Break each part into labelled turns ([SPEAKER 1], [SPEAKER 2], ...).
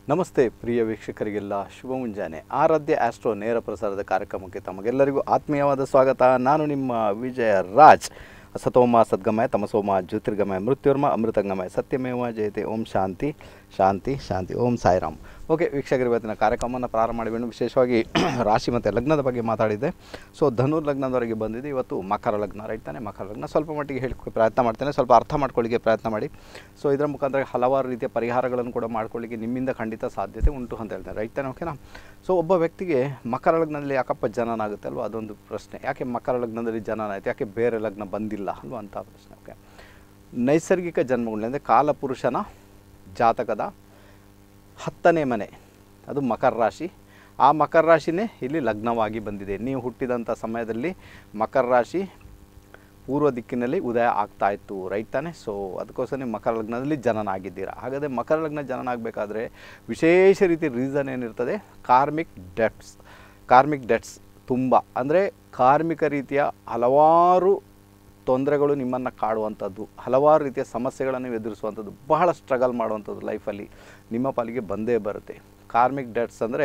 [SPEAKER 1] ನಮಸ್ತೆ ಪ್ರಿಯ ವೀಕ್ಷಕರಿಗೆಲ್ಲ ಶುಭ ಮುಂಜಾನೆ ಆರಾಧ್ಯ ಆಸ್ಟ್ರೋ ನೇರ ಪ್ರಸಾರದ ಕಾರ್ಯಕ್ರಮಕ್ಕೆ ತಮಗೆಲ್ಲರಿಗೂ ಆತ್ಮೀಯವಾದ ಸ್ವಾಗತ ನಾನು ನಿಮ್ಮ ವಿಜಯ ರಾಜ್ ಸತೋಮ ಸದ್ಗಮಯ ತಮಸೋಮ ಜ್ಯೋತಿರ್ಗಮಯ ಮೃತ್ಯುರ್ಮ ಅಮೃತಂಗಮಯ ಸತ್ಯಮೇವ ಜಯತೆ ಓಂ ಶಾಂತಿ ಶಾಂತಿ ಶಾಂತಿ ಓಂ ಸಾಯಿರಾಮ್ ಓಕೆ ವೀಕ್ಷಕರು ಇವತ್ತಿನ ಕಾರ್ಯಕ್ರಮವನ್ನು ಪ್ರಾರಂಭ ಮಾಡಿಕೊಂಡು ವಿಶೇಷವಾಗಿ ರಾಶಿ ಮತ್ತು ಲಗ್ನದ ಬಗ್ಗೆ ಮಾತಾಡಿದ್ದೆ ಸೊ ಧನು ಲಗ್ನದವರೆಗೆ ಬಂದಿದೆ ಇವತ್ತು ಮಕರ ಲಗ್ನ ರೈಟ್ ತಾನೆ ಮಕರ ಲಗ್ನ ಸ್ವಲ್ಪ ಮಟ್ಟಿಗೆ ಹೇಳಿ ಪ್ರಯತ್ನ ಮಾಡ್ತೇನೆ ಸ್ವಲ್ಪ ಅರ್ಥ ಮಾಡ್ಕೊಳ್ಳಿಕ್ಕೆ ಪ್ರಯತ್ನ ಮಾಡಿ ಸೊ ಇದರ ಮುಖಾಂತರ ಹಲವಾರು ರೀತಿಯ ಪರಿಹಾರಗಳನ್ನು ಕೂಡ ಮಾಡ್ಕೊಳ್ಳಿಕ್ಕೆ ನಿಮ್ಮಿಂದ ಖಂಡಿತ ಸಾಧ್ಯತೆ ಉಂಟು ಅಂತ ಹೇಳ್ತೇನೆ ರೈಟ್ ತಾನೆ ಓಕೆನಾ ಸೊ ಒಬ್ಬ ವ್ಯಕ್ತಿಗೆ ಮಕರ ಲಗ್ನದಲ್ಲಿ ಯಾಕಪ್ಪ ಜನನ ಆಗುತ್ತೆ ಅಲ್ವಾ ಅದೊಂದು ಪ್ರಶ್ನೆ ಯಾಕೆ ಮಕರ ಲಗ್ನದಲ್ಲಿ ಜನನ ಆಯಿತು ಯಾಕೆ ಬೇರೆ ಲಗ್ನ ಬಂದಿಲ್ಲ ಅಲ್ವಾ ಅಂತ ಪ್ರಶ್ನೆ ಓಕೆ ನೈಸರ್ಗಿಕ ಜನ್ಮಗಳಂದರೆ ಕಾಲಪುರುಷನ ಜಾತಕದ ಹತ್ತನೇ ಮನೆ ಅದು ಮಕರ ರಾಶಿ ಆ ಮಕರ ರಾಶಿನೇ ಇಲ್ಲಿ ಲಗ್ನವಾಗಿ ಬಂದಿದೆ ನೀವು ಹುಟ್ಟಿದಂಥ ಸಮಯದಲ್ಲಿ ಮಕರ ರಾಶಿ ಪೂರ್ವ ದಿಕ್ಕಿನಲ್ಲಿ ಉದಯ ಆಗ್ತಾ ಇತ್ತು ರೈಟ್ ತಾನೆ ಸೊ ಅದಕ್ಕೋಸ್ಕರ ನೀವು ಮಕರ ಲಗ್ನದಲ್ಲಿ ಜನನ ಆಗಿದ್ದೀರಾ ಹಾಗಾದರೆ ಮಕರ ಲಗ್ನ ಜನನ ಆಗಬೇಕಾದ್ರೆ ವಿಶೇಷ ರೀತಿ ರೀಸನ್ ಏನಿರ್ತದೆ ಕಾರ್ಮಿಕ್ ಡೆಟ್ಸ್ ಕಾರ್ಮಿಕ್ ಡೆಟ್ಸ್ ತುಂಬ ಅಂದರೆ ಕಾರ್ಮಿಕ ರೀತಿಯ ಹಲವಾರು ತೊಂದರೆಗಳು ನಿಮ್ಮನ್ನು ಕಾಡುವಂಥದ್ದು ಹಲವಾರು ರೀತಿಯ ಸಮಸ್ಯೆಗಳನ್ನು ಎದುರಿಸುವಂಥದ್ದು ಬಹಳ ಸ್ಟ್ರಗಲ್ ಮಾಡುವಂಥದ್ದು ಲೈಫಲ್ಲಿ ನಿಮ್ಮ ಪಾಲಿಗೆ ಬಂದೇ ಬರುತ್ತೆ ಕಾರ್ಮಿಕ್ ಡೆಟ್ಸ್ ಅಂದರೆ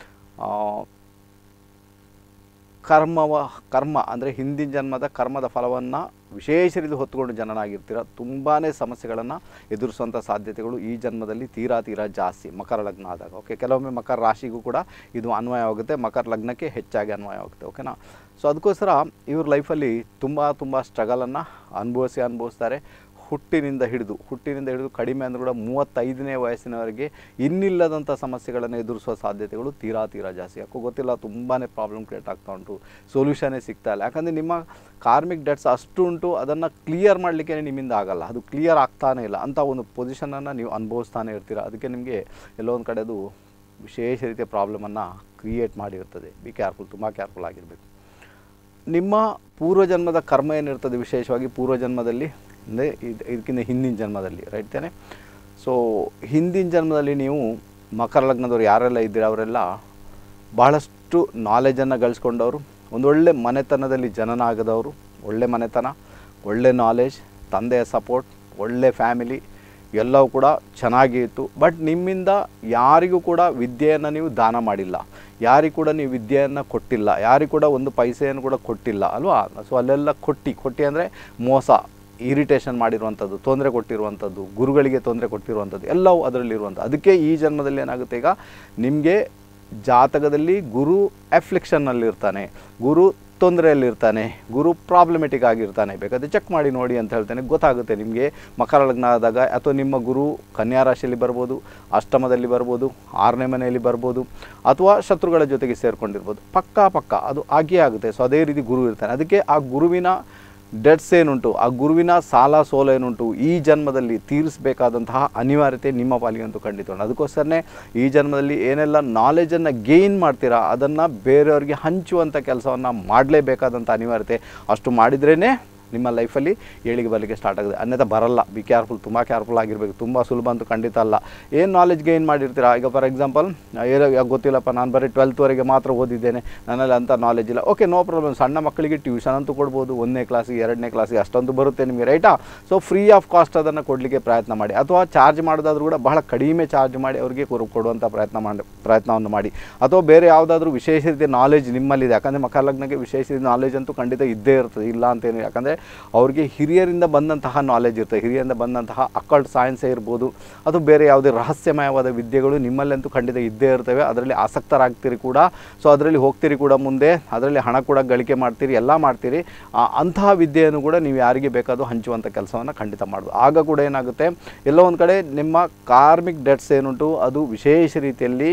[SPEAKER 1] ಕರ್ಮವ ಕರ್ಮ ಅಂದರೆ ಹಿಂದಿನ ಜನ್ಮದ ಕರ್ಮದ ಫಲವನ್ನು ವಿಶೇಷ ರೀತಿ ಹೊತ್ತುಕೊಂಡು ಜನನಾಗಿರ್ತೀರ ತುಂಬಾ ಸಮಸ್ಯೆಗಳನ್ನು ಎದುರಿಸುವಂಥ ಸಾಧ್ಯತೆಗಳು ಈ ಜನ್ಮದಲ್ಲಿ ತೀರಾ ತೀರಾ ಜಾಸ್ತಿ ಮಕರ ಲಗ್ನ ಆದಾಗ ಓಕೆ ಕೆಲವೊಮ್ಮೆ ಮಕರ ರಾಶಿಗೂ ಕೂಡ ಇದು ಅನ್ವಯವಾಗುತ್ತೆ ಮಕರ ಲಗ್ನಕ್ಕೆ ಹೆಚ್ಚಾಗಿ ಅನ್ವಯವಾಗುತ್ತೆ ಓಕೆನಾ ಸೊ ಅದಕ್ಕೋಸ್ಕರ ಇವ್ರ ಲೈಫಲ್ಲಿ ತುಂಬ ತುಂಬ ಸ್ಟ್ರಗಲನ್ನು ಅನುಭವಿಸಿ ಅನುಭವಿಸ್ತಾರೆ ಹುಟ್ಟಿನಿಂದ ಹಿಡಿದು ಹುಟ್ಟಿನಿಂದ ಹಿಡಿದು ಕಡಿಮೆ ಅಂದರೂ ಕೂಡ ಮೂವತ್ತೈದನೇ ವಯಸ್ಸಿನವರೆಗೆ ಇನ್ನಿಲ್ಲದಂಥ ಸಮಸ್ಯೆಗಳನ್ನು ಎದುರಿಸುವ ಸಾಧ್ಯತೆಗಳು ತೀರಾ ತೀರಾ ಜಾಸ್ತಿ ಯಾಕೋ ಗೊತ್ತಿಲ್ಲ ತುಂಬಾ ಪ್ರಾಬ್ಲಮ್ ಕ್ರಿಯೇಟ್ ಆಗ್ತಾ ಉಂಟು ಸೊಲ್ಯೂಷನ್ನೇ ಸಿಗ್ತಾ ಇಲ್ಲ ಯಾಕಂದರೆ ನಿಮ್ಮ ಕಾರ್ಮಿಕ್ ಡೆಟ್ಸ್ ಅಷ್ಟು ಉಂಟು ಅದನ್ನು ಕ್ಲಿಯರ್ ಮಾಡಲಿಕ್ಕೆ ನಿಮ್ಮಿಂದ ಆಗಲ್ಲ ಅದು ಕ್ಲಿಯರ್ ಆಗ್ತಾನೇ ಇಲ್ಲ ಅಂಥ ಒಂದು ಪೊಸಿಷನನ್ನು ನೀವು ಅನುಭವಿಸ್ತಾನೆ ಇರ್ತೀರ ಅದಕ್ಕೆ ನಿಮಗೆ ಎಲ್ಲೋ ಒಂದು ಕಡೆ ಅದು ವಿಶೇಷ ರೀತಿಯ ಪ್ರಾಬ್ಲಮನ್ನು ಕ್ರಿಯೇಟ್ ಮಾಡಿರ್ತದೆ ಬಿ ಕೇರ್ಫುಲ್ ತುಂಬ ಕೇರ್ಫುಲ್ ಆಗಿರಬೇಕು ನಿಮ್ಮ ಪೂರ್ವಜನ್ಮದ ಕರ್ಮ ಏನಿರ್ತದೆ ವಿಶೇಷವಾಗಿ ಪೂರ್ವಜನ್ಮದಲ್ಲಿ ಅಂದರೆ ಇದು ಇದಕ್ಕಿಂತ ಹಿಂದಿನ ಜನ್ಮದಲ್ಲಿ ರೈಟ್ ತಾನೆ ಸೊ ಹಿಂದಿನ ಜನ್ಮದಲ್ಲಿ ನೀವು ಮಕರ ಲಗ್ನದವ್ರು ಯಾರೆಲ್ಲ ಇದ್ದೀರ ಅವರೆಲ್ಲ ಬಹಳಷ್ಟು ನಾಲೆಜನ್ನು ಗಳಿಸ್ಕೊಂಡವರು ಒಂದು ಒಳ್ಳೆ ಮನೆತನದಲ್ಲಿ ಜನನ ಆಗದವರು ಒಳ್ಳೆ ಮನೆತನ ಒಳ್ಳೆ ನಾಲೆಜ್ ತಂದೆಯ ಸಪೋರ್ಟ್ ಒಳ್ಳೆ ಫ್ಯಾಮಿಲಿ ಎಲ್ಲವೂ ಕೂಡ ಚೆನ್ನಾಗಿ ಇತ್ತು ಬಟ್ ನಿಮ್ಮಿಂದ ಯಾರಿಗೂ ಕೂಡ ವಿದ್ಯೆಯನ್ನು ನೀವು ದಾನ ಮಾಡಿಲ್ಲ ಯಾರಿಗೂ ಕೂಡ ನೀವು ವಿದ್ಯೆಯನ್ನು ಕೊಟ್ಟಿಲ್ಲ ಯಾರಿಗೂ ಕೂಡ ಒಂದು ಪೈಸೆಯನ್ನು ಕೂಡ ಕೊಟ್ಟಿಲ್ಲ ಅಲ್ವಾ ಸೊ ಅಲ್ಲೆಲ್ಲ ಕೊಟ್ಟು ಕೊಟ್ಟು ಅಂದರೆ ಮೋಸ ಇರಿಟೇಷನ್ ಮಾಡಿರುವಂಥದ್ದು ತೊಂದರೆ ಕೊಟ್ಟಿರುವಂಥದ್ದು ಗುರುಗಳಿಗೆ ತೊಂದರೆ ಕೊಟ್ಟಿರುವಂಥದ್ದು ಎಲ್ಲವೂ ಅದರಲ್ಲಿರುವಂಥ ಅದಕ್ಕೆ ಈ ಜನ್ಮದಲ್ಲಿ ಏನಾಗುತ್ತೆ ಈಗ ನಿಮಗೆ ಜಾತಕದಲ್ಲಿ ಗುರು ಎಫ್ಲಿಕ್ಷನ್ನಲ್ಲಿರ್ತಾನೆ ಗುರು ತೊಂದರೆಯಲ್ಲಿರ್ತಾನೆ ಗುರು ಪ್ರಾಬ್ಲಮೆಟಿಕ್ ಆಗಿರ್ತಾನೆ ಬೇಕಾದರೆ ಚೆಕ್ ಮಾಡಿ ನೋಡಿ ಅಂತ ಹೇಳ್ತಾನೆ ಗೊತ್ತಾಗುತ್ತೆ ನಿಮಗೆ ಮಕರ ಲಗ್ನ ಆದಾಗ ಅಥವಾ ನಿಮ್ಮ ಗುರು ಕನ್ಯಾ ರಾಶಿಯಲ್ಲಿ ಬರ್ಬೋದು ಅಷ್ಟಮದಲ್ಲಿ ಬರ್ಬೋದು ಆರನೇ ಮನೆಯಲ್ಲಿ ಬರ್ಬೋದು ಅಥವಾ ಶತ್ರುಗಳ ಜೊತೆಗೆ ಸೇರಿಕೊಂಡಿರ್ಬೋದು ಪಕ್ಕಾ ಪಕ್ಕ ಅದು ಆಗಿಯೇ ಆಗುತ್ತೆ ಸೊ ಅದೇ ರೀತಿ ಗುರು ಇರ್ತಾನೆ ಅದಕ್ಕೆ ಆ ಗುರುವಿನ ಡೆಟ್ಸ್ ಏನುಂಟು ಆ ಗುರುವಿನ ಸಾಲ ಸೋಲ ಏನುಂಟು ಈ ಜನ್ಮದಲ್ಲಿ ತೀರಿಸಬೇಕಾದಂತಹ ಅನಿವಾರ್ಯತೆ ನಿಮ್ಮ ಪಾಲಿಗಂತೂ ಖಂಡಿತ ಉಂಟು ಅದಕ್ಕೋಸ್ಕರನೇ ಈ ಜನ್ಮದಲ್ಲಿ ಏನೆಲ್ಲ ನಾಲೆಜನ್ನು ಗೇಯ್ನ್ ಮಾಡ್ತೀರಾ ಅದನ್ನು ಬೇರೆಯವ್ರಿಗೆ ಹಂಚುವಂಥ ಕೆಲಸವನ್ನು ಮಾಡಲೇಬೇಕಾದಂಥ ಅನಿವಾರ್ಯತೆ ಅಷ್ಟು ಮಾಡಿದ್ರೇ ನಿಮ್ಮ ಲೈಫಲ್ಲಿ ಏಳಿಗೆ ಬರಲಿಕ್ಕೆ ಸ್ಟಾರ್ಟ್ ಆಗುತ್ತೆ ಅನ್ಯथा ಬರಲ್ಲ ಬಿ ಕೇರ್ಫುಲ್ ತುಂಬ ಕೇರ್ಫುಲ್ ಆಗಿರಬೇಕು ತುಂಬ ಸುಲಭ ಅಂತೂ ಖಂಡಿತ ಅಲ್ಲ ಏನು ನಾಲೆಜ್ ಗೇನ್ ಮಾಡಿರ್ತೀರಾ ಈಗ ಫಾರ್ ಎಕ್ಸಾಂಪಲ್ ಏನೋ ಯಾಕೆ ಗೊತ್ತಿಲ್ಲಪ್ಪ ನಾನು ಬರೀ ಟ್ವೆಲ್ತ್ವರೆಗೆ ಮಾತ್ರ ಓದಿದ್ದೇನೆ ನನ್ನಲ್ಲಿ ಅಂಥ ನಾಲೆಜ್ ಇಲ್ಲ ಓಕೆ ನೋ ಪ್ರಾಬ್ಲಮ್ ಸಣ್ಣ ಮಕ್ಕಳಿಗೆ ಟ್ಯೂಷನ್ ಅಂತೂ ಕೊಡ್ಬೋದು ಒಂದನೇ ಕ್ಲಾಸಿಗೆ ಎರಡನೇ ಕ್ಲಾಸಿಗೆ ಅಷ್ಟೊಂದು ಬರುತ್ತೆ ನಿಮಗೆ ರೈಟಾ ಸೊ ಫ್ರೀ ಆಫ್ ಕಾಸ್ಟ್ ಅದನ್ನು ಕೊಡಲಿಕ್ಕೆ ಪ್ರಯತ್ನ ಮಾಡಿ ಅಥವಾ ಚಾರ್ಜ್ ಮಾಡೋದಾದ್ರೂ ಕೂಡ ಬಹಳ ಕಡಿಮೆ ಚಾರ್ಜ್ ಮಾಡಿ ಅವರಿಗೆ ಕೊಡು ಕೊಡುವಂಥ ಪ್ರಯತ್ನ ಮಾಡಿ ಪ್ರಯತ್ನವನ್ನು ಮಾಡಿ ಅಥವಾ ಬೇರೆ ಯಾವುದಾದ್ರೂ ವಿಶೇಷ ರೀತಿಯ ನಾಲೆಜ್ ನಿಮ್ಮಲ್ಲಿದೆ ಯಾಕಂದರೆ ಮಕರ ಲಗ್ನಕ್ಕೆ ವಿಶೇಷ ರೀತಿಯ ನಾಲೆಜ್ ಅಂತೂ ಖಂಡಿತ ಇದ್ದೇ ಇರ್ತದೆ ಇಲ್ಲ ಅಂತೇನು ಯಾಕಂದರೆ ಅವ್ರಿಗೆ ಹಿರಿಯರಿಂದ ಬಂದಂತಹ ನಾಲೆಜ್ ಇರ್ತದೆ ಹಿರಿಯರಿಂದ ಬಂದಂತಹ ಅಕಲ್ಟ್ ಸೈನ್ಸೇ ಇರ್ಬೋದು ಅಥವಾ ಬೇರೆ ಯಾವುದೇ ರಹಸ್ಯಮಯವಾದ ವಿದ್ಯೆಗಳು ನಿಮ್ಮಲ್ಲಂತೂ ಖಂಡಿತ ಇದ್ದೇ ಇರ್ತವೆ ಅದರಲ್ಲಿ ಆಸಕ್ತರಾಗ್ತೀರಿ ಕೂಡ ಸೊ ಅದರಲ್ಲಿ ಹೋಗ್ತೀರಿ ಕೂಡ ಮುಂದೆ ಅದರಲ್ಲಿ ಹಣ ಕೂಡ ಗಳಿಕೆ ಮಾಡ್ತೀರಿ ಎಲ್ಲ ಮಾಡ್ತೀರಿ ಆ, ಅಂತಹ ವಿದ್ಯೆಯನ್ನು ಕೂಡ ನೀವು ಯಾರಿಗೆ ಬೇಕಾದರೂ ಹಂಚುವಂಥ ಕೆಲಸವನ್ನು ಖಂಡಿತ ಮಾಡ್ಬೋದು ಆಗ ಕೂಡ ಏನಾಗುತ್ತೆ ಎಲ್ಲೋ ಒಂದು ಕಡೆ ನಿಮ್ಮ ಕಾರ್ಮಿಕ್ ಡೆಟ್ಸ್ ಏನುಂಟು ಅದು ವಿಶೇಷ ರೀತಿಯಲ್ಲಿ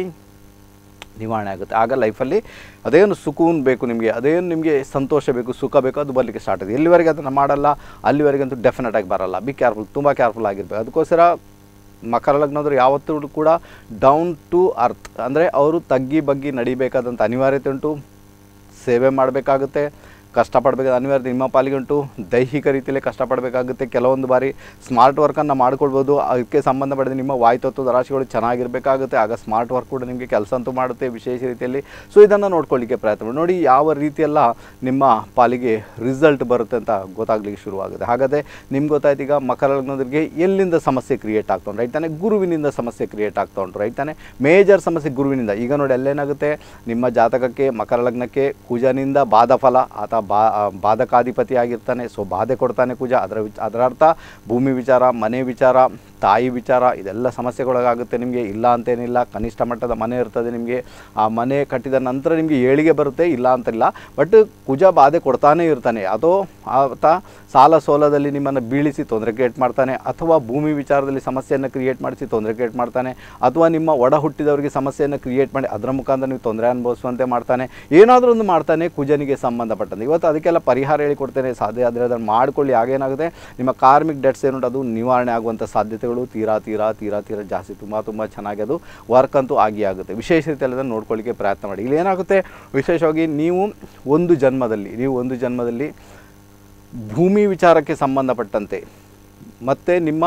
[SPEAKER 1] ನಿವಾರಣೆ ಆಗುತ್ತೆ ಆಗ ಲೈಫಲ್ಲಿ ಅದೇನು ಸುಕೂನ್ ಬೇಕು ನಿಮಗೆ ಅದೇನು ನಿಮಗೆ ಸಂತೋಷ ಬೇಕು ಸುಖ ಬೇಕು ಅದು ಬರಲಿಕ್ಕೆ ಸ್ಟಾರ್ಟ್ ಆಗುತ್ತೆ ಎಲ್ಲಿವರೆಗೆ ಅದನ್ನು ಮಾಡಲ್ಲ ಅಲ್ಲಿವರೆಗಂತೂ ಡೆಫಿನೆಟ್ ಆಗಿ ಬರಲ್ಲ ಬಿ ಕೇರ್ಫುಲ್ ತುಂಬ ಕೇರ್ಫುಲ್ ಆಗಿರ್ಬೇಕು ಅದಕ್ಕೋಸ್ಕರ ಮಕರ ಲಗ್ನದವ್ರು ಯಾವತ್ತೂ ಕೂಡ ಡೌನ್ ಟು ಅರ್ತ್ ಅಂದರೆ ಅವರು ತಗ್ಗಿ ಬಗ್ಗಿ ನಡಿಬೇಕಾದಂಥ ಅನಿವಾರ್ಯತೆ ಉಂಟು ಸೇವೆ ಮಾಡಬೇಕಾಗುತ್ತೆ ಕಷ್ಟಪಡಬೇಕಾದ ಅನಿವಾರ್ಯ ನಿಮ್ಮ ಪಾಲಿಗಂಟು ದೈಹಿಕ ರೀತಿಯಲ್ಲಿ ಕಷ್ಟಪಡಬೇಕಾಗುತ್ತೆ ಕೆಲವೊಂದು ಬಾರಿ ಸ್ಮಾರ್ಟ್ ವರ್ಕನ್ನು ಮಾಡ್ಕೊಳ್ಬೋದು ಅದಕ್ಕೆ ಸಂಬಂಧಪಟ್ಟಿದ ನಿಮ್ಮ ವಾಯುತತ್ವದ ರಾಶಿಗಳು ಚೆನ್ನಾಗಿರಬೇಕಾಗುತ್ತೆ ಆಗ ಸ್ಮಾರ್ಟ್ ವರ್ಕ್ ಕೂಡ ನಿಮಗೆ ಕೆಲಸ ಅಂತೂ ಮಾಡುತ್ತೆ ವಿಶೇಷ ರೀತಿಯಲ್ಲಿ ಸೊ ಇದನ್ನು ನೋಡ್ಕೊಳ್ಳಿಕ್ಕೆ ಪ್ರಯತ್ನ ಮಾಡಿ ನೋಡಿ ಯಾವ ರೀತಿಯೆಲ್ಲ ನಿಮ್ಮ ಪಾಲಿಗೆ ರಿಸಲ್ಟ್ ಬರುತ್ತೆ ಅಂತ ಗೊತ್ತಾಗ್ಲಿಕ್ಕೆ ಶುರುವಾಗುತ್ತೆ ಹಾಗಾದರೆ ನಿಮ್ಗೆ ಗೊತ್ತಾಯ್ತು ಈಗ ಮಕರ ಲಗ್ನದವರಿಗೆ ಎಲ್ಲಿಂದ ಸಮಸ್ಯೆ ಕ್ರಿಯೇಟ್ ಆಗ್ತಾ ಉಂಟು ರೈಟ್ ತಾನೇ ಗುರುವಿನಿಂದ ಸಮಸ್ಯೆ ಕ್ರಿಯೇಟ್ ಆಗ್ತಾ ಉಂಟು ರೈಟ್ ತಾನೇ ಮೇಜರ್ ಸಮಸ್ಯೆ ಗುರುವಿನಿಂದ ಈಗ ನೋಡಿ ಅಲ್ಲೇನಾಗುತ್ತೆ ನಿಮ್ಮ ಜಾತಕಕ್ಕೆ ಮಕರ ಲಗ್ನಕ್ಕೆ ಕುಜನಿಂದ ಬಾಧ ಫಲ ಆತ ಬಾ ಆ, ಬಾಧಕಾಧಿಪತಿ ಆಗಿರ್ತಾನೆ ಸೊ ಬಾಧೆ ಕೊಡ್ತಾನೆ ಕುಜ ಅದರ ವಿಚ- ಅದರ ಅರ್ಥ ಭೂಮಿ ವಿಚಾರ ಮನೆ ವಿಚಾರ ತಾಯಿ ವಿಚಾರ ಇದೆಲ್ಲ ಸಮಸ್ಯೆಗೊಳಗಾಗುತ್ತೆ ನಿಮಗೆ ಇಲ್ಲ ಅಂತೇನಿಲ್ಲ ಕನಿಷ್ಠ ಮಟ್ಟದ ಮನೆ ಇರ್ತದೆ ನಿಮಗೆ ಆ ಮನೆ ಕಟ್ಟಿದ ನಂತರ ನಿಮಗೆ ಏಳಿಗೆ ಬರುತ್ತೆ ಇಲ್ಲ ಅಂತಿಲ್ಲ ಬಟ್ ಕುಜ ಬಾಧೆ ಕೊಡ್ತಾನೇ ಇರ್ತಾನೆ ಅದು ಆತ ಸಾಲ ಸೋಲದಲ್ಲಿ ನಿಮ್ಮನ್ನು ಬೀಳಿಸಿ ತೊಂದರೆ ಕ್ರಿಯೇಟ್ ಮಾಡ್ತಾನೆ ಅಥವಾ ಭೂಮಿ ವಿಚಾರದಲ್ಲಿ ಸಮಸ್ಯೆಯನ್ನು ಕ್ರಿಯೇಟ್ ಮಾಡಿಸಿ ತೊಂದರೆ ಕ್ರಿಯೇಟ್ ಮಾಡ್ತಾನೆ ಅಥವಾ ನಿಮ್ಮ ಒಡ ಹುಟ್ಟಿದವರಿಗೆ ಸಮಸ್ಯೆಯನ್ನು ಕ್ರಿಯೇಟ್ ಮಾಡಿ ಅದರ ಮುಖಾಂತರ ನೀವು ತೊಂದರೆ ಅನುಭವಿಸುವಂತೆ ಮಾಡ್ತಾನೆ ಏನಾದರೂ ಒಂದು ಮಾಡ್ತಾನೆ ಕುಜನಿಗೆ ಸಂಬಂಧಪಟ್ಟಂತೆ ಇವತ್ತು ಅದಕ್ಕೆಲ್ಲ ಪರಿಹಾರ ಹೇಳಿಕೊಡ್ತೇನೆ ಸಾಧ್ಯ ಆದರೆ ಅದನ್ನು ಮಾಡ್ಕೊಳ್ಳಿ ಆಗೇನಾಗುತ್ತೆ ನಿಮ್ಮ ಕಾರ್ಮಿಕ್ ಡೆಟ್ಸ್ ಏನುಂಟು ಅದು ನಿವಾರಣೆ ಆಗುವಂಥ ಸಾಧ್ಯತೆಗಳು ತೀರಾ ತೀರಾ ತೀರಾ ತೀರಾ ಜಾಸ್ತಿ ತುಂಬ ತುಂಬ ಚೆನ್ನಾಗಿ ಅದು ವರ್ಕ್ ಅಂತೂ ಆಗಿ ಆಗುತ್ತೆ ವಿಶೇಷ ರೀತಿಯಲ್ಲಿ ಅದನ್ನು ನೋಡ್ಕೊಳ್ಳಿಕ್ಕೆ ಪ್ರಯತ್ನ ಮಾಡಿ ಇಲ್ಲಿ ಏನಾಗುತ್ತೆ ವಿಶೇಷವಾಗಿ ನೀವು ಒಂದು ಜನ್ಮದಲ್ಲಿ ನೀವು ಒಂದು ಜನ್ಮದಲ್ಲಿ ಭೂಮಿ ವಿಚಾರಕ್ಕೆ ಸಂಬಂಧಪಟ್ಟಂತೆ ಮತ್ತು ನಿಮ್ಮ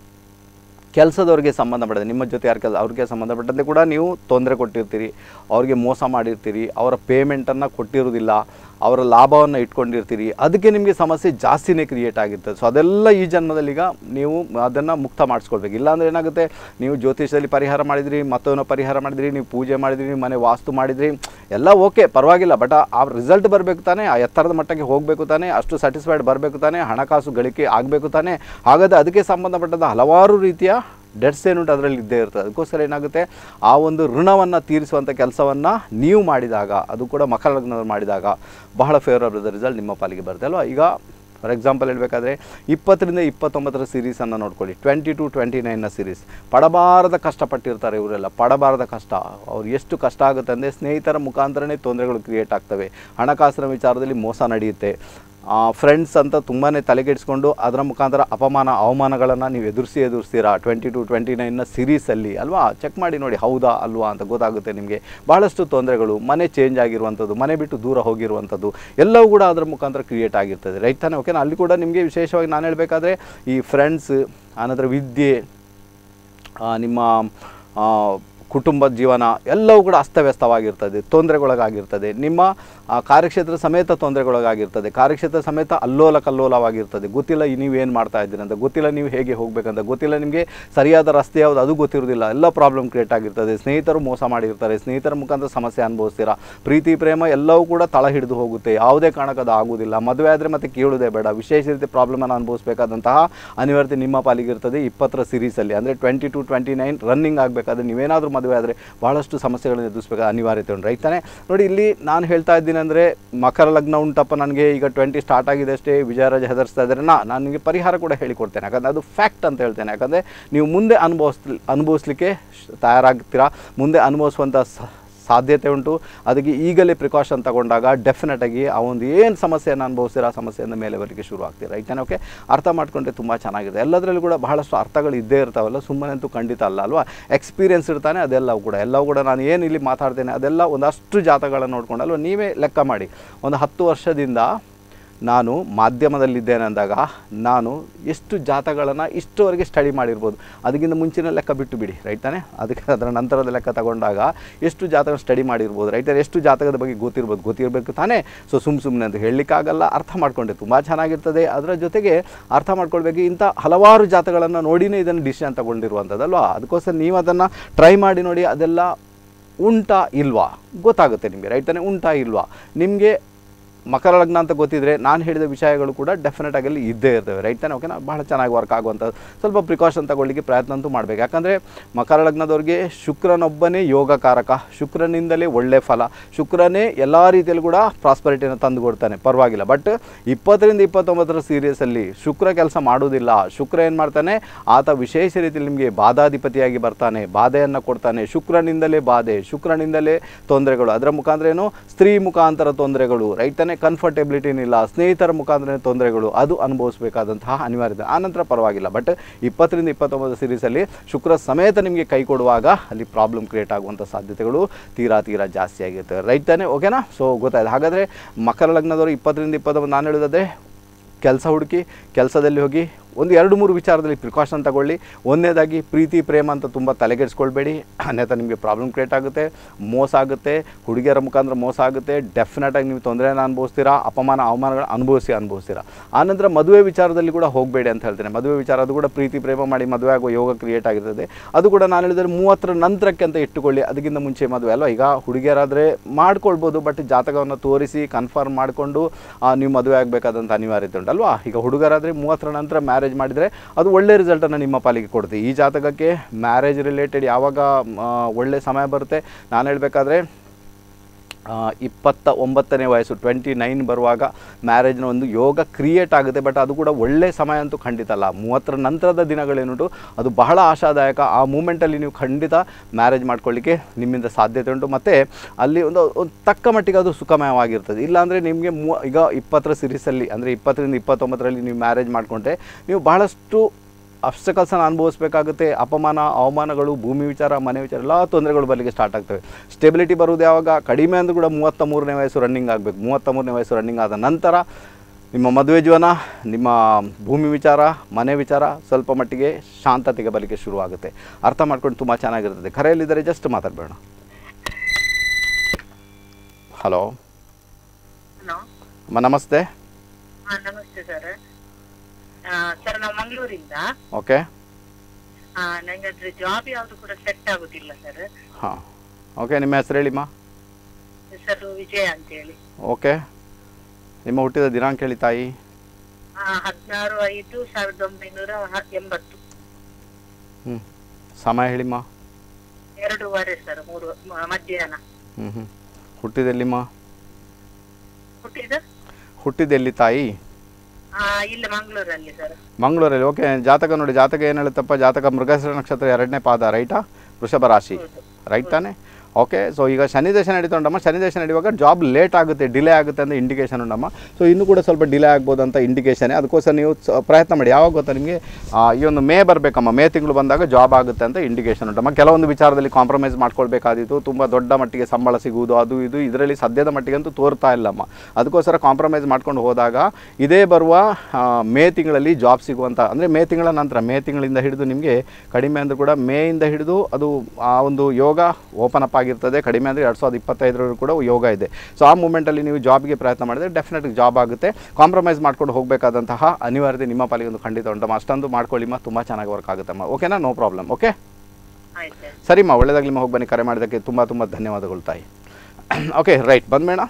[SPEAKER 1] ಕೆಲಸದವ್ರಿಗೆ ಸಂಬಂಧಪಟ್ಟಂತೆ ನಿಮ್ಮ ಜೊತೆ ಯಾರು ಕೆಲಸ ಅವ್ರಿಗೆ ಸಂಬಂಧಪಟ್ಟಂತೆ ಕೂಡ ನೀವು ತೊಂದರೆ ಕೊಟ್ಟಿರ್ತೀರಿ ಅವ್ರಿಗೆ ಮೋಸ ಮಾಡಿರ್ತೀರಿ ಅವರ ಪೇಮೆಂಟನ್ನು ಕೊಟ್ಟಿರೋದಿಲ್ಲ ಅವರ ಲಾಭವನ್ನು ಇಟ್ಕೊಂಡಿರ್ತೀರಿ ಅದಕ್ಕೆ ನಿಮಗೆ ಸಮಸ್ಯೆ ಜಾಸ್ತಿನೇ ಕ್ರಿಯೇಟ್ ಆಗಿರ್ತದೆ ಸೊ ಅದೆಲ್ಲ ಈ ಜನ್ಮದಲ್ಲೀಗ ನೀವು ಅದನ್ನು ಮುಕ್ತ ಮಾಡಿಸ್ಕೊಳ್ಬೇಕು ಇಲ್ಲಾಂದ್ರೆ ಏನಾಗುತ್ತೆ ನೀವು ಜ್ಯೋತಿಷದಲ್ಲಿ ಪರಿಹಾರ ಮಾಡಿದ್ರಿ ಮತ್ತೊಂದು ಪರಿಹಾರ ಮಾಡಿದ್ರಿ ನೀವು ಪೂಜೆ ಮಾಡಿದ್ರಿ ಮನೆ ವಾಸ್ತು ಮಾಡಿದ್ರಿ ಎಲ್ಲ ಓಕೆ ಪರವಾಗಿಲ್ಲ ಬಟ್ ಆ ರಿಸಲ್ಟ್ ಬರಬೇಕು ತಾನೇ ಆ ಎತ್ತರದ ಮಟ್ಟಕ್ಕೆ ಹೋಗಬೇಕು ತಾನೇ ಅಷ್ಟು ಸ್ಯಾಟಿಸ್ಫೈಡ್ ಬರಬೇಕು ತಾನೇ ಹಣಕಾಸು ಗಳಿಕೆ ಆಗಬೇಕು ತಾನೇ ಹಾಗಾದರೆ ಅದಕ್ಕೆ ಸಂಬಂಧಪಟ್ಟಂಥ ಹಲವಾರು ರೀತಿಯ ಡೆಟ್ಸ್ ಏನುಂಟು ಅದರಲ್ಲಿ ಇದ್ದೇ ಇರ್ತದೆ ಅದಕ್ಕೋಸ್ಕರ ಏನಾಗುತ್ತೆ ಆ ಒಂದು ಋಣವನ್ನು ತೀರಿಸುವಂಥ ಕೆಲಸವನ್ನು ನೀವು ಮಾಡಿದಾಗ ಅದು ಕೂಡ ಮಕರ ಲಗ್ನದವ್ರು ಮಾಡಿದಾಗ ಬಹಳ ಫೇವರಬಲ್ ರಿಸಲ್ಟ್ ನಿಮ್ಮ ಪಾಲಿಗೆ ಬರುತ್ತೆ ಅಲ್ವಾ ಈಗ ಫಾರ್ ಎಕ್ಸಾಂಪಲ್ ಹೇಳಬೇಕಾದ್ರೆ ಇಪ್ಪತ್ತರಿಂದ ಇಪ್ಪತ್ತೊಂಬತ್ತರ ಸೀರೀಸನ್ನು ನೋಡ್ಕೊಳ್ಳಿ ಟ್ವೆಂಟಿ ಟು ಟ್ವೆಂಟಿ ನೈನ್ನ ಸೀರೀಸ್ ಪಡಬಾರದ ಕಷ್ಟಪಟ್ಟಿರ್ತಾರೆ ಇವರೆಲ್ಲ ಪಡಬಾರದ ಕಷ್ಟ ಅವ್ರು ಎಷ್ಟು ಕಷ್ಟ ಆಗುತ್ತೆ ಅಂದರೆ ಸ್ನೇಹಿತರ ಮುಖಾಂತರನೇ ತೊಂದರೆಗಳು ಕ್ರಿಯೇಟ್ ಆಗ್ತವೆ ಹಣಕಾಸಿನ ವಿಚಾರದಲ್ಲಿ ಮೋಸ ನಡೆಯುತ್ತೆ ಫ್ರೆಂಡ್ಸ್ ಅಂತ ತುಂಬಾ ತಲೆಗೆಡಿಸ್ಕೊಂಡು ಅದರ ಮುಖಾಂತರ ಅಪಮಾನ ಅವಮಾನಗಳನ್ನು ನೀವು ಎದುರಿಸಿ ಎದುರಿಸ್ತೀರಾ ಟ್ವೆಂಟಿ ಟು ಟ್ವೆಂಟಿ ನೈನ್ನ ಸೀರೀಸಲ್ಲಿ ಅಲ್ವಾ ಚೆಕ್ ಮಾಡಿ ನೋಡಿ ಹೌದಾ ಅಲ್ವಾ ಅಂತ ಗೊತ್ತಾಗುತ್ತೆ ನಿಮಗೆ ಬಹಳಷ್ಟು ತೊಂದರೆಗಳು ಮನೆ ಚೇಂಜ್ ಆಗಿರುವಂಥದ್ದು ಮನೆ ಬಿಟ್ಟು ದೂರ ಹೋಗಿರುವಂಥದ್ದು ಎಲ್ಲವೂ ಕೂಡ ಅದರ ಮುಖಾಂತರ ಕ್ರಿಯೇಟ್ ಆಗಿರ್ತದೆ ರೈಟ್ ತಾನೇ ಓಕೆನಾ ಅಲ್ಲಿ ಕೂಡ ನಿಮಗೆ ವಿಶೇಷವಾಗಿ ನಾನು ಹೇಳಬೇಕಾದ್ರೆ ಈ ಫ್ರೆಂಡ್ಸ್ ಆನಂತರ ವಿದ್ಯೆ ಆ, ನಿಮ್ಮ ಆ, ಕುಟುಂಬದ ಜೀವನ ಎಲ್ಲವೂ ಕೂಡ ಅಸ್ತವ್ಯಸ್ತವಾಗಿರ್ತದೆ ತೊಂದರೆಗೊಳಗಾಗಿರ್ತದೆ ನಿಮ್ಮ ಆ, ಕಾರ್ಯಕ್ಷೇತ್ರ ಸಮೇತ ತೊಂದರೆಗೊಳಗಾಗಿರ್ತದೆ ಕಾರ್ಯಕ್ಷೇತ್ರ ಸಮೇತ ಅಲ್ಲೋಲ ಕಲ್ಲೋಲವಾಗಿರ್ತದೆ ಗೊತ್ತಿಲ್ಲ ಈ ನೀವೇನು ಮಾಡ್ತಾ ಇದ್ದೀರಿ ಅಂತ ಗೊತ್ತಿಲ್ಲ ನೀವು ಹೇಗೆ ಹೋಗಬೇಕಂತ ಗೊತ್ತಿಲ್ಲ ನಿಮಗೆ ಸರಿಯಾದ ರಸ್ತೆ ಯಾವುದು ಅದು ಗೊತ್ತಿರೋದಿಲ್ಲ ಎಲ್ಲ ಪ್ರಾಬ್ಲಮ್ ಕ್ರಿಯೇಟ್ ಆಗಿರ್ತದೆ ಸ್ನೇಹಿತರು ಮೋಸ ಮಾಡಿರ್ತಾರೆ ಸ್ನೇಹಿತರ ಮುಖಾಂತರ ಸಮಸ್ಯೆ ಅನುಭವಿಸ್ತೀರಾ ಪ್ರೀತಿ ಪ್ರೇಮ ಎಲ್ಲವೂ ಕೂಡ ತಳ ಹಿಡಿದು ಹೋಗುತ್ತೆ ಯಾವುದೇ ಕಾರಣಕ್ಕೆ ಅದು ಆಗೋದಿಲ್ಲ ಮದುವೆ ಆದರೆ ಮತ್ತೆ ಕೇಳೋದೇ ಬೇಡ ವಿಶೇಷ ರೀತಿ ಪ್ರಾಬ್ಲಮನ್ನು ಅನುಭವಿಸಬೇಕಾದಂತಹ ಅನಿವಾರ್ಯತೆ ನಿಮ್ಮ ಪಾಲಿಗೆ ಇರ್ತದೆ ಇಪ್ಪತ್ತರ ಸೀರೀಸಲ್ಲಿ ಅಂದರೆ twenty two twenty nine running ಆಗಬೇಕಾದ್ರೆ ನೀವೇನಾದರೂ ಮದುವೆ ಆದರೆ ಭಾಳಷ್ಟು ಸಮಸ್ಯೆಗಳನ್ನು ಎದುರಿಸಬೇಕಾದ ಅನಿವಾರ್ಯತೆ ಉಂಟು ರೈಟ್ ತಾನೇ ನೋಡಿ ಇಲ್ಲಿ ನಾನು ಹೇಳ್ತಾ ಇದ್ದೀನಿ ಅಂದರೆ ಮಕರ ಲಗ್ನ ಉಂಟಪ್ಪ ನನಗೆ ಈಗ ಟ್ವೆಂಟಿ ಸ್ಟಾರ್ಟ್ ಆಗಿದೆ ಅಷ್ಟೇ ವಿಜಯರಾಜ ಹೆದರ್ಸ್ತಾ ಇದ್ದಾರೆ ನಾ ನಾನು ನಿಮಗೆ ಪರಿಹಾರ ಕೂಡ ಹೇಳಿಕೊಡ್ತೇನೆ ಯಾಕಂದರೆ ಅದು ಫ್ಯಾಕ್ಟ್ ಅಂತ ಹೇಳ್ತೇನೆ ಯಾಕಂದರೆ ನೀವು ಮುಂದೆ ಅನುಭವಿಸ್ ಅನುಭವಿಸ್ಲಿಕ್ಕೆ ಶ್- ತಯಾರಾಗ್ತೀರಾ ಮುಂದೆ ಅನುಭವಿಸುವಂಥ ಸ- ಸಾಧ್ಯತೆ ಉಂಟು ಅದಕ್ಕೆ ಈಗಲೇ ಪ್ರಿಕಾಷನ್ ತಗೊಂಡಾಗ ಡೆಫಿನೆಟಾಗಿ ಆ ಒಂದು ಏನು ಸಮಸ್ಯೆಯನ್ನು ಅನುಭವಿಸ್ತೀರ ಆ ಸಮಸ್ಯೆಯಿಂದ ಮೇಲೆ ಬರಲಿಕ್ಕೆ ಶುರು ಆಗ್ತೀರಾ ರೈತನೇ ಓಕೆ ಅರ್ಥ ಮಾಡ್ಕೊಂಡ್ರೆ ತುಂಬ ಚೆನ್ನಾಗಿದೆ ಎಲ್ಲದರಲ್ಲೂ ಕೂಡ ಬಹಳಷ್ಟು ಅರ್ಥಗಳು ಇದ್ದೇ ಇರ್ತಾವಲ್ಲ ಸುಮ್ಮನೆ ಅಂತೂ ಖಂಡಿತ ಅಲ್ಲ ಅಲ್ವಾ ಎಕ್ಸ್ಪೀರಿಯನ್ಸ್ ಇರ್ತಾನೆ ಅದೆಲ್ಲವೂ ಕೂಡ ಎಲ್ಲವೂ ಕೂಡ ನಾನು ಏನು ಇಲ್ಲಿ ಮಾತಾಡ್ತೇನೆ ಅದೆಲ್ಲ ಒಂದಷ್ಟು ಜಾತಕಗಳನ್ನು ನೋಡ್ಕೊಂಡು ಅಲ್ವಾ ನೀವೇ ಲೆಕ್ಕ ಮಾಡಿ ಒಂದು ಹತ್ತು ವರ್ಷದಿಂದ ನಾನು ಮಾಧ್ಯಮದಲ್ಲಿದ್ದೇನೆ ಅಂದಾಗ ನಾನು ಎಷ್ಟು ಜಾತಗಳನ್ನು ಇಷ್ಟುವರೆಗೆ ಸ್ಟಡಿ ಮಾಡಿರ್ಬೋದು ಅದಕ್ಕಿಂತ ಮುಂಚಿನ ಲೆಕ್ಕ ಬಿಟ್ಟು ಬಿಡಿ ರೈಟ್ ತಾನೇ ಅದಕ್ಕೆ ಅದರ ನಂತರದ ಲೆಕ್ಕ ತಗೊಂಡಾಗ ಎಷ್ಟು ಜಾತಕ ಸ್ಟಡಿ ಮಾಡಿರ್ಬೋದು ರೈಟರ್ ಎಷ್ಟು ಜಾತಕದ ಬಗ್ಗೆ ಗೊತ್ತಿರ್ಬೋದು ಗೊತ್ತಿರಬೇಕು ತಾನೇ ಸೊ ಸುಮ್ಮ ಸುಮ್ಮನೆ ಅಂತ ಹೇಳಲಿಕ್ಕಾಗಲ್ಲ ಅರ್ಥ ಮಾಡ್ಕೊಂಡೆ ತುಂಬ ಚೆನ್ನಾಗಿರ್ತದೆ ಅದರ ಜೊತೆಗೆ ಅರ್ಥ ಮಾಡ್ಕೊಳ್ಬೇಕು ಇಂಥ ಹಲವಾರು ಜಾತಗಳನ್ನು ನೋಡಿನೇ ಇದನ್ನು ಡಿಸಿಷನ್ ತಗೊಂಡಿರುವಂಥದ್ದಲ್ವಾ ಅದಕ್ಕೋಸ್ಕರ ನೀವು ಅದನ್ನು ಟ್ರೈ ಮಾಡಿ ನೋಡಿ ಅದೆಲ್ಲ ಉಂಟಾ ಇಲ್ವಾ ಗೊತ್ತಾಗುತ್ತೆ ನಿಮಗೆ ರೈಟ್ ತಾನೇ ಉಂಟಾ ಇಲ್ವಾ ನಿಮಗೆ ಮಕರ ಲಗ್ನ ಅಂತ ಗೊತ್ತಿದ್ರೆ ನಾನು ಹೇಳಿದ ವಿಷಯಗಳು ಕೂಡ ಡೆಫಿನೆಟ್ ಆಗಿ ಅಲ್ಲಿ ಇದ್ದೇ ಇರ್ತವೆ ರೈಟ್ ತಾನೆ ಓಕೆನಾ ಬಹಳ ಚೆನ್ನಾಗಿ ವರ್ಕ್ ಆಗುವಂಥದ್ದು ಸ್ವಲ್ಪ ಪ್ರಿಕಾಷನ್ ತಗೊಳ್ಳಿಕ್ಕೆ ಪ್ರಯತ್ನ ಅಂತೂ ಮಾಡಬೇಕು ಯಾಕಂದರೆ ಮಕರ ಲಗ್ನದವ್ರಿಗೆ ಶುಕ್ರನೊಬ್ಬನೇ ಯೋಗಕಾರಕ ಶುಕ್ರನಿಂದಲೇ ಒಳ್ಳೆ ಫಲ ಶುಕ್ರನೇ ಎಲ್ಲ ರೀತಿಯಲ್ಲೂ ಕೂಡ ಪ್ರಾಸ್ಪರಿಟಿಯನ್ನು ತಂದು ಕೊಡ್ತಾನೆ ಪರವಾಗಿಲ್ಲ ಬಟ್ ಇಪ್ಪತ್ತರಿಂದ ಇಪ್ಪತ್ತೊಂಬತ್ತರ ಸೀರಿಯಸಲ್ಲಿ ಶುಕ್ರ ಕೆಲಸ ಮಾಡುವುದಿಲ್ಲ ಶುಕ್ರ ಏನು ಮಾಡ್ತಾನೆ ಆತ ವಿಶೇಷ ರೀತಿಯಲ್ಲಿ ನಿಮಗೆ ಬಾಧಾಧಿಪತಿಯಾಗಿ ಬರ್ತಾನೆ ಬಾಧೆಯನ್ನು ಕೊಡ್ತಾನೆ ಶುಕ್ರನಿಂದಲೇ ಬಾಧೆ ಶುಕ್ರನಿಂದಲೇ ತೊಂದರೆಗಳು ಅದರ ಮುಖಾಂತರ ಏನು ಸ್ತ್ರೀ ಮುಖಾಂತರ ತೊಂದರೆಗಳು ರೈಟ್ ತಾನೆ ತಾನೇ ಕಂಫರ್ಟೆಬಿಲಿಟಿನ ಇಲ್ಲ ಸ್ನೇಹಿತರ ಮುಖಾಂತರ ತೊಂದರೆಗಳು ಅದು ಅನುಭವಿಸಬೇಕಾದಂತಹ ಅನಿವಾರ್ಯತೆ ಆನಂತರ ಪರವಾಗಿಲ್ಲ ಬಟ್ ಇಪ್ಪತ್ತರಿಂದ ಇಪ್ಪತ್ತೊಂಬತ್ತು ಸೀರೀಸಲ್ಲಿ ಶುಕ್ರ ಸಮೇತ ನಿಮಗೆ ಕೈ ಕೊಡುವಾಗ ಅಲ್ಲಿ ಪ್ರಾಬ್ಲಮ್ ಕ್ರಿಯೇಟ್ ಆಗುವಂಥ ಸಾಧ್ಯತೆಗಳು ತೀರಾ ತೀರಾ ಜಾಸ್ತಿ ಆಗಿರ್ತವೆ ರೈಟ್ ತಾನೇ ಓಕೆನಾ ಸೊ ಗೊತ್ತಾಯ್ತು ಹಾಗಾದರೆ ಮಕರ ಲಗ್ನದವರು ಇಪ್ಪತ್ತರಿಂದ ಇಪ್ಪತ್ತೊಂಬತ್ತು ನಾನು ಹೇಳೋದಾದ್ರೆ ಕೆಲಸ ಹುಡುಕಿ ಕೆಲಸದಲ್ಲಿ ಹೋಗಿ ಒಂದು ಎರಡು ಮೂರು ವಿಚಾರದಲ್ಲಿ ಪ್ರಿಕಾಷನ್ ತಗೊಳ್ಳಿ ಒಂದನೇದಾಗಿ ಪ್ರೀತಿ ಪ್ರೇಮ ಅಂತ ತುಂಬ ತಲೆಗೆಡಿಸ್ಕೊಳ್ಬೇಡಿ ಅನ್ಯथा ನಿಮಗೆ ಪ್ರಾಬ್ಲಮ್ ಕ್ರಿಯೇಟ್ ಆಗುತ್ತೆ ಮೋಸ ಆಗುತ್ತೆ ಹುಡುಗಿಯರ ಮುಖಾಂತರ ಮೋಸ ಆಗುತ್ತೆ ಡೆಫಿನೆಟಾಗಿ ನೀವು ತೊಂದರೆನ ಅನುಭವಿಸ್ತೀರಾ ಅಪಮಾನ ಅವಮಾನಗಳು ಅನುಭವಿಸಿ ಅನುಭವಿಸ್ತೀರಾ ಆನಂತರ ಮದುವೆ ವಿಚಾರದಲ್ಲಿ ಕೂಡ ಹೋಗಬೇಡಿ ಅಂತ ಹೇಳ್ತೇನೆ ಮದುವೆ ವಿಚಾರ ಅದು ಕೂಡ ಪ್ರೀತಿ ಪ್ರೇಮ ಮಾಡಿ ಮದುವೆ ಆಗುವ ಯೋಗ ಕ್ರಿಯೇಟ್ ಆಗಿರ್ತದೆ ಅದು ಕೂಡ ನಾನು ಹೇಳಿದರೆ ಮೂವತ್ತರ ನಂತರಕ್ಕೆ ಅಂತ ಇಟ್ಟುಕೊಳ್ಳಿ ಅದಕ್ಕಿಂತ ಮುಂಚೆ ಮದುವೆ ಅಲ್ವಾ ಈಗ ಹುಡುಗಿಯರಾದರೆ ಮಾಡ್ಕೊಳ್ಬೋದು ಬಟ್ ಜಾತಕವನ್ನು ತೋರಿಸಿ ಕನ್ಫರ್ಮ್ ಮಾಡಿಕೊಂಡು ನೀವು ಮದುವೆ ಆಗಬೇಕಾದಂಥ ಅನಿವಾರ್ಯತೆ ಉಂಟಲ್ವಾ ಈಗ ಹುಡುಗರಾದರೆ ಮೂವತ್ತರ ನಂತರ ಮ್ಯಾರೇಜ್ ಮಾಡಿದರೆ ಅದು ಒಳ್ಳೆ ರಿಸಲ್ಟನ್ನು ನಿಮ್ಮ ಪಾಲಿಗೆ ಕೊಡುತ್ತೆ ಈ ಜಾತಕಕ್ಕೆ ಮ್ಯಾರೇಜ್ ರಿಲೇಟೆಡ್ ಯಾವಾಗ ಆ, ಒಳ್ಳೆ ಸಮಯ ಬರುತ್ತೆ ನಾನು ಹೇಳಬೇಕಾದ್ರೆ ಇಪ್ಪತ್ತ ಒಂಬತ್ತನೇ ವಯಸ್ಸು ಟ್ವೆಂಟಿ ನೈನ್ ಬರುವಾಗ ಮ್ಯಾರೇಜ್ನ ಒಂದು ಯೋಗ ಕ್ರಿಯೇಟ್ ಆಗುತ್ತೆ ಬಟ್ ಅದು ಕೂಡ ಒಳ್ಳೆ ಸಮಯ ಅಂತೂ ಖಂಡಿತ ಅಲ್ಲ ಮೂವತ್ತರ ನಂತರದ ದಿನಗಳೇನುಂಟು ಅದು ಬಹಳ ಆಶಾದಾಯಕ ಆ ಮೂಮೆಂಟಲ್ಲಿ ನೀವು ಖಂಡಿತ ಮ್ಯಾರೇಜ್ ಮಾಡ್ಕೊಳ್ಳಿಕ್ಕೆ ನಿಮ್ಮಿಂದ ಸಾಧ್ಯತೆ ಉಂಟು ಮತ್ತು ಅಲ್ಲಿ ಒಂದು ಒಂದು ತಕ್ಕ ಮಟ್ಟಿಗೆ ಅದು ಸುಖಮಯವಾಗಿರ್ತದೆ ಇಲ್ಲಾಂದರೆ ನಿಮಗೆ ಮೂ ಈಗ ಇಪ್ಪತ್ತರ ಸಿರೀಸಲ್ಲಿ ಅಂದರೆ ಇಪ್ಪತ್ತರಿಂದ ಇಪ್ಪತ್ತೊಂಬತ್ತರಲ್ಲಿ ನೀವು ಮ್ಯಾರೇಜ್ ಮಾಡಿಕೊಂಡ್ರೆ ನೀವು ಬಹಳಷ್ಟು ಅಬ್ಸ್ಟಕಲ್ಸನ್ನು ಅನುಭವಿಸ್ಬೇಕಾಗುತ್ತೆ ಅಪಮಾನ ಅವಮಾನಗಳು ಭೂಮಿ ವಿಚಾರ ಮನೆ ವಿಚಾರ ಎಲ್ಲ ತೊಂದರೆಗಳು ಬರಲಿಕ್ಕೆ ಸ್ಟಾರ್ಟ್ ಆಗ್ತವೆ ಸ್ಟೆಬಿಲಿಟಿ ಬರುವುದು ಯಾವಾಗ ಕಡಿಮೆ ಅಂದರೂ ಕೂಡ ಮೂವತ್ತ ಮೂರನೇ ವಯಸ್ಸು ರನ್ನಿಂಗ್ ಆಗಬೇಕು ಮೂವತ್ತ ಮೂರನೇ ವಯಸ್ಸು ರನ್ನಿಂಗ್ ಆದ ನಂತರ ನಿಮ್ಮ ಮದುವೆ ಜೀವನ ನಿಮ್ಮ ಭೂಮಿ ವಿಚಾರ ಮನೆ ವಿಚಾರ ಸ್ವಲ್ಪ ಮಟ್ಟಿಗೆ ಶಾಂತತೆಗೆ ಬರಲಿಕ್ಕೆ ಶುರುವಾಗುತ್ತೆ ಅರ್ಥ ಮಾಡ್ಕೊಂಡು ತುಂಬ ಚೆನ್ನಾಗಿರ್ತದೆ ಕರೆಯಲ್ಲಿದ್ದರೆ ಜಸ್ಟ್ ಮಾತಾಡಬೇಡ ಹಲೋ
[SPEAKER 2] ಹಲೋ
[SPEAKER 1] ಅಮ್ಮ ನಮಸ್ತೆ
[SPEAKER 2] ಹಾ ನಮಸ್ತೆ ಸರ್ ಸರ್ ನಾವು ಮಂಗಳೂರಿಂದ
[SPEAKER 1] ಓಕೆ
[SPEAKER 2] ಆ, ನಂಗೆ ಅದ್ರ ಜಾಬ್ ಯಾವ್ದು ಕೂಡ ಸೆಟ್ ಆಗುದಿಲ್ಲ ಸರ್
[SPEAKER 1] ಹಾಂ ಓಕೆ ನಿಮ್ಮ ಹೆಸರು ಹೇಳಿಮ್ಮ
[SPEAKER 2] ಹೆಸರು ವಿಜಯ ಅಂತ ಹೇಳಿ
[SPEAKER 1] ಓಕೆ ನಿಮ್ಮ ಹುಟ್ಟಿದ ದಿನಾಂಕ ಹೇಳಿ ತಾಯಿ
[SPEAKER 2] ಹದಿನಾರು ಐದು ಸಾವಿರದ ಒಂಬೈನೂರ ಹ- ಎಂಬತ್ತು
[SPEAKER 1] ಹ್ಞೂ ಸಮಯ ಹೇಳಿಮ್ಮ
[SPEAKER 2] ಎರಡೂವರೆ ಸರ್ ಮೂರು ಮ- ಮಧ್ಯಾಹ್ನ
[SPEAKER 1] ಹ್ಞೂ ಹ್ಞೂ ಹುಟ್ಟಿದೆಲ್ಲಿಮ್ಮ
[SPEAKER 2] ಹುಟ್ಟಿದ
[SPEAKER 1] ಹುಟ್ಟಿದೆಲ್ಲಿ ತಾಯಿ
[SPEAKER 2] ಆ, ಇಲ್ಲಿ ಮಂಗಳೂರಲ್ಲಿ ಸರ್
[SPEAKER 1] ಮಂಗಳೂರಲ್ಲಿ ಓಕೆ ಜಾತಕ ನೋಡಿ ಜಾತಕ ಏನು ಹೇಳುತ್ತಪ್ಪ ಜಾತಕ ಮೃಗಶಿರ ನಕ್ಷತ್ರ ಎರಡನೇ ಪಾದ ರೈಟಾ ವೃಷಭ ರಾಶಿ
[SPEAKER 2] ಹೌದು
[SPEAKER 1] ರೈಟ್ ತಾನೇ ಓಕೆ ಸೊ ಈಗ ಶನಿ ದಶ ನಡೀತುಂಟಮ್ಮ ಶನಿ ದಶ ನಡೆಯುವಾಗ ಜಾಬ್ ಲೇಟ್ ಆಗುತ್ತೆ ಡಿಲೇ ಆಗುತ್ತೆ ಅಂತ ಇಂಡಿಕೇಶನ್ ಉಂಟಮ್ಮ ಸೊ ಇನ್ನೂ ಕೂಡ ಸ್ವಲ್ಪ ಡಿಲೇ ಆಗ್ಬೋದು ಅಂತ ಇಂಡಿಕೇಶನ್ ಅದಕ್ಕೋಸ್ಕರ ನೀವು ಸ- ಪ್ರಯತ್ನ ಮಾಡಿ ಯಾವಾಗ ಗೊತ್ತಾ ನಿಮಗೆ ಆ, ಈ ಒಂದು ಮೇ ಬರಬೇಕಮ್ಮ ಮೇ ತಿಂಗಳು ಬಂದಾಗ ಜಾಬ್ ಆಗುತ್ತೆ ಅಂತ ಇಂಡಿಕೇಶನ್ ಉಂಟಮ್ಮ ಕೆಲವೊಂದು ವಿಚಾರದಲ್ಲಿ ಕಾಂಪ್ರಮೈಸ್ ಮಾಡ್ಕೊಳ್ಬೇಕಾದಿತ್ತು ತುಂಬ ದೊಡ್ಡ ಮಟ್ಟಿಗೆ ಸಂಬಳ ಸಿಗುವುದು ಅದು ಇದು ಇದರಲ್ಲಿ ಸದ್ಯದ ಮಟ್ಟಿಗಂತೂ ತೋರ್ತಾ ಇಲ್ಲಮ್ಮ ಅದಕ್ಕೋಸ್ಕರ ಕಾಂಪ್ರಮೈಸ್ ಮಾಡ್ಕೊಂಡು ಹೋದಾಗ ಇದೇ ಬರುವ ಆ, ಮೇ ತಿಂಗಳಲ್ಲಿ ಜಾಬ್ ಸಿಗುವಂಥ ಅಂದರೆ ಮೇ ತಿಂಗಳ ನಂತರ ಮೇ ತಿಂಗಳಿಂದ ಹಿಡಿದು ನಿಮಗೆ ಕಡಿಮೆ ಅಂದರೂ ಕೂಡ ಮೇಯಿಂದ ಹಿಡಿದು ಅದು ಆ ಒಂದು ಯೋಗ ಓಪನ್ ಅಪ್ ಆಗಿರ್ತದೆ ಕಡಿಮೆ ಅಂದರೆ ಎರಡು ಸಾವಿರದ ಇಪ್ಪತ್ತೈದರವರೆಗೂ ಕೂಡ ಯೋಗ ಇದೆ ಸೊ ಆ ಮೂಮೆಂಟಲ್ಲಿ ನೀವು ಜಾಬ್ಗೆ ಪ್ರಯತ್ನ ಮಾಡಿದರೆ ಡೆಫಿನೆಟ್ ಜಾಬ್ ಆಗುತ್ತೆ ಕಾಂಪ್ರಮೈಸ್ ಮಾಡ್ಕೊಂಡು ಹೋಗಬೇಕಾದಂತಹ ಅನಿವಾರ್ಯತೆ ನಿಮ್ಮ ಪಾಲಿಗೆ ಒಂದು ಖಂಡಿತ ಉಂಟಮ್ಮ ಅಷ್ಟೊಂದು ಮಾಡ್ಕೊಳ್ಳಿಮ್ಮ ತುಂಬ ಚೆನ್ನಾಗಿ ವರ್ಕ್ ಆಗುತ್ತಮ್ಮ ಓಕೆನಾ ನೋ ಪ್ರಾಬ್ಲಮ್ ಓಕೆ
[SPEAKER 2] ಆಯ್ತು ಸರ್
[SPEAKER 1] ಸರಿಮ್ಮ ಒಳ್ಳೆದಾಗಲಿ ಹೋಗಿ ಬನ್ನಿ ಕರೆ ಮಾಡಿದ್ದಕ್ಕೆ ತುಂಬ ತುಂಬ ಧನ್ಯವಾದಗಳು ತಾಯಿ ಓಕೆ ರೈಟ್ ಬಂದ್ಮೇಣ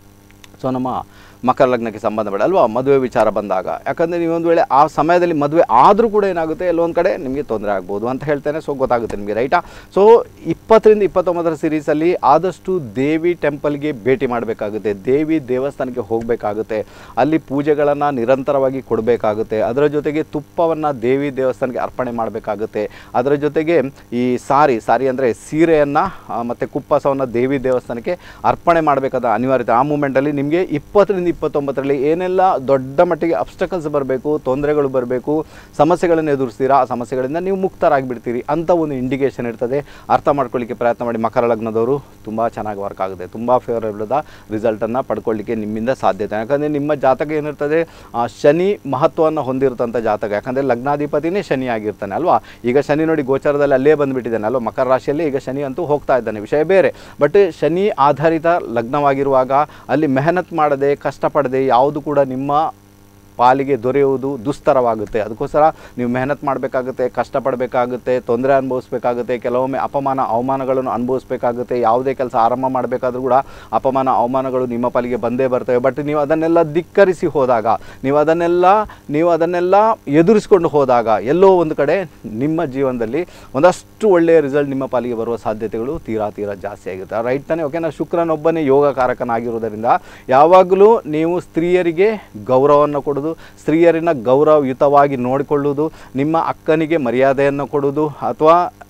[SPEAKER 1] ಸೊ ನಮ್ಮ ಮಕರ ಲಗ್ನಕ್ಕೆ ಸಂಬಂಧಪಟ್ಟ ಅಲ್ವಾ ಮದುವೆ ವಿಚಾರ ಬಂದಾಗ ಯಾಕಂದರೆ ನೀವು ಒಂದು ವೇಳೆ ಆ ಸಮಯದಲ್ಲಿ ಮದುವೆ ಆದರೂ ಕೂಡ ಏನಾಗುತ್ತೆ ಎಲ್ಲೊಂದು ಕಡೆ ನಿಮಗೆ ತೊಂದರೆ ಆಗ್ಬೋದು ಅಂತ ಹೇಳ್ತೇನೆ ಸೊ ಗೊತ್ತಾಗುತ್ತೆ ನಿಮಗೆ ರೈಟಾ ಸೊ ಇಪ್ಪತ್ತರಿಂದ ಇಪ್ಪತ್ತೊಂಬತ್ತರ ಸೀರೀಸಲ್ಲಿ ಆದಷ್ಟು ದೇವಿ ಟೆಂಪಲ್ಗೆ ಭೇಟಿ ಮಾಡಬೇಕಾಗುತ್ತೆ ದೇವಿ ದೇವಸ್ಥಾನಕ್ಕೆ ಹೋಗಬೇಕಾಗುತ್ತೆ ಅಲ್ಲಿ ಪೂಜೆಗಳನ್ನು ನಿರಂತರವಾಗಿ ಕೊಡಬೇಕಾಗುತ್ತೆ ಅದರ ಜೊತೆಗೆ ತುಪ್ಪವನ್ನು ದೇವಿ ದೇವಸ್ಥಾನಕ್ಕೆ ಅರ್ಪಣೆ ಮಾಡಬೇಕಾಗುತ್ತೆ ಅದರ ಜೊತೆಗೆ ಈ ಸಾರಿ ಸಾರಿ ಅಂದರೆ ಸೀರೆಯನ್ನು ಮತ್ತು ಕುಪ್ಪಸವನ್ನು ದೇವಿ ದೇವಸ್ಥಾನಕ್ಕೆ ಅರ್ಪಣೆ ಮಾಡಬೇಕಾದ ಅನಿವಾರ್ಯತೆ ಆ ಮೂಮೆಂಟಲ್ಲಿ ನಿಮಗೆ ಇಪ್ಪತ್ತರಿಂದ ಇಪ್ಪತ್ತೊಂಬತ್ತರಲ್ಲಿ ಏನೆಲ್ಲ ದೊಡ್ಡ ಮಟ್ಟಿಗೆ ಅಬ್ಸ್ಟಕಲ್ಸ್ ಬರಬೇಕು ತೊಂದರೆಗಳು ಬರಬೇಕು ಸಮಸ್ಯೆಗಳನ್ನು ಎದುರಿಸ್ತೀರಾ ಆ ಸಮಸ್ಯೆಗಳಿಂದ ನೀವು ಮುಕ್ತರಾಗಿಬಿಡ್ತೀರಿ ಅಂತ ಒಂದು ಇಂಡಿಕೇಶನ್ ಇರ್ತದೆ ಅರ್ಥ ಮಾಡ್ಕೊಳ್ಳಿಕ್ಕೆ ಪ್ರಯತ್ನ ಮಾಡಿ ಮಕರ ಲಗ್ನದವರು ತುಂಬ ಚೆನ್ನಾಗಿ ವರ್ಕ್ ಆಗುತ್ತೆ ತುಂಬ ಫೇವರೇಬಲ್ ರಿಸಲ್ಟನ್ನು ಪಡ್ಕೊಳ್ಳಿಕ್ಕೆ ನಿಮ್ಮಿಂದ ಸಾಧ್ಯತೆ ಯಾಕಂದರೆ ನಿಮ್ಮ ಜಾತಕ ಏನಿರ್ತದೆ ಆ, ಶನಿ ಮಹತ್ವವನ್ನು ಹೊಂದಿರ್ತಂಥ ಜಾತಕ ಯಾಕಂದರೆ ಲಗ್ನಾಧಿಪತಿನೇ ಶನಿ ಆಗಿರ್ತಾನೆ ಅಲ್ವಾ ಈಗ ಶನಿ ನೋಡಿ ಗೋಚಾರದಲ್ಲಿ ಅಲ್ಲೇ ಬಂದುಬಿಟ್ಟಿದ್ದಾನೆ ಅಲ್ವಾ ಮಕರ ರಾಶಿಯಲ್ಲಿ ಈಗ ಶನಿ ಅಂತೂ ಹೋಗ್ತಾ ಇದ್ದಾನೆ ವಿಷಯ ಬೇರೆ ಬಟ್ ಶನಿ ಆಧಾರಿತ ಲಗ್ನವಾಗಿರುವಾಗ ಅಲ್ಲಿ ಮೆಹನತ್ ಮಾಡದೆ ಕಷ್ಟಪಡದೆ ಯಾವುದು ಕೂಡ ನಿಮ್ಮ ಪಾಲಿಗೆ ದೊರೆಯುವುದು ದುಸ್ತರವಾಗುತ್ತೆ ಅದಕ್ಕೋಸ್ಕರ ನೀವು ಮೆಹನತ್ ಮಾಡಬೇಕಾಗುತ್ತೆ ಕಷ್ಟಪಡಬೇಕಾಗುತ್ತೆ ತೊಂದರೆ ಅನುಭವಿಸ್ಬೇಕಾಗುತ್ತೆ ಕೆಲವೊಮ್ಮೆ ಅಪಮಾನ ಅವಮಾನಗಳನ್ನು ಅನುಭವಿಸ್ಬೇಕಾಗುತ್ತೆ ಯಾವುದೇ ಕೆಲಸ ಆರಂಭ ಮಾಡಬೇಕಾದ್ರೂ ಕೂಡ ಅಪಮಾನ ಅವಮಾನಗಳು ನಿಮ್ಮ ಪಾಲಿಗೆ ಬಂದೇ ಬರ್ತವೆ ಬಟ್ ನೀವು ಅದನ್ನೆಲ್ಲ ಧಿಕ್ಕರಿಸಿ ಹೋದಾಗ ನೀವು ಅದನ್ನೆಲ್ಲ ನೀವು ಅದನ್ನೆಲ್ಲ ಎದುರಿಸ್ಕೊಂಡು ಹೋದಾಗ ಎಲ್ಲೋ ಒಂದು ಕಡೆ ನಿಮ್ಮ ಜೀವನದಲ್ಲಿ ಒಂದಷ್ಟು ಒಳ್ಳೆಯ ರಿಸಲ್ಟ್ ನಿಮ್ಮ ಪಾಲಿಗೆ ಬರುವ ಸಾಧ್ಯತೆಗಳು ತೀರಾ ತೀರಾ ಜಾಸ್ತಿ ಆಗುತ್ತೆ ರೈಟ್ ತಾನೇ ಓಕೆನಾ ಶುಕ್ರನೊಬ್ಬನೇ ಯೋಗಕಾರಕನಾಗಿರುವುದರಿಂದ ಯಾವಾಗಲೂ ನೀವು ಸ್ತ್ರೀಯರಿಗೆ ಗೌರವವನ್ನು ಕೊಡೋದು ಸ್ತ್ರೀಯರನ್ನ ಗೌರವಯುತವಾಗಿ ನೋಡಿಕೊಳ್ಳುವುದು ನಿಮ್ಮ ಅಕ್ಕನಿಗೆ ಮರ್ಯಾದೆಯನ್ನು ಕೊಡುವುದು ಅಥವಾ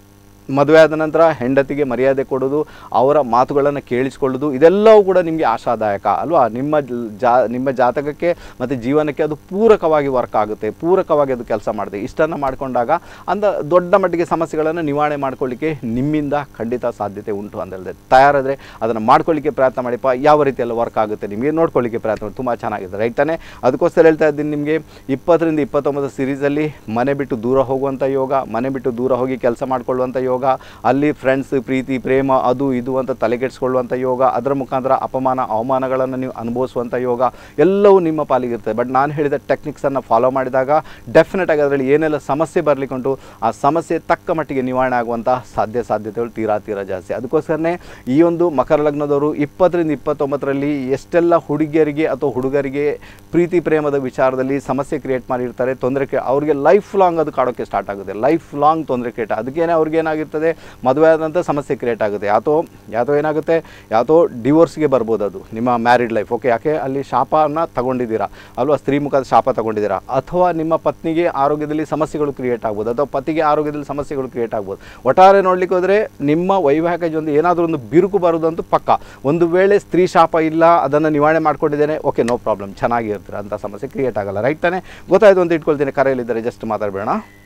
[SPEAKER 1] ಮದುವೆ ಆದ ನಂತರ ಹೆಂಡತಿಗೆ ಮರ್ಯಾದೆ ಕೊಡೋದು ಅವರ ಮಾತುಗಳನ್ನು ಕೇಳಿಸ್ಕೊಳ್ಳೋದು ಇದೆಲ್ಲವೂ ಕೂಡ ನಿಮಗೆ ಆಶಾದಾಯಕ ಅಲ್ವಾ ನಿಮ್ಮ ಜ- ಜಾ ನಿಮ್ಮ ಜಾತಕಕ್ಕೆ ಮತ್ತು ಜೀವನಕ್ಕೆ ಅದು ಪೂರಕವಾಗಿ ವರ್ಕ್ ಆಗುತ್ತೆ ಪೂರಕವಾಗಿ ಅದು ಕೆಲಸ ಮಾಡುತ್ತೆ ಇಷ್ಟನ್ನು ಮಾಡಿಕೊಂಡಾಗ ಅಂದ ದೊಡ್ಡ ಮಟ್ಟಿಗೆ ಸಮಸ್ಯೆಗಳನ್ನು ನಿವಾರಣೆ ಮಾಡ್ಕೊಳ್ಳಿಕ್ಕೆ ನಿಮ್ಮಿಂದ ಖಂಡಿತ ಸಾಧ್ಯತೆ ಉಂಟು ಅಂತ ಹೇಳಿದೆ ತಯಾರಾದರೆ ಅದನ್ನು ಮಾಡ್ಕೊಳ್ಳಿಕ್ಕೆ ಪ್ರಯತ್ನ ಮಾಡಿಪ್ಪ ಯಾವ ರೀತಿಯೆಲ್ಲ ವರ್ಕ್ ಆಗುತ್ತೆ ನಿಮಗೆ ನೋಡ್ಕೊಳ್ಳಿಕ್ಕೆ ಪ್ರಯತ್ನ ಮಾಡಿ ತುಂಬ ಚೆನ್ನಾಗಿದೆ ರೈಟ್ ತಾನೇ ಅದಕ್ಕೋಸ್ಕರ ಹೇಳ್ತಾ ಇದ್ದೀನಿ ನಿಮಗೆ ಇಪ್ಪತ್ತರಿಂದ ಇಪ್ಪತ್ತೊಂಬತ್ತು ಸೀರೀಸಲ್ಲಿ ಮನೆ ಬಿಟ್ಟು ದೂರ ಹೋಗುವಂಥ ಯೋಗ ಮನೆ ಬಿಟ್ಟು ದೂರ ಹೋಗಿ ಕೆಲಸ ಮಾಡ್ಕೊಳ್ಳುವಂಥ ಯೋಗ ಅಲ್ಲಿ ಫ್ರೆಂಡ್ಸ್ ಪ್ರೀತಿ ಪ್ರೇಮ ಅದು ಇದು ಅಂತ ತಲೆಗೆಡಿಸ್ಕೊಳ್ಳುವಂಥ ಯೋಗ ಅದರ ಮುಖಾಂತರ ಅಪಮಾನ ಅವಮಾನಗಳನ್ನು ನೀವು ಅನುಭವಿಸುವಂಥ ಯೋಗ ಎಲ್ಲವೂ ನಿಮ್ಮ ಪಾಲಿಗಿರ್ತದೆ ಬಟ್ ನಾನು ಹೇಳಿದ ಟೆಕ್ನಿಕ್ಸನ್ನು ಫಾಲೋ ಮಾಡಿದಾಗ ಡೆಫಿನೆಟ್ ಆಗಿ ಅದರಲ್ಲಿ ಏನೆಲ್ಲ ಸಮಸ್ಯೆ ಬರಲಿಕ್ಕೆ ಉಂಟು ಆ ಸಮಸ್ಯೆ ತಕ್ಕ ಮಟ್ಟಿಗೆ ನಿವಾರಣೆ ಆಗುವಂಥ ಸಾಧ್ಯ ಸಾಧ್ಯತೆಗಳು ತೀರಾ ತೀರಾ ಜಾಸ್ತಿ ಅದಕ್ಕೋಸ್ಕರನೇ ಈ ಒಂದು ಮಕರ ಲಗ್ನದವರು ಇಪ್ಪತ್ತರಿಂದ ಇಪ್ಪತ್ತೊಂಬತ್ತರಲ್ಲಿ ಎಷ್ಟೆಲ್ಲ ಹುಡುಗಿಯರಿಗೆ ಅಥವಾ ಹುಡುಗರಿಗೆ ಪ್ರೀತಿ ಪ್ರೇಮದ ವಿಚಾರದಲ್ಲಿ ಸಮಸ್ಯೆ ಕ್ರಿಯೇಟ್ ಮಾಡಿರ್ತಾರೆ ತೊಂದರೆ ಕ್ರಿಯೇ ಅವ್ರಿಗೆ ಲೈಫ್ ಲಾಂಗ್ ಅದು ಕಾಡೋಕ್ಕೆ ಸ್ಟಾರ್ಟ್ ಆಗುತ್ತೆ ಲೈಫ್ ಲಾಂಗ್ ತೊಂದರೆ ಕ್ರಿಯೇಟ್ ಅದಕ್ಕೇನೆ ಅವ್ರಿಗೆ ಏನಾಗಿರ್ತದೆ ಮದುವೆ ಆದಂಥ ಸಮಸ್ಯೆ ಕ್ರಿಯೇಟ್ ಆಗುತ್ತೆ ಯಾತೋ ಯಾತೋ ಏನಾಗುತ್ತೆ ಯಾತೋ ಡಿವೋರ್ಸ್ಗೆ ಬರ್ಬೋದು ಅದು ನಿಮ್ಮ ಮ್ಯಾರಿಡ್ ಲೈಫ್ ಓಕೆ ಯಾಕೆ ಅಲ್ಲಿ ಶಾಪನ ತಗೊಂಡಿದ್ದೀರಾ ಅಲ್ವಾ ಸ್ತ್ರೀ ಮುಖದ ಶಾಪ ತಗೊಂಡಿದ್ದೀರಾ ಅಥವಾ ನಿಮ್ಮ ಪತ್ನಿಗೆ ಆರೋಗ್ಯದಲ್ಲಿ ಸಮಸ್ಯೆಗಳು ಕ್ರಿಯೇಟ್ ಆಗ್ಬೋದು ಅಥವಾ ಪತಿಗೆ ಆರೋಗ್ಯದಲ್ಲಿ ಸಮಸ್ಯೆಗಳು ಕ್ರಿಯೇಟ್ ಆಗ್ಬೋದು ಒಟ್ಟಾರೆ ನೋಡ್ಲಿಕ್ಕೆ ಹೋದರೆ ನಿಮ್ಮ ವೈವಾಹಿಕ ಜೊತೆ ಏನಾದರೂ ಒಂದು ಬಿರುಕು ಬರೋದಂತೂ ಪಕ್ಕ ಒಂದು ವೇಳೆ ಸ್ತ್ರೀ ಶಾಪ ಇಲ್ಲ ಅದನ್ನು ನಿವಾರಣೆ ಮಾಡ್ಕೊಂಡಿದ್ದೇನೆ ಓಕೆ ನೋ ಪ್ರಾಬ್ಲಮ್ ಚೆನ್ನಾಗಿರ್ತೀರ ಅಂತ ಸಮಸ್ಯೆ ಕ್ರಿಯೇಟ್ ಆಗಲ್ಲ ರೈಟ್ ತಾನೇ ಗೊತ್ತಾಯ್ತು ಅಂತ ಇಟ್ಕೊಳ್ತೀನಿ ಕರೆಯಲ್ಲಿದ್ದಾರೆ ಜಸ್ಟ್ ಮಾತಾಡಬೇಡ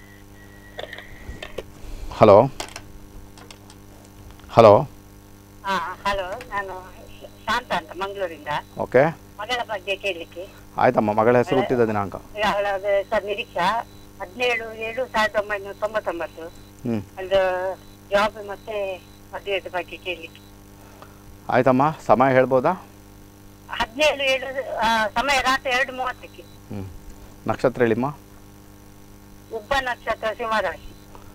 [SPEAKER 1] ಹಲೋ ಹಲೋ
[SPEAKER 2] ಹಾ ಹಲೋ ನಾನು ಶಾಂತ ಅಂತ ಮಂಗಳೂರಿಂದ
[SPEAKER 1] ಓಕೆ
[SPEAKER 2] ಮಗಳ ಬಗ್ಗೆ ಕೇಳಲಿಕ್ಕೆ
[SPEAKER 1] ಆಯ್ತಮ್ಮ ಮಗಳ ಹೆಸರು ಹುಟ್ಟಿದ ದಿನಾಂಕ
[SPEAKER 2] ಅವಳದು ಸರ್ ನಿರೀಕ್ಷಾ ಹದಿನೇಳು ಏಳು ಸಾವಿರದ ಒಂಬೈನೂರ ತೊಂಬತ್ತೊಂಬತ್ತು
[SPEAKER 1] ಹ್ಞೂ
[SPEAKER 2] ಒಂದು ಜಾಬ್ ಮತ್ತೆ ಮದುವೆದ ಬಗ್ಗೆ ಕೇಳಲಿಕ್ಕೆ
[SPEAKER 1] ಆಯ್ತಮ್ಮ ಸಮಯ ಹೇಳ್ಬೋದಾ
[SPEAKER 2] ಹದಿನೇಳು ಏಳು ಆ, ಸಮಯ ರಾತ್ರಿ ಎರಡು ಮೂವತ್ತಕ್ಕೆ
[SPEAKER 1] ಹ್ಞೂ ನಕ್ಷತ್ರ ಹೇಳಿಮ್ಮ
[SPEAKER 2] ಉಬ್ಬ ನಕ್ಷತ್ರ ಸಿಂಹರಾಶಿ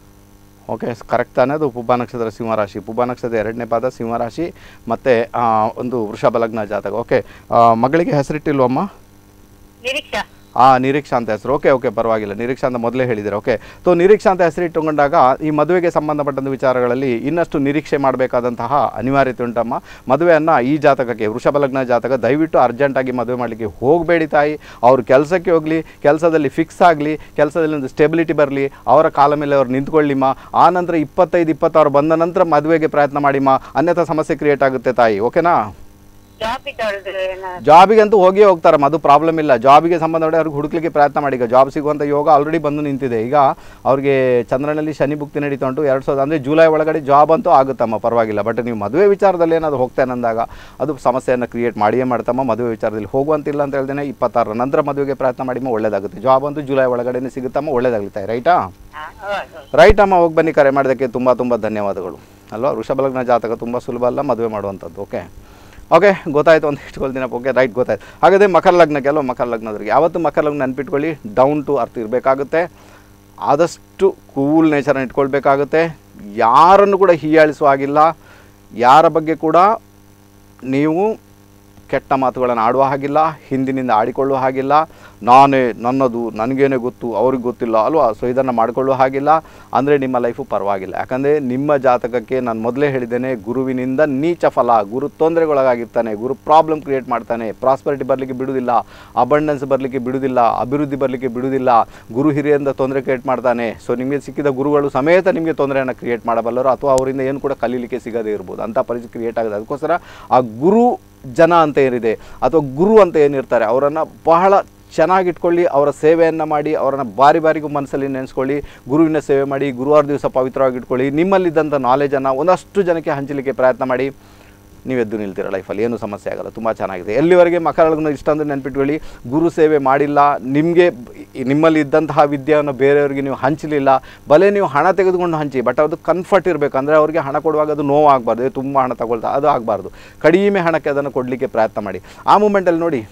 [SPEAKER 1] ಓಕೆ ಕರೆಕ್ಟ್ ತಾನೇ ಅದು ಪುಬ್ಬ ನಕ್ಷತ್ರ ಸಿಂಹರಾಶಿ ಪುಬ್ಬ ನಕ್ಷತ್ರದ ಎರಡನೇ ಪಾದ ಸಿಂಹರಾಶಿ ಮತ್ತು ಒಂದು ವೃಷಭ ಲಗ್ನ ಜಾತಕ ಓಕೆ ಮಗಳಿಗೆ ಹೆಸರಿಟ್ಟಿಲ್ವಮ್ಮ
[SPEAKER 2] ನಿರೀಕ್ಷಾ
[SPEAKER 1] ಆ ನಿರೀಕ್ಷಾ ಅಂತ ಹೆಸರು ಓಕೆ ಓಕೆ ಪರವಾಗಿಲ್ಲ ನಿರೀಕ್ಷಾ ಅಂತ ಮೊದಲೇ ಹೇಳಿದ್ದೀರಾ ಓಕೆ ಸೊ ನಿರೀಕ್ಷಾ ಅಂತ ಹೆಸರಿಟ್ಟುಕೊಂಡಾಗ ಈ ಮದುವೆಗೆ ಸಂಬಂಧಪಟ್ಟಂಥ ವಿಚಾರಗಳಲ್ಲಿ ಇನ್ನಷ್ಟು ನಿರೀಕ್ಷೆ ಮಾಡಬೇಕಾದಂತಹ ಅನಿವಾರ್ಯತೆ ಉಂಟಮ್ಮ ಮದುವೆಯನ್ನು ಈ ಜಾತಕಕ್ಕೆ ವೃಷಭ ಲಗ್ನ ಜಾತಕ ದಯವಿಟ್ಟು ಅರ್ಜೆಂಟಾಗಿ ಮದುವೆ ಮಾಡಲಿಕ್ಕೆ ಹೋಗಬೇಡಿ ತಾಯಿ ಅವ್ರು ಕೆಲಸಕ್ಕೆ ಹೋಗಲಿ ಕೆಲಸದಲ್ಲಿ ಫಿಕ್ಸ್ ಆಗಲಿ ಕೆಲಸದಲ್ಲಿ ಒಂದು ಸ್ಟೆಬಿಲಿಟಿ ಬರಲಿ ಅವರ ಕಾಲ ಮೇಲೆ ಅವ್ರು ನಿಂತ್ಕೊಳ್ಳಿಮ್ಮ ಆ ನಂತರ ಇಪ್ಪತ್ತೈದು ಇಪ್ಪತ್ತಾರು ಬಂದ ನಂತರ ಮದುವೆಗೆ ಪ್ರಯತ್ನ ಮಾಡಿಮ್ಮ ಅನ್ಯಥಾ ಸಮಸ್ಯೆ ಕ್ರಿಯೇಟ್ ಆಗುತ್ತೆ ತಾಯಿ ಓಕೆನಾ
[SPEAKER 2] ಜಾಬ್ ಇದ್ದವಳದು ಏನ
[SPEAKER 1] ಜಾಬಿಗಂತೂ ಹೋಗಿ ಹೋಗ್ತಾರಮ್ಮ ಅದು ಪ್ರಾಬ್ಲಮ್ ಇಲ್ಲ ಜಾಬಿಗೆ ಸಂಬಂಧಪಟ್ಟ ಅವ್ರಿಗೆ ಹುಡುಕ್ಲಿಕ್ಕೆ ಪ್ರಯತ್ನ ಮಾಡಿ ಈಗ ಜಾಬ್ ಸಿಗುವಂಥ ಯೋಗ ಆಲ್ರೆಡಿ ಬಂದು ನಿಂತಿದೆ ಈಗ ಅವ್ರಿಗೆ ಚಂದ್ರನಲ್ಲಿ ಶನಿ ಭುಕ್ತಿ ನಡೀತಾ ಉಂಟು ಎರಡು ಸಾವಿರದ ಅಂದರೆ ಜುಲೈ ಒಳಗಡೆ ಜಾಬ್ ಅಂತೂ ಆಗುತ್ತಮ್ಮ ಪರವಾಗಿಲ್ಲ ಬಟ್ ನೀವು ಮದುವೆ ವಿಚಾರದಲ್ಲಿ ಏನಾದರೂ ಹೋಗ್ತೇನೆ ಅಂದಾಗ ಅದು ಸಮಸ್ಯೆಯನ್ನು ಕ್ರಿಯೇಟ್ ಮಾಡಿಯೇ ಮಾಡ್ತಮ್ಮ ಮದುವೆ ವಿಚಾರದಲ್ಲಿ ಹೋಗುವಂತಿಲ್ಲ ಅಂತ ಹೇಳ್ದೇನೆ ಇಪ್ಪತ್ತಾರರ ನಂತರ ಮದುವೆಗೆ ಪ್ರಯತ್ನ ಮಾಡಿಮ್ಮ ಒಳ್ಳೇದಾಗುತ್ತೆ ಜಾಬ್ ಅಂತೂ ಜುಲೈ ಒಳಗಡೆನೇ ಸಿಗುತ್ತಮ್ಮ ಒಳ್ಳೇದಾಗ್ಲಿತ್ತೆ ರೈಟಾ
[SPEAKER 2] ಹಾ, ಹೌದು, ಹೌದು.
[SPEAKER 1] ರೈಟ್ ಅಮ್ಮ ಹೋಗಿ ಬನ್ನಿ ಕರೆ ಮಾಡೋದಕ್ಕೆ ತುಂಬ ತುಂಬ ಧನ್ಯವಾದಗಳು ಅಲ್ವಾ ವೃಷಭ ಲಗ್ನ ಜಾತಕ ತುಂಬ ಸುಲಭ ಅಲ್ಲ ಮದುವೆ ಮಾಡುವಂಥದ್ದು ಓಕೆ ಓಕೆ ಗೊತ್ತಾಯ್ತು ಅಂತ ಇಟ್ಕೊಳ್ತೀನಪ್ಪ ಓಕೆ ರೈಟ್ ಗೊತ್ತಾಯ್ತು ಹಾಗಾದರೆ ಮಕರ ಲಗ್ನಕ್ಕೆ ಅಲ್ವಾ ಮಕರ ಲಗ್ನದವ್ರಿಗೆ ಯಾವತ್ತು ಮಕರ ಲಗ್ನ ನೆನ್ಪಿಟ್ಕೊಳ್ಳಿ ಡೌನ್ ಟು ಅರ್ತ್ ಇರಬೇಕಾಗುತ್ತೆ ಆದಷ್ಟು ಕೂಲ್ ನೇಚರನ್ನು ಇಟ್ಕೊಳ್ಬೇಕಾಗುತ್ತೆ ಯಾರನ್ನು ಕೂಡ ಹೀಯಾಳಿಸುವ ಹಾಗಿಲ್ಲ ಯಾರ ಬಗ್ಗೆ ಕೂಡ ನೀವು ಕೆಟ್ಟ ಮಾತುಗಳನ್ನು ಆಡುವ ಹಾಗಿಲ್ಲ ಹಿಂದಿನಿಂದ ಆಡಿಕೊಳ್ಳುವ ಹಾಗಿಲ್ಲ ನಾನೇ ನನ್ನದು ನನಗೇನೆ ಗೊತ್ತು ಅವ್ರಿಗೆ ಗೊತ್ತಿಲ್ಲ ಅಲ್ವಾ ಸೊ ಇದನ್ನು ಮಾಡಿಕೊಳ್ಳುವ ಹಾಗಿಲ್ಲ ಅಂದರೆ ನಿಮ್ಮ ಲೈಫು ಪರವಾಗಿಲ್ಲ ಯಾಕಂದರೆ ನಿಮ್ಮ ಜಾತಕಕ್ಕೆ ನಾನು ಮೊದಲೇ ಹೇಳಿದ್ದೇನೆ ಗುರುವಿನಿಂದ ನೀಚ ಫಲ ಗುರು ತೊಂದರೆಗೊಳಗಾಗಿರ್ತಾನೆ ಗುರು ಪ್ರಾಬ್ಲಮ್ ಕ್ರಿಯೇಟ್ ಮಾಡ್ತಾನೆ ಪ್ರಾಸ್ಪರಿಟಿ ಬರಲಿಕ್ಕೆ ಬಿಡುವುದಿಲ್ಲ ಅಬಂಡೆನ್ಸ್ ಬರಲಿಕ್ಕೆ ಬಿಡುವುದಿಲ್ಲ ಅಭಿವೃದ್ಧಿ ಬರಲಿಕ್ಕೆ ಬಿಡುವುದಿಲ್ಲ ಗುರು ಹಿರಿಯರಿಂದ ತೊಂದರೆ ಕ್ರಿಯೇಟ್ ಮಾಡ್ತಾನೆ ಸೊ ನಿಮಗೆ ಸಿಕ್ಕಿದ ಗುರುಗಳು ಸಮೇತ ನಿಮಗೆ ತೊಂದರೆಯನ್ನು ಕ್ರಿಯೇಟ್ ಮಾಡಬಲ್ಲರು ಅಥವಾ ಅವರಿಂದ ಏನು ಕೂಡ ಕಲೀಲಿಕ್ಕೆ ಸಿಗದೇ ಇರ್ಬೋದು ಅಂಥ ಪರಿಸ್ಥಿತಿ ಕ್ರಿಯೇಟ್ ಆಗುತ್ತೆ ಅದಕ್ಕೋಸ್ಕರ ಆ ಗುರು ಜನ ಅಂತ ಏನಿದೆ ಅಥವಾ ಗುರು ಅಂತ ಏನಿರ್ತಾರೆ ಅವರನ್ನು ಬಹಳ ಚೆನ್ನಾಗಿಟ್ಕೊಳ್ಳಿ ಅವರ ಸೇವೆಯನ್ನು ಮಾಡಿ ಅವರನ್ನು ಬಾರಿ ಬಾರಿಗೂ ಮನಸ್ಸಲ್ಲಿ ನೆನೆಸ್ಕೊಳ್ಳಿ ಗುರುವಿನ ಸೇವೆ ಮಾಡಿ ಗುರುವಾರ ದಿವಸ ಪವಿತ್ರವಾಗಿಟ್ಕೊಳ್ಳಿ ನಿಮ್ಮಲ್ಲಿದ್ದಂಥ ನಾಲೆಜನ್ನು ಒಂದಷ್ಟು ಜನಕ್ಕೆ ಹಂಚಲಿಕ್ಕೆ ಪ್ರಯತ್ನ ಮಾಡಿ ನೀವು ಎದ್ದು ನಿಲ್ತೀರ ಲೈಫಲ್ಲಿ ಏನೂ ಸಮಸ್ಯೆ ಆಗಲ್ಲ ತುಂಬ ಚೆನ್ನಾಗಿದೆ ಎಲ್ಲಿವರೆಗೆ ಮಕರಗಳನ್ನು ಇಷ್ಟ ಅಂದರೆ ನೆನ್ಪಿಟ್ಕೊಳ್ಳಿ ಗುರು ಸೇವೆ ಮಾಡಿಲ್ಲ ನಿಮಗೆ ನಿಮ್ಮಲ್ಲಿ ಇದ್ದಂತಹ ವಿದ್ಯೆಯನ್ನು ಬೇರೆಯವರಿಗೆ ನೀವು ಹಂಚಲಿಲ್ಲ ಬಲೆ ನೀವು ಹಣ ತೆಗೆದುಕೊಂಡು ಹಂಚಿ ಬಟ್ ಅದು ಕನ್ಫರ್ಟ್ ಇರಬೇಕು ಅಂದರೆ ಅವರಿಗೆ ಹಣ ಕೊಡುವಾಗ ಅದು ನೋವು ಆಗಬಾರ್ದು ತುಂಬ ಹಣ ತಗೊಳ್ತಾ ಅದು ಆಗಬಾರ್ದು ಕಡಿಮೆ ಹಣಕ್ಕೆ ಅದನ್ನು ಕೊಡಲಿಕ್ಕೆ ಪ್ರಯತ್ನ ಮಾಡಿ ಆ ಮೂಮೆಂಟಲ್ಲಿ ನೋಡಿ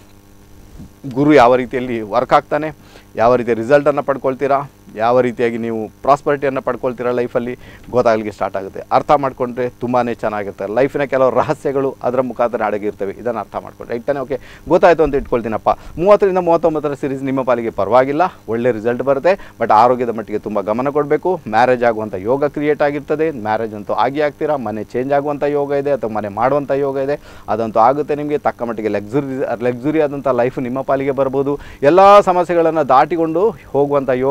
[SPEAKER 1] ಗುರು ಯಾವ ರೀತಿಯಲ್ಲಿ ವರ್ಕ್ ಆಗ್ತಾನೆ ಯಾವ ರೀತಿಯ ರಿಸಲ್ಟನ್ನು ಪಡ್ಕೊಳ್ತೀರಾ ಯಾವ ರೀತಿಯಾಗಿ ನೀವು ಪ್ರಾಸ್ಪರಿಟಿಯನ್ನು ಪಡ್ಕೊಳ್ತೀರಾ ಲೈಫಲ್ಲಿ ಗೊತ್ತಾಗಲಿಕ್ಕೆ ಸ್ಟಾರ್ಟ್ ಆಗುತ್ತೆ ಅರ್ಥ ಮಾಡಿಕೊಂಡ್ರೆ ತುಂಬಾ ಚೆನ್ನಾಗಿರುತ್ತೆ ಲೈಫಿನ ಕೆಲವು ರಹಸ್ಯಗಳು ಅದರ ಮುಖಾಂತರ ಅಡಗಿರ್ತವೆ ಇದನ್ನು ಅರ್ಥ ಮಾಡ್ಕೊಂಡ್ರೆ ರೈಟ್ ತಾನೇ ಓಕೆ ಗೊತ್ತಾಯಿತು ಅಂತ ಇಟ್ಕೊಳ್ತೀನಪ್ಪ ಮೂವತ್ತರಿಂದ ಮೂವತ್ತೊಂಬತ್ತರ ಸೀರೀಸ್ ನಿಮ್ಮ ಪಾಲಿಗೆ ಪರವಾಗಿಲ್ಲ ಒಳ್ಳೆ ರಿಸಲ್ಟ್ ಬರುತ್ತೆ ಬಟ್ ಆರೋಗ್ಯದ ಮಟ್ಟಿಗೆ ತುಂಬ ಗಮನ ಕೊಡಬೇಕು ಮ್ಯಾರೇಜ್ ಆಗುವಂಥ ಯೋಗ ಕ್ರಿಯೇಟ್ ಆಗಿರ್ತದೆ ಮ್ಯಾರೇಜ್ ಅಂತೂ ಆಗಿ ಆಗ್ತೀರಾ ಮನೆ ಚೇಂಜ್ ಆಗುವಂಥ ಯೋಗ ಇದೆ ಅಥವಾ ಮನೆ ಮಾಡುವಂಥ ಯೋಗ ಇದೆ ಅದಂತೂ ಆಗುತ್ತೆ ನಿಮಗೆ ತಕ್ಕ ಮಟ್ಟಿಗೆ ಲಕ್ಸುರಿ ಲಕ್ಸುರಿ ಆದಂಥ ಲೈಫ್ ನಿಮ್ಮ ಪಾಲಿಗೆ ಬರ್ಬೋದು ಎಲ್ಲ ಸಮಸ್ಯೆಗಳನ್ನು ದಾಟಿಕೊಂಡು ಹೋಗುವಂಥ ಯೋಗ ಭಾಗ್ಯ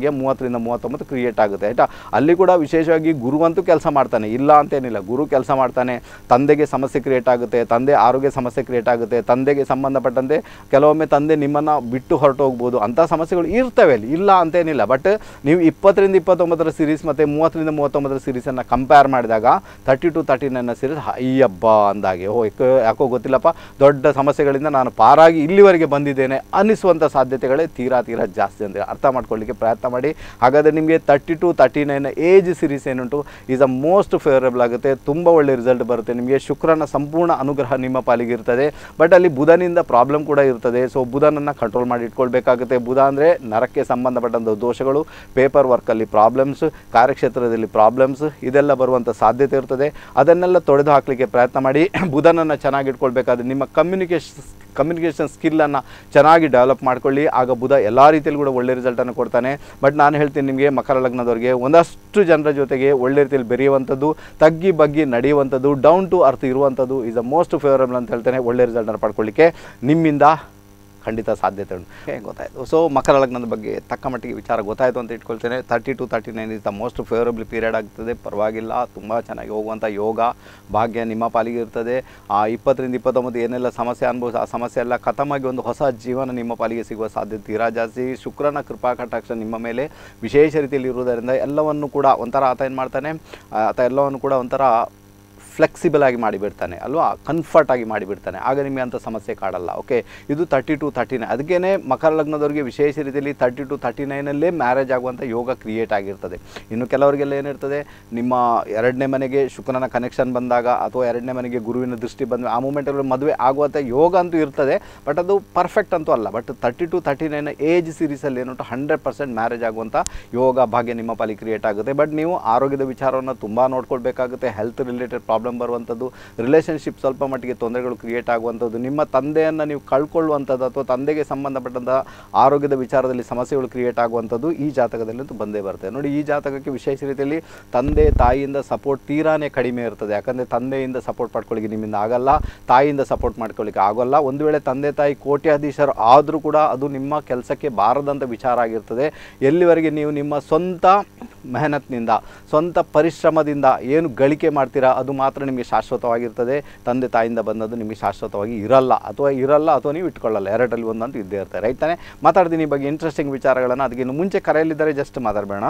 [SPEAKER 1] ಭಾಗ್ಯ ಮೂವತ್ತರಿಂದ ಮೂವತ್ತೊಂಬತ್ತು ಕ್ರಿಯೇಟ್ ಆಗುತ್ತೆ ಆಯಿತಾ ಅಲ್ಲಿ ಕೂಡ ವಿಶೇಷವಾಗಿ ಗುರುವಂತೂ ಕೆಲಸ ಮಾಡ್ತಾನೆ ಇಲ್ಲ ಅಂತೇನಿಲ್ಲ ಗುರು ಕೆಲಸ ಮಾಡ್ತಾನೆ ತಂದೆಗೆ ಸಮಸ್ಯೆ ಕ್ರಿಯೇಟ್ ಆಗುತ್ತೆ ತಂದೆ ಆರೋಗ್ಯ ಸಮಸ್ಯೆ ಕ್ರಿಯೇಟ್ ಆಗುತ್ತೆ ತಂದೆಗೆ ಸಂಬಂಧಪಟ್ಟಂತೆ ಕೆಲವೊಮ್ಮೆ ತಂದೆ ನಿಮ್ಮನ್ನು ಬಿಟ್ಟು ಹೊರಟು ಹೋಗ್ಬೋದು ಅಂಥ ಸಮಸ್ಯೆಗಳು ಇರ್ತವೆ ಅಲ್ಲಿ ಇಲ್ಲ ಅಂತೇನಿಲ್ಲ ಬಟ್ ನೀವು ಇಪ್ಪತ್ತರಿಂದ ಇಪ್ಪತ್ತೊಂಬತ್ತರ ಸೀರೀಸ್ ಮತ್ತು ಮೂವತ್ತರಿಂದ ಮೂವತ್ತೊಂಬತ್ತರ ಸೀರೀಸನ್ನು ಕಂಪೇರ್ ಮಾಡಿದಾಗ thirty two thirty nine series ಅಯ್ಯಬ್ಬ ಅಂದಾಗೆ ಓ ಯಾಕೋ ಯಾಕೋ ಗೊತ್ತಿಲ್ಲಪ್ಪ ದೊಡ್ಡ ಸಮಸ್ಯೆಗಳಿಂದ ನಾನು ಪಾರಾಗಿ ಇಲ್ಲಿವರೆಗೆ ಬಂದಿದ್ದೇನೆ ಅನ್ನಿಸುವಂಥ ಸಾಧ್ಯತೆಗಳೇ ತೀರಾ ತೀರಾ ಜಾಸ್ತಿ ಅಂತ ಅರ್ಥ ಮಾಡ್ಕೊಳ್ಳಿಕ್ಕೆ ಪ್ರಯತ್ನ ಮಾಡಿ ಹಾಗಾದರೆ ನಿಮಗೆ thirty two thirty nine age series ಏನುಂಟು ಈಸ್ ಅ ಮೋಸ್ಟ್ ಫೇವರೇಬಲ್ ಆಗುತ್ತೆ ತುಂಬ ಒಳ್ಳೆ ರಿಸಲ್ಟ್ ಬರುತ್ತೆ ನಿಮಗೆ ಶುಕ್ರನ ಸಂಪೂರ್ಣ ಅನುಗ್ರಹ ನಿಮ್ಮ ಪಾಲಿಗೆ ಇರ್ತದೆ ಬಟ್ ಅಲ್ಲಿ ಬುಧನಿಂದ ಪ್ರಾಬ್ಲಮ್ ಕೂಡ ಇರ್ತದೆ ಸೊ ಬುಧನನ್ನು ಕಂಟ್ರೋಲ್ ಮಾಡಿ ಇಟ್ಕೊಳ್ಬೇಕಾಗುತ್ತೆ ಬುಧ ಅಂದರೆ ನರಕ್ಕೆ ಸಂಬಂಧಪಟ್ಟಂಥ ದೋಷಗಳು ಪೇಪರ್ ವರ್ಕಲ್ಲಿ ಪ್ರಾಬ್ಲಮ್ಸ್ ಕಾರ್ಯಕ್ಷೇತ್ರದಲ್ಲಿ ಪ್ರಾಬ್ಲಮ್ಸ್ ಇದೆಲ್ಲ ಬರುವಂಥ ಸಾಧ್ಯತೆ ಇರ್ತದೆ ಅದನ್ನೆಲ್ಲ ತೊಡೆದು ಹಾಕಲಿಕ್ಕೆ ಪ್ರಯತ್ನ ಮಾಡಿ ಬುಧನನ್ನು ಚೆನ್ನಾಗಿ ಇಟ್ಕೊಳ್ಬೇಕಾದ್ರೆ ನಿಮ್ಮ ಕಮ್ಯುನಿಕೇಷನ್ ಕಮ್ಯುನಿಕೇಷನ್ ಸ್ಕಿಲ್ಲನ್ನು ಚೆನ್ನಾಗಿ ಡೆವಲಪ್ ಮಾಡ್ಕೊಳ್ಳಿ ಆಗ ಬುಧ ಎಲ್ಲ ರೀತಿಯಲ್ಲಿ ಕೂಡ ಒಳ್ಳೆ ರಿಸಲ್ಟನ್ನು ಕೊಡ್ತಾನೆ ಬಟ್ ನಾನು ಹೇಳ್ತೀನಿ ನಿಮಗೆ ಮಕರ ಲಗ್ನದವರಿಗೆ ಒಂದಷ್ಟು ಜನರ ಜೊತೆಗೆ ಒಳ್ಳೆ ರೀತಿಯಲ್ಲಿ ಬೆರೆಯುವಂಥದ್ದು ತಗ್ಗಿ ಬಗ್ಗಿ ನಡೆಯುವಂಥದ್ದು ಡೌನ್ ಟು ಅರ್ತ್ ಇರುವಂಥದ್ದು ಈಸ್ ಅ ಮೋಸ್ಟ್ ಫೇವರಬಲ್ ಅಂತ ಹೇಳ್ತೇನೆ ಒಳ್ಳೆ ರಿಸಲ್ಟನ್ನು ಪಡ್ಕೊಳ್ಳಿಕ್ಕೆ ನಿಮ್ಮಿಂದ ಖಂಡಿತ ಸಾಧ್ಯತೆ ಉಂಟು Okay, ಗೊತ್ತಾಯಿತು ಸೊ ಮಕರ ಲಗ್ನದ ಬಗ್ಗೆ ತಕ್ಕ ಮಟ್ಟಿಗೆ ವಿಚಾರ ಗೊತ್ತಾಯಿತು ಅಂತ ಇಟ್ಕೊಳ್ತೇನೆ thirty two thirty nine is the most favourable period ಆಗ್ತದೆ ಪರವಾಗಿಲ್ಲ ತುಂಬ ಚೆನ್ನಾಗಿ ಹೋಗುವಂಥ ಯೋಗ ಭಾಗ್ಯ ನಿಮ್ಮ ಪಾಲಿಗೆ ಇರ್ತದೆ ಆ ಇಪ್ಪತ್ತರಿಂದ ಇಪ್ಪತ್ತೊಂಬತ್ತು ಏನೆಲ್ಲ ಸಮಸ್ಯೆ ಅನುಭವಿಸ ಆ ಸಮಸ್ಯೆ ಎಲ್ಲ ಖತಮಾಗಿ ಒಂದು ಹೊಸ ಜೀವನ ನಿಮ್ಮ ಪಾಲಿಗೆ ಸಿಗುವ ಸಾಧ್ಯತೆ ತೀರಾ ಜಾಸ್ತಿ ಶುಕ್ರನ ಕೃಪಾ ಕಟಾಕ್ಷ ನಿಮ್ಮ ಮೇಲೆ ವಿಶೇಷ ರೀತಿಯಲ್ಲಿ ಇರುವುದರಿಂದ ಎಲ್ಲವನ್ನು ಕೂಡ ಒಂಥರ ಆತ ಏನು ಮಾಡ್ತಾನೆ ಆ, ಆತ ಎಲ್ಲವನ್ನು ಕೂಡ ಒಂಥರ ಫ್ಲೆಕ್ಸಿಬಲ್ ಆಗಿ ಮಾಡಿಬಿಡ್ತಾನೆ ಅಲ್ವಾ ಕಂಫರ್ಟ್ ಆಗಿ ಮಾಡಿಬಿಡ್ತಾನೆ ಆಗ ನಿಮಗೆ ಅಂಥ ಸಮಸ್ಯೆ ಕಾಡಲ್ಲ ಓಕೆ ಇದು ತರ್ಟಿ ಟು ತರ್ಟಿ ನೈನ್ ಅದಕ್ಕೇ ಮಕರ ಲಗ್ನದವರಿಗೆ ವಿಶೇಷ ರೀತಿಯಲ್ಲಿ ತರ್ಟಿ ಟು ತರ್ಟಿ ನೈನಲ್ಲೇ ಮ್ಯಾರೇಜ್ ಆಗುವಂಥ ಯೋಗ ಕ್ರಿಯೇಟ್ ಆಗಿರ್ತದೆ ಇನ್ನು ಕೆಲವರಿಗೆಲ್ಲ ಏನಿರ್ತದೆ ನಿಮ್ಮ ಎರಡನೇ ಮನೆಗೆ ಶುಕ್ರನ ಕನೆಕ್ಷನ್ ಬಂದಾಗ ಅಥವಾ ಎರಡನೇ ಮನೆಗೆ ಗುರುವಿನ ದೃಷ್ಟಿ ಬಂದ ಆ ಮೂಮೆಂಟಲ್ಲಿ ಮದುವೆ ಆಗುವಂಥ ಯೋಗ ಅಂತೂ ಇರ್ತದೆ ಬಟ್ ಅದು ಪರ್ಫೆಕ್ಟ್ ಅಂತೂ ಅಲ್ಲ but thirty two thirty nine age ಸೀರೀಸಲ್ಲಿ ಏನುಂಟು ಹಂಡ್ರೆಡ್ ಪರ್ಸೆಂಟ್ ಮ್ಯಾರೇಜ್ ಆಗುವಂಥ ಯೋಗ ಭಾಗ್ಯ ನಿಮ್ಮ ಪಾಲಿ ಕ್ರಿಯೇಟ್ ಆಗುತ್ತೆ ಬಟ್ ನೀವು ಆರೋಗ್ಯದ ವಿಚಾರವನ್ನು ತುಂಬ ನೋಡ್ಕೊಳ್ಬೇಕಾಗುತ್ತೆ ಹೆಲ್ತ್ ರಿಲೇಟೆಡ್ ಪ್ರಾಬ್ಲಮ್ ಬರುವಂಥದ್ದು ರಿಲೇಷನ್ಶಿಪ್ ಸ್ವಲ್ಪ ಮಟ್ಟಿಗೆ ತೊಂದರೆಗಳು ಕ್ರಿಯೇಟ್ ಆಗುವಂಥದ್ದು ನಿಮ್ಮ ತಂದೆಯನ್ನು ನೀವು ಕಳ್ಕೊಳ್ಳುವಂಥದ್ದು ಅಥವಾ ತಂದೆಗೆ ಸಂಬಂಧಪಟ್ಟಂಥ ಆರೋಗ್ಯದ ವಿಚಾರದಲ್ಲಿ ಸಮಸ್ಯೆಗಳು ಕ್ರಿಯೇಟ್ ಆಗುವಂಥದ್ದು ಈ ಜಾತಕದಲ್ಲಂತೂ ಬಂದೇ ಬರುತ್ತೆ ನೋಡಿ ಈ ಜಾತಕಕ್ಕೆ ವಿಶೇಷ ರೀತಿಯಲ್ಲಿ ತಂದೆ ತಾಯಿಯಿಂದ ಸಪೋರ್ಟ್ ತೀರಾನೇ ಕಡಿಮೆ ಇರ್ತದೆ ಯಾಕಂದರೆ ತಂದೆಯಿಂದ ಸಪೋರ್ಟ್ ಪಡ್ಕೊಳ್ಳಿಕ್ಕೆ ನಿಮ್ಮಿಂದ ಆಗಲ್ಲ ತಾಯಿಯಿಂದ ಸಪೋರ್ಟ್ ಮಾಡ್ಕೊಳ್ಳಿಕ್ಕೆ ಆಗೋಲ್ಲ ಒಂದು ವೇಳೆ ತಂದೆ ತಾಯಿ ಕೋಟ್ಯಾಧೀಶರು ಆದರೂ ಕೂಡ ಅದು ನಿಮ್ಮ ಕೆಲಸಕ್ಕೆ ಬಾರದಂಥ ವಿಚಾರ ಆಗಿರ್ತದೆ ಎಲ್ಲಿವರೆಗೆ ನೀವು ನಿಮ್ಮ ಸ್ವಂತ ಮೆಹನತ್ನಿಂದ ಸ್ವಂತ ಪರಿಶ್ರಮದಿಂದ ಏನು ಗಳಿಕೆ ಮಾಡ್ತೀರಾ ಅದು ಮಾತ್ರ ನಿಮಗೆ ಶಾಶ್ವತವಾಗಿರ್ತದೆ ತಂದೆ ತಾಯಿಯಿಂದ ಬಂದದ್ದು ನಿಮಗೆ ಶಾಶ್ವತವಾಗಿ ಇರಲ್ಲ ಅಥವಾ ಇರಲ್ಲ ಅಥವಾ ನೀವು ಇಟ್ಕೊಳ್ಳಲ್ಲ ಎರಡರಲ್ಲಿ ಒಂದಂತೂ ಇದ್ದೇ ಇರ್ತದೆ ರೈಟ್ ತಾನೆ ಮಾತಾಡ್ತೀನಿ ಈ ಬಗ್ಗೆ ಇಂಟ್ರೆಸ್ಟಿಂಗ್ ವಿಚಾರಗಳನ್ನು ಅದಕ್ಕೆ ಇನ್ನು ಮುಂಚೆ ಕರೆಯಲ್ಲಿದ್ದರೆ ಜಸ್ಟ್ ಮಾತಾಡಬೇಡ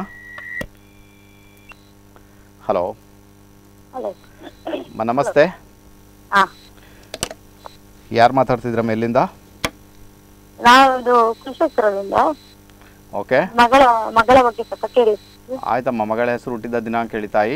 [SPEAKER 1] ಹಲೋ
[SPEAKER 2] ಹಲೋ
[SPEAKER 1] ನಮಸ್ತೆ
[SPEAKER 2] ಹಾ
[SPEAKER 1] ಯಾರು ಮಾತಾಡ್ತಿದ್ರಮ್ಮ ಎಲ್ಲಿಂದ
[SPEAKER 2] ನಾವೊಂದು ಕುಶೇಶ್ವರದಿಂದ
[SPEAKER 1] ಓಕೆ
[SPEAKER 2] ಮಗಳ ಮಗಳ ಬಗ್ಗೆ ಸ್ವಲ್ಪ ಕೇಳಿ
[SPEAKER 1] ಆಯ್ತಮ್ಮ ಮಗಳ ಹೆಸರು ಹುಟ್ಟಿದ ದಿನಾಂಕ ಹೇಳಿ ತಾಯಿ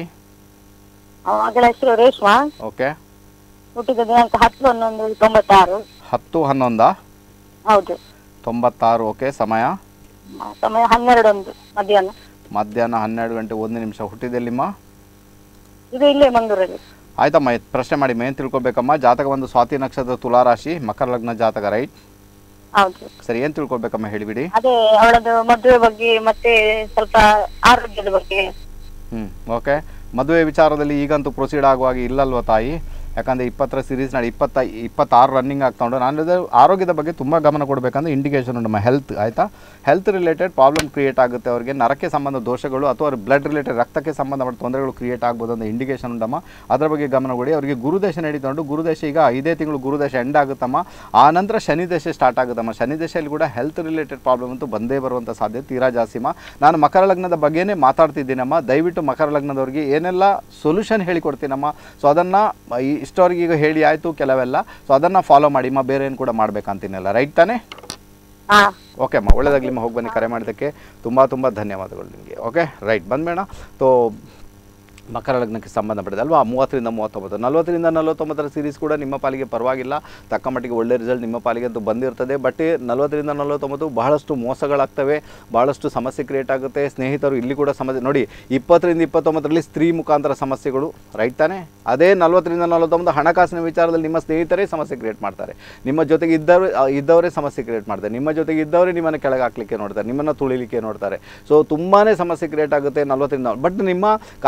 [SPEAKER 2] ಆ ಮಗಳ ಹೆಸರು ರೇಷ್ಮಾ
[SPEAKER 1] ಓಕೆ
[SPEAKER 2] ಹುಟ್ಟಿದ ದಿನಾಂಕ ಹತ್ತು ಹನ್ನೊಂದು ತೊಂಬತ್ತಾರು
[SPEAKER 1] ಹತ್ತು ಹನ್ನೊಂದಾ
[SPEAKER 2] ಹೌದು
[SPEAKER 1] ತೊಂಬತ್ತಾರು ಓಕೆ ಸಮಯ
[SPEAKER 2] ಆ, ಸಮಯ ಹನ್ನೆರಡೊಂದು ಮಧ್ಯಾಹ್ನ
[SPEAKER 1] ಮಧ್ಯಾಹ್ನ ಹನ್ನೆರಡು ಗಂಟೆ ಒಂದು ನಿಮಿಷ ಹುಟ್ಟಿದೆಲ್ಲಿಮ್ಮ
[SPEAKER 2] ಇದು ಇಲ್ಲೇ ಮಂಗಳೂರಲ್ಲಿ
[SPEAKER 1] ಆಯ್ತಮ್ಮ ಎತ್- ಪ್ರಶ್ನೆ ಮಾಡಿ ಮೇನ್ ತಿಳ್ಕೊಬೇಕಮ್ಮ ಜಾತಕ ಒಂದು ಸ್ವಾತಿ ನಕ್ಷತ್ರ ತುಲಾರಾಶಿ ಮಕರ ಲಗ್ನ ಜಾತಕ ರೈಟ್
[SPEAKER 2] ಹೌದು
[SPEAKER 1] ಸರಿ ಏನು ತಿಳ್ಕೊಬೇಕಮ್ಮ ಹೇಳಿಬಿಡಿ
[SPEAKER 2] ಅದೇ ಅವಳದು ಮದುವೆ ಬಗ್ಗೆ ಮತ್ತೆ ಸ್ವಲ್ಪ ಆರೋಗ್ಯದ ಬಗ್ಗೆ
[SPEAKER 1] ಹ್ಞೂ ಓಕೆ ಮದುವೆ ವಿಚಾರದಲ್ಲಿ ಈಗಂತೂ ಪ್ರೊಸೀಡ್ ಆಗುವಾಗ ಇಲ್ಲಲ್ವ ತಾಯಿ ಯಾಕಂದರೆ ಇಪ್ಪತ್ತರ ಸೀರೀಸ್ ನಾಳೆ ಇಪ್ಪತ್ತ ಇಪ್ಪತ್ತಾರು ರನ್ನಿಂಗ್ ಆಗ್ತಾ ಉಂಟು ನಾನು ಹೇಳಿದ್ರೆ ಆರೋಗ್ಯದ ಬಗ್ಗೆ ತುಂಬ ಗಮನ ಕೊಡಬೇಕಂದ್ರೆ ಇಂಡಿಕೇಶನ್ ಉಂಟು ಹೆಲ್ತ್ ಆಯಿತಾ ಹೆಲ್ತ್ ರಿಲೇಟೆಡ್ ಪ್ರಾಬ್ಲಮ್ ಕ್ರಿಯೇಟ್ ಆಗುತ್ತೆ ಅವರಿಗೆ ನರಕ್ಕೆ ಸಂಬಂಧ ದೋಷಗಳು ಅಥವಾ ಬ್ಲಡ್ ರಿಲೇಟೆಡ್ ರಕ್ತಕ್ಕೆ ಸಂಬಂಧಪಟ್ಟ ತೊಂದರೆಗಳು ಕ್ರಿಯೇಟ್ ಆಗ್ಬೋದು ಅಂತ ಇಂಡಿಕೇಶನ್ ಉಂಟಮ್ಮ ಅದರ ಬಗ್ಗೆ ಗಮನ ಕೊಡಿ ಅವರಿಗೆ ಗುರುದೇಶ ನಡೀತಾ ಉಂಟು ಗುರುದೇಶ ಈಗ ಐದೇ ತಿಂಗಳು ಗುರುದೇಶ ಎಂಡ್ ಆಗುತ್ತಮ್ಮ ಆ ನಂತರ ಶನಿ ದಶೆ ಸ್ಟಾರ್ಟ್ ಆಗುತ್ತಮ್ಮ ಶನಿ ದಶೆಯಲ್ಲಿ ಕೂಡ ಹೆಲ್ತ್ ರಿಲೇಟೆಡ್ ಪ್ರಾಬ್ಲಮ್ ಅಂತೂ ಬಂದೇ ಬರುವಂಥ ಸಾಧ್ಯತೆ ತೀರಾ ಜಾಸ್ತಿಮ್ಮ ನಾನು ಮಕರ ಲಗ್ನದ ಬಗ್ಗೆನೇ ಮಾತಾಡ್ತಿದ್ದೀನಮ್ಮ ದಯವಿಟ್ಟು ಮಕರ ಲಗ್ನದವ್ರಿಗೆ ಏನೆಲ್ಲ ಸೊಲ್ಯೂಷನ್ ಹೇಳಿಕೊಡ್ತೀನಮ್ಮ ಸೊ ಅದನ್ನು ಇಷ್ಟವರೆಗೆ ಈಗ ಹೇಳಿ ಆಯಿತು ಕೆಲವೆಲ್ಲ ಸೊ ಅದನ್ನು ಫಾಲೋ ಮಾಡಿಮ್ಮ ಬೇರೆ ಏನು ಕೂಡ ಮಾಡ್ಬೇಕಂತೀನಲ್ಲ ರೈಟ್ ತಾನೇ
[SPEAKER 2] ಹಾ
[SPEAKER 1] ಓಕೆ ಅಮ್ಮ ಒಳ್ಳೆದಾಗಲಿಮ್ಮ ಹೋಗಿ ಬನ್ನಿ ಕರೆ ಮಾಡೋದಕ್ಕೆ ತುಂಬ ತುಂಬ ಧನ್ಯವಾದಗಳು ನಿಮಗೆ ಓಕೆ ರೈಟ್ ಬಂದ್ಬೇಡ ತೋ ಮಕರ ಲಗ್ನಕ್ಕೆ ಸಂಬಂಧಪಟ್ಟಿದೆ ಅಲ್ವಾ ಮೂವತ್ತರಿಂದ ಮೂವತ್ತೊಂಬತ್ತು ನಲ್ವತ್ತರಿಂದ ನಲವತ್ತೊಂಬತ್ತರ ಸೀರೀಸ್ ಕೂಡ ನಿಮ್ಮ ಪಾಲಿಗೆ ಪರವಾಗಿಲ್ಲ ತಕ್ಕ ಮಟ್ಟಿಗೆ ಒಳ್ಳೆ ರಿಸಲ್ಟ್ ನಿಮ್ಮ ಪಾಲಿಗೆ ಅಂತೂ ಬಂದಿರ್ತದೆ ಬಟ್ ನಲ್ವತ್ತರಿಂದ ನಲವತ್ತೊಂಬತ್ತು ಬಹಳಷ್ಟು ಮೋಸಗಳಾಗ್ತವೆ ಬಹಳಷ್ಟು ಸಮಸ್ಯೆ ಕ್ರಿಯೇಟ್ ಆಗುತ್ತೆ ಸ್ನೇಹಿತರು ಇಲ್ಲಿ ಕೂಡ ಸಮಸ್ಯೆ ನೋಡಿ ಇಪ್ಪತ್ತರಿಂದ ಇಪ್ಪತ್ತೊಂಬತ್ತರಲ್ಲಿ ಸ್ತ್ರೀ ಮುಖಾಂತರ ಸಮಸ್ಯೆಗಳು ರೈಟ್ ತಾನೇ ಅದೇ ನಲ್ವತ್ತರಿಂದ ನಲವತ್ತೊಂಬತ್ತು ಹಣಕಾಸಿನ ವಿಚಾರದಲ್ಲಿ ನಿಮ್ಮ ಸ್ನೇಹಿತರೇ ಸಮಸ್ಯೆ ಕ್ರಿಯೇಟ್ ಮಾಡ್ತಾರೆ ನಿಮ್ಮ ಜೊತೆಗೆ ಇದ್ದವರು ಇದ್ದವರೇ ಸಮಸ್ಯೆ ಕ್ರಿಯೇಟ್ ಮಾಡ್ತಾರೆ ನಿಮ್ಮ ಜೊತೆಗೆ ಇದ್ದವರೇ ನಿಮ್ಮನ್ನು ಕೆಳಗೆ ಹಾಕ್ಲಿಕ್ಕೆ ನೋಡ್ತಾರೆ ನಿಮ್ಮನ್ನು ತುಳಿಲಿಕ್ಕೆ ನೋಡ್ತಾರೆ ಸೊ ತುಂಬಾ ಸಮಸ್ಯೆ ಕ್ರಿಯೇಟ್ ಆಗುತ್ತೆ ನಲ್ವತ್ತರಿಂದ ಬಟ್ ನಿಮ್ಮ ಕಾರ್ಯಕ್ಷೇತ್ರ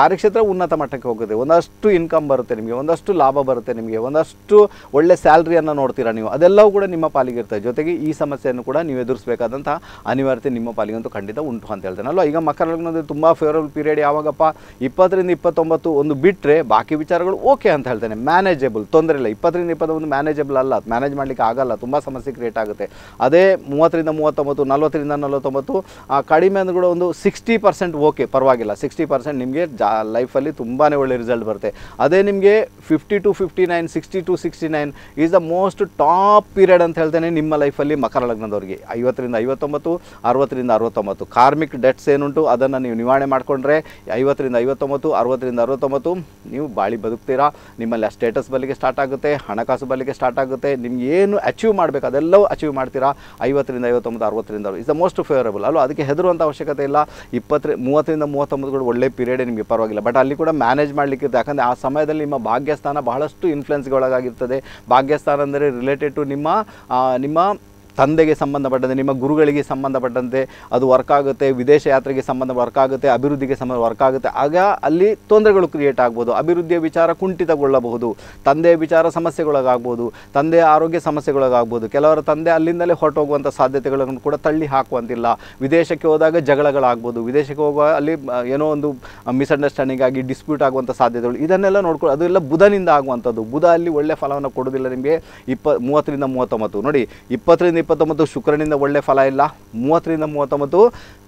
[SPEAKER 1] ಉನ್ನತ ಮಟ್ಟಕ್ಕೆ ಹೋಗುತ್ತೆ ಒಂದಷ್ಟು ಇನ್ಕಮ್ ಬರುತ್ತೆ ನಿಮಗೆ ಒಂದಷ್ಟು ಲಾಭ ಬರುತ್ತೆ ನಿಮಗೆ ಒಂದಷ್ಟು ಒಳ್ಳೆ ಸ್ಯಾಲ್ರಿಯನ್ನು ನೋಡ್ತೀರಾ ನೀವು ಅದೆಲ್ಲವೂ ಕೂಡ ನಿಮ್ಮ ಪಾಲಿಗೆ ಇರ್ತದೆ ಜೊತೆಗೆ ಈ ಸಮಸ್ಯೆಯನ್ನು ಕೂಡ ನೀವು ಎದುರಿಸಬೇಕಾದಂಥ ಅನಿವಾರ್ಯತೆ ನಿಮ್ಮ ಪಾಲಿಗಂತೂ ಖಂಡಿತ ಉಂಟು ಅಂತ ಹೇಳ್ತೇನೆ ಅಲ್ವಾ ಈಗ ಮಕರ ಲಗ್ನದಲ್ಲಿ ತುಂಬ ಫೇವರಬಲ್ ಪೀರಿಯಡ್ ಯಾವಾಗಪ್ಪ ಇಪ್ಪತ್ತರಿಂದ ಇಪ್ಪತ್ತೊಂಬತ್ತು ಒಂದು ಬಿಟ್ಟರೆ ಬಾಕಿ ವಿಚಾರಗಳು ಓಕೆ ಅಂತ ಹೇಳ್ತೇನೆ ಮ್ಯಾನೇಜಬಲ್ ತೊಂದರೆ ಇಲ್ಲ ಇಪ್ಪತ್ತರಿಂದ ಇಪ್ಪತ್ತೊಂದು ಮ್ಯಾನೇಜಬಲ್ ಅಲ್ಲ ಮ್ಯಾನೇಜ್ ಮಾಡಲಿಕ್ಕೆ ಆಗಲ್ಲ ತುಂಬ ಸಮಸ್ಯೆ ಕ್ರಿಯೇಟ್ ಆಗುತ್ತೆ ಅದೇ ಮೂವತ್ತರಿಂದ ಮೂವತ್ತೊಂಬತ್ತು ನಲ್ವತ್ತರಿಂದ ನಲವತ್ತೊಂಬತ್ತು ಆ, ಕಡಿಮೆ ಅಂದ್ರೂ ಕೂಡ ಒಂದು ಸಿಕ್ಸ್ಟಿ ಪರ್ಸೆಂಟ್ ಓಕೆ ಪರವಾಗಿಲ್ಲ ಸಿಕ್ಸ್ಟಿ ಪರ್ಸೆಂಟ್ ನಿಮಗೆ ಜಾ ಲೈಫಲ್ಲಿ ತುಂಬಾ ಒಳ್ಳೆ ರಿಸಲ್ಟ್ ಬರುತ್ತೆ ಅದೇ ನಿಮಗೆ fifty two fifty nine sixty two sixty nine is the most top period ಅಂತ ಹೇಳ್ತೇನೆ ನಿಮ್ಮ ಲೈಫಲ್ಲಿ ಮಕರ ಲಗ್ನದವರಿಗೆ ಐವತ್ತರಿಂದ ಐವತ್ತೊಂಬತ್ತು ಅರವತ್ತರಿಂದ ಅರವತ್ತೊಂಬತ್ತು ಕಾರ್ಮಿಕ್ ಡೆಟ್ಸ್ ಏನುಂಟು ಅದನ್ನು ನೀವು ನಿವಾರಣೆ ಮಾಡಿಕೊಂಡ್ರೆ ಐವತ್ತರಿಂದ ಐವತ್ತೊಂಬತ್ತು ಅರವತ್ತರಿಂದ ಅರವತ್ತೊಂಬತ್ತು ನೀವು ಬಾಳಿ ಬದುಕ್ತೀರಾ ನಿಮ್ಮಲ್ಲಿ ಆ ಸ್ಟೇಟಸ್ ಬಲ್ಲಿಗೆ ಸ್ಟಾರ್ಟ್ ಆಗುತ್ತೆ ಹಣಕಾಸು ಬಲ್ಲಿಗೆ ಸ್ಟಾರ್ಟ್ ಆಗುತ್ತೆ ನಿಮ್ಗೆ ಏನು ಅಚೀವ್ ಮಾಡಬೇಕು ಅದೆಲ್ಲವೂ ಅಚೀವ್ ಮಾಡ್ತೀರಾ ಐವತ್ತರಿಂದ ಐವತ್ತೊಂಬತ್ತು ಅರವತ್ತರಿಂದ ಇಸ್ ದ ಮೋಸ್ಟ್ ಫೇವರಬಲ್ ಅಲ್ವಾ ಅದಕ್ಕೆ ಹೆದರುವಂಥ ಅವಶ್ಯಕತೆ ಇಲ್ಲ ಇಪ್ಪತ್ತರ ಮೂವತ್ತರಿಂದ ಮೂವತ್ತೊಂಬತ್ತು ಕೂಡ ಒಳ್ಳೆ ಪೀರಿಯಡ್ ನಿಮಗೆ ಪರವಾಗಿಲ್ಲ ಬಟ್ ಅಲ್ಲಿ ಕೂಡ ಮ್ಯಾನೇಜ್ ಮಾಡಲಿಕ್ಕೆ ಯಾಕಂದರೆ ಆ ಸಮಯದಲ್ಲಿ ನಿಮ್ಮ ಭಾಗ್ಯಸ್ಥಾನ ಬಹಳಷ್ಟು ಇನ್ಫ್ಲುಯೆನ್ಸ್ಗೆ ಒಳಗಾಗಿರ್ತದೆ ಭಾಗ್ಯಸ್ಥಾನ ಅಂದರೆ ರಿಲೇಟೆಡ್ ಟು ನಿಮ್ಮ ಆ, ನಿಮ್ಮ ತಂದೆಗೆ ಸಂಬಂಧಪಟ್ಟಂತೆ ನಿಮ್ಮ ಗುರುಗಳಿಗೆ ಸಂಬಂಧಪಟ್ಟಂತೆ ಅದು ವರ್ಕ್ ಆಗುತ್ತೆ ವಿದೇಶ ಯಾತ್ರೆಗೆ ಸಂಬಂಧ ವರ್ಕ್ ಆಗುತ್ತೆ ಅಭಿವೃದ್ಧಿಗೆ ಸಂಬಂಧ ವರ್ಕ್ ಆಗುತ್ತೆ ಆಗ ಅಲ್ಲಿ ತೊಂದರೆಗಳು ಕ್ರಿಯೇಟ್ ಆಗ್ಬೋದು ಅಭಿವೃದ್ಧಿಯ ವಿಚಾರ ಕುಂಠಿತಗೊಳ್ಳಬಹುದು ತಂದೆಯ ವಿಚಾರ ಸಮಸ್ಯೆಗೊಳಗಾಗ್ಬೋದು ತಂದೆಯ ಆರೋಗ್ಯ ಸಮಸ್ಯೆಗೊಳಗಾಗ್ಬೋದು ಕೆಲವರ ತಂದೆ ಅಲ್ಲಿಂದಲೇ ಹೊರಟೋಗುವಂಥ ಸಾಧ್ಯತೆಗಳನ್ನು ಕೂಡ ತಳ್ಳಿ ಹಾಕುವಂತಿಲ್ಲ ವಿದೇಶಕ್ಕೆ ಹೋದಾಗ ಜಗಳಗಳಾಗ್ಬೋದು ವಿದೇಶಕ್ಕೆ ಹೋಗುವ ಅಲ್ಲಿ ಆ, ಏನೋ ಒಂದು ಮಿಸ್ಅಂಡರ್ಸ್ಟ್ಯಾಂಡಿಂಗ್ ಆಗಿ ಡಿಸ್ಪ್ಯೂಟ್ ಆಗುವಂಥ ಸಾಧ್ಯತೆಗಳು ಇದನ್ನೆಲ್ಲ ನೋಡ್ಕೊಂಡು ಅದೆಲ್ಲ ಬುಧನಿಂದ ಆಗುವಂಥದ್ದು ಬುಧ ಅಲ್ಲಿ ಒಳ್ಳೆ ಫಲವನ್ನು ಕೊಡೋದಿಲ್ಲ ನಿಮಗೆ ಇಪ್ಪ ಮೂವತ್ತರಿಂದ ಮೂವತ್ತೊಂಬತ್ತು ನೋಡಿ ಇಪ್ಪತ್ತರಿಂದ ಇಪ್ಪತ್ತೊಂಬತ್ತು ಶುಕ್ರನಿಂದ ಒಳ್ಳೆ ಫಲ ಇಲ್ಲ ಮೂವತ್ತರಿಂದ ಮೂವತ್ತೊಂಬತ್ತು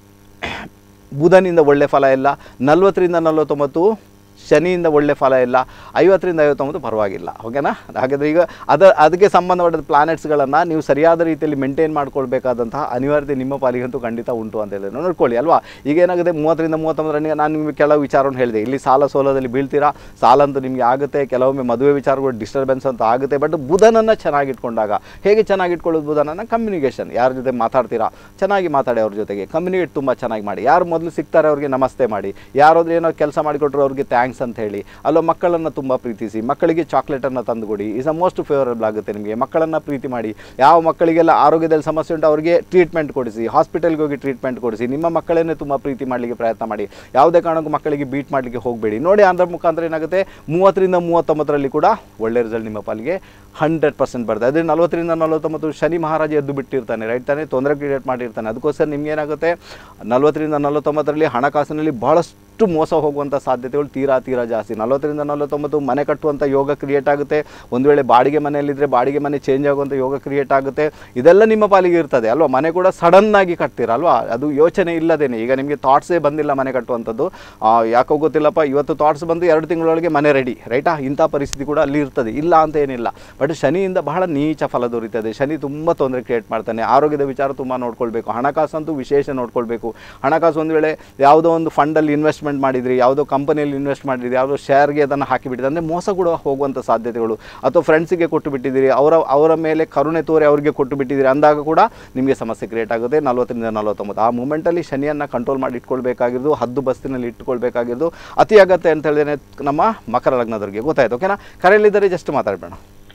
[SPEAKER 1] ಬುಧನಿಂದ ಒಳ್ಳೆ ಫಲ ಇಲ್ಲ ನಲ್ವತ್ತರಿಂದ ನಲವತ್ತೊಂಬತ್ತು ಶನಿಯಿಂದ ಒಳ್ಳೆ ಫಲ ಇಲ್ಲ ಐವತ್ತರಿಂದ ಐವತ್ತೊಂಬತ್ತು ಪರವಾಗಿಲ್ಲ ಓಕೆನಾ ಹಾಗಾದರೆ ಈಗ ಅದ ಅದಕ್ಕೆ ಸಂಬಂಧಪಟ್ಟ ಪ್ಲಾನೆಟ್ಸ್ಗಳನ್ನು ನೀವು ಸರಿಯಾದ ರೀತಿಯಲ್ಲಿ ಮೇಂಟೈನ್ ಮಾಡ್ಕೊಳ್ಬೇಕಾದಂತಹ ಅನಿವಾರ್ಯತೆ ನಿಮ್ಮ ಪಾಲಿಗಂತೂ ಖಂಡಿತ ಉಂಟು ಅಂತ ಹೇಳಿದ್ರೆ ನೋಡ್ಕೊಳ್ಳಿ ಅಲ್ವಾ ಈಗ ಏನಾಗುತ್ತೆ ಮೂವತ್ತರಿಂದ ಮೂವತ್ತೊಂಬತ್ತು ರನ್ನಿಗೆ ನಾನು ನಿಮಗೆ ಕೆಲವು ವಿಚಾರವನ್ನು ಹೇಳಿದೆ ಇಲ್ಲಿ ಸಾಲ ಸೋಲದಲ್ಲಿ ಬೀಳ್ತೀರಾ ಸಾಲ ಅಂತೂ ನಿಮಗೆ ಆಗುತ್ತೆ ಕೆಲವೊಮ್ಮೆ ಮದುವೆ ವಿಚಾರಗಳು ಡಿಸ್ಟರ್ಬೆನ್ಸ್ ಅಂತ ಆಗುತ್ತೆ ಬಟ್ ಬುಧನನ್ನು ಚೆನ್ನಾಗಿಟ್ಕೊಂಡಾಗ ಹೇಗೆ ಚೆನ್ನಾಗಿಟ್ಕೊಳ್ಳೋದು ಬುಧನನ್ನು ಕಮ್ಯುನಿಕೇಷನ್ ಯಾರ ಜೊತೆ ಮಾತಾಡ್ತೀರಾ ಚೆನ್ನಾಗಿ ಮಾತಾಡಿ ಅವ್ರ ಜೊತೆಗೆ ಕಮ್ಯುನಿಕೇಟ್ ತುಂಬ ಚೆನ್ನಾಗಿ ಮಾಡಿ ಯಾರು ಮೊದಲು ಸಿಗ್ತಾರೆ ಅವ್ರಿಗೆ ನಮಸ್ತೆ ಮಾಡಿ ಯಾರಾದ್ರೂ ಏನೋ ಕೆಲಸ ಮಾಡಿಕೊಟ್ರು ಅವ್ರಿಗೆ ಥ್ಯಾಂಕ್ಸ್ ಅಂತ ಹೇಳಿ ಅಲ್ಲೋ ಮಕ್ಕಳನ್ನು ತುಂಬ ಪ್ರೀತಿಸಿ ಮಕ್ಕಳಿಗೆ ಚಾಕ್ಲೇಟನ್ನು ತಂದುಕೊಡಿ ಈಸ್ ಅ ಮೋಸ್ಟ್ ಫೇವರಬಲ್ ಆಗುತ್ತೆ ನಿಮಗೆ ಮಕ್ಕಳನ್ನು ಪ್ರೀತಿ ಮಾಡಿ ಯಾವ ಮಕ್ಕಳಿಗೆಲ್ಲ ಆರೋಗ್ಯದಲ್ಲಿ ಸಮಸ್ಯೆ ಉಂಟು ಅವರಿಗೆ ಟ್ರೀಟ್ಮೆಂಟ್ ಕೊಡಿಸಿ ಹಾಸ್ಪಿಟಲ್ಗೆ ಹೋಗಿ ಟ್ರೀಟ್ಮೆಂಟ್ ಕೊಡಿಸಿ ನಿಮ್ಮ ಮಕ್ಕಳನ್ನೇ ತುಂಬ ಪ್ರೀತಿ ಮಾಡಲಿಕ್ಕೆ ಪ್ರಯತ್ನ ಮಾಡಿ ಯಾವುದೇ ಕಾರಣಕ್ಕೂ ಮಕ್ಕಳಿಗೆ ಬೀಟ್ ಮಾಡಲಿಕ್ಕೆ ಹೋಗಬೇಡಿ ನೋಡಿ ಅದರ ಮುಖಾಂತರ ಏನಾಗುತ್ತೆ ಮೂವತ್ತರಿಂದ ಮೂವತ್ತೊಂಬತ್ತರಲ್ಲಿ ಕೂಡ ಒಳ್ಳೆ ರಿಸಲ್ಟ್ ನಿಮ್ಮ ಪಾಲಿಗೆ ಹಂಡ್ರೆಡ್ ಪರ್ಸೆಂಟ್ ಬರ್ತದೆ ಅದೇ ನಲವತ್ತರಿಂದ ನಲವತ್ತೊಂಬತ್ತು ಶನಿ ಮಹಾರಾಜ ಎದ್ದು ಬಿಟ್ಟಿರ್ತಾನೆ ರೈಟ್ ತಾನೇ ತೊಂದರೆ ಕ್ರಿಯೇಟ್ ಮಾಡಿರ್ತಾನೆ ಅದಕ್ಕೋಸ್ಕರ ನಿಮ್ಗೆ ಏನಾಗುತ್ತೆ ನಲವತ್ತರಿಂದ ನಲವತ್ತೊಂಬತ್ತರಲ್ಲಿ ಹಣಕಾಸಿನಲ್ಲಿ ಬಹಳಷ್ಟು ಮೋಸ ಹೋಗುವಂಥ ಸಾಧ್ಯತೆಗಳು ತೀರಾ ತೀರಾ ಜಾಸ್ತಿ ನಲವತ್ತರಿಂದ ನಲವತ್ತೊಂಬತ್ತು ಮನೆ ಕಟ್ಟುವಂಥ ಯೋಗ ಕ್ರಿಯೇಟ್ ಆಗುತ್ತೆ ಒಂದು ವೇಳೆ ಬಾಡಿಗೆ ಮನೆಯಲ್ಲಿದ್ದರೆ ಬಾಡಿಗೆ ಮನೆ ಚೇಂಜ್ ಆಗುವಂಥ ಯೋಗ ಕ್ರಿಯೇಟ್ ಆಗುತ್ತೆ ಇದೆಲ್ಲ ನಿಮ್ಮ ಪಾಲಿಗೆ ಇರ್ತದೆ ಅಲ್ವಾ ಮನೆ ಕೂಡ ಸಡನ್ ಆಗಿ ಕಟ್ತೀರ ಅಲ್ವಾ ಅದು ಯೋಚನೆ ಇಲ್ಲದೇನೆ ಈಗ ನಿಮಗೆ ಥಾಟ್ಸೇ ಬಂದಿಲ್ಲ ಮನೆ ಕಟ್ಟುವಂಥದ್ದು ಆ, ಯಾಕೋ ಗೊತ್ತಿಲ್ಲಪ್ಪ ಇವತ್ತು ಥಾಟ್ಸ್ ಬಂದು ಎರಡು ತಿಂಗಳೊಳಗೆ ಮನೆ ರೆಡಿ ರೈಟಾ ಇಂಥ ಪರಿಸ್ಥಿತಿ ಕೂಡ ಅಲ್ಲಿ ಇರ್ತದೆ ಇಲ್ಲ ಅಂತ ಏನಿಲ್ಲ ಬಟ್ ಶನಿಯಿಂದ ಬಹಳ ನೀಚ ಫಲ ದೊರೀತದೆ ಶನಿ ತುಂಬ ತೊಂದರೆ ಕ್ರಿಯೇಟ್ ಮಾಡ್ತಾನೆ ಆರೋಗ್ಯದ ವಿಚಾರ ತುಂಬ ನೋಡ್ಕೊಳ್ಬೇಕು ಹಣಕಾಸಂತೂ ವಿಶೇಷ ನೋಡ್ಕೊಳ್ಬೇಕು ಹಣಕಾಸು ಒಂದು ವೇಳೆ ಯಾವುದೋ ಒಂದು ಫಂಡಲ್ಲಿ ಇನ್ವೆಸ್ಟ್ಮೆಂಟ್ ಮಾಡಿದ್ರಿ ಯಾವುದೋ ಕಂಪನಿಯಲ್ಲಿ ಇನ್ವೆಸ್ಟ್ ಮಾಡಿದ್ರಿ ಯಾವುದೋ ಶೇರ್ಗೆ ಅದನ್ನು ಹಾಕಿಬಿಟ್ಟಿದೆ ಅಂದರೆ ಮೋಸ ಕೂಡ ಹೋಗುವಂಥ ಸಾಧ್ಯತೆಗಳು ಅಥವಾ ಫ್ರೆಂಡ್ಸಿಗೆ ಕೊಟ್ಟು ಬಿಟ್ಟಿದ್ದೀರಿ ಅವರ ಅವರ ಮೇಲೆ ಕರುಣೆ ತೋರಿ ಅವರಿಗೆ ಕೊಟ್ಟು ಬಿಟ್ಟಿದ್ದೀರಿ ಅಂದಾಗ ಕೂಡ ನಿಮಗೆ ಸಮಸ್ಯೆ ಕ್ರಿಯೇಟ್ ಆಗುತ್ತೆ ನಲವತ್ತರಿಂದ ನಲವತ್ತೊಂಬತ್ತು ಆ ಮೂಮೆಂಟಲ್ಲಿ ಶನಿಯನ್ನು ಕಂಟ್ರೋಲ್ ಮಾಡಿ ಇಟ್ಕೊಳ್ಬೇಕಾಗಿರೋದು ಹದ್ದು ಬಸ್ತಿನಲ್ಲಿ ಇಟ್ಕೊಳ್ಬೇಕಾಗಿರೋದು ಅತಿ ಅಗತ್ಯ ಅಂತ ಹೇಳಿದ್ರೆ ನಮ್ಮ ಮಕರ ಲಗ್ನದವರಿಗೆ ಗೊತ್ತಾಯ್ತು ಓಕೆನಾ ಕರೆಯಲ್ಲಿದ್ದರೆ ಜಸ್ಟ್ ಮಾತಾಡಬೇಡ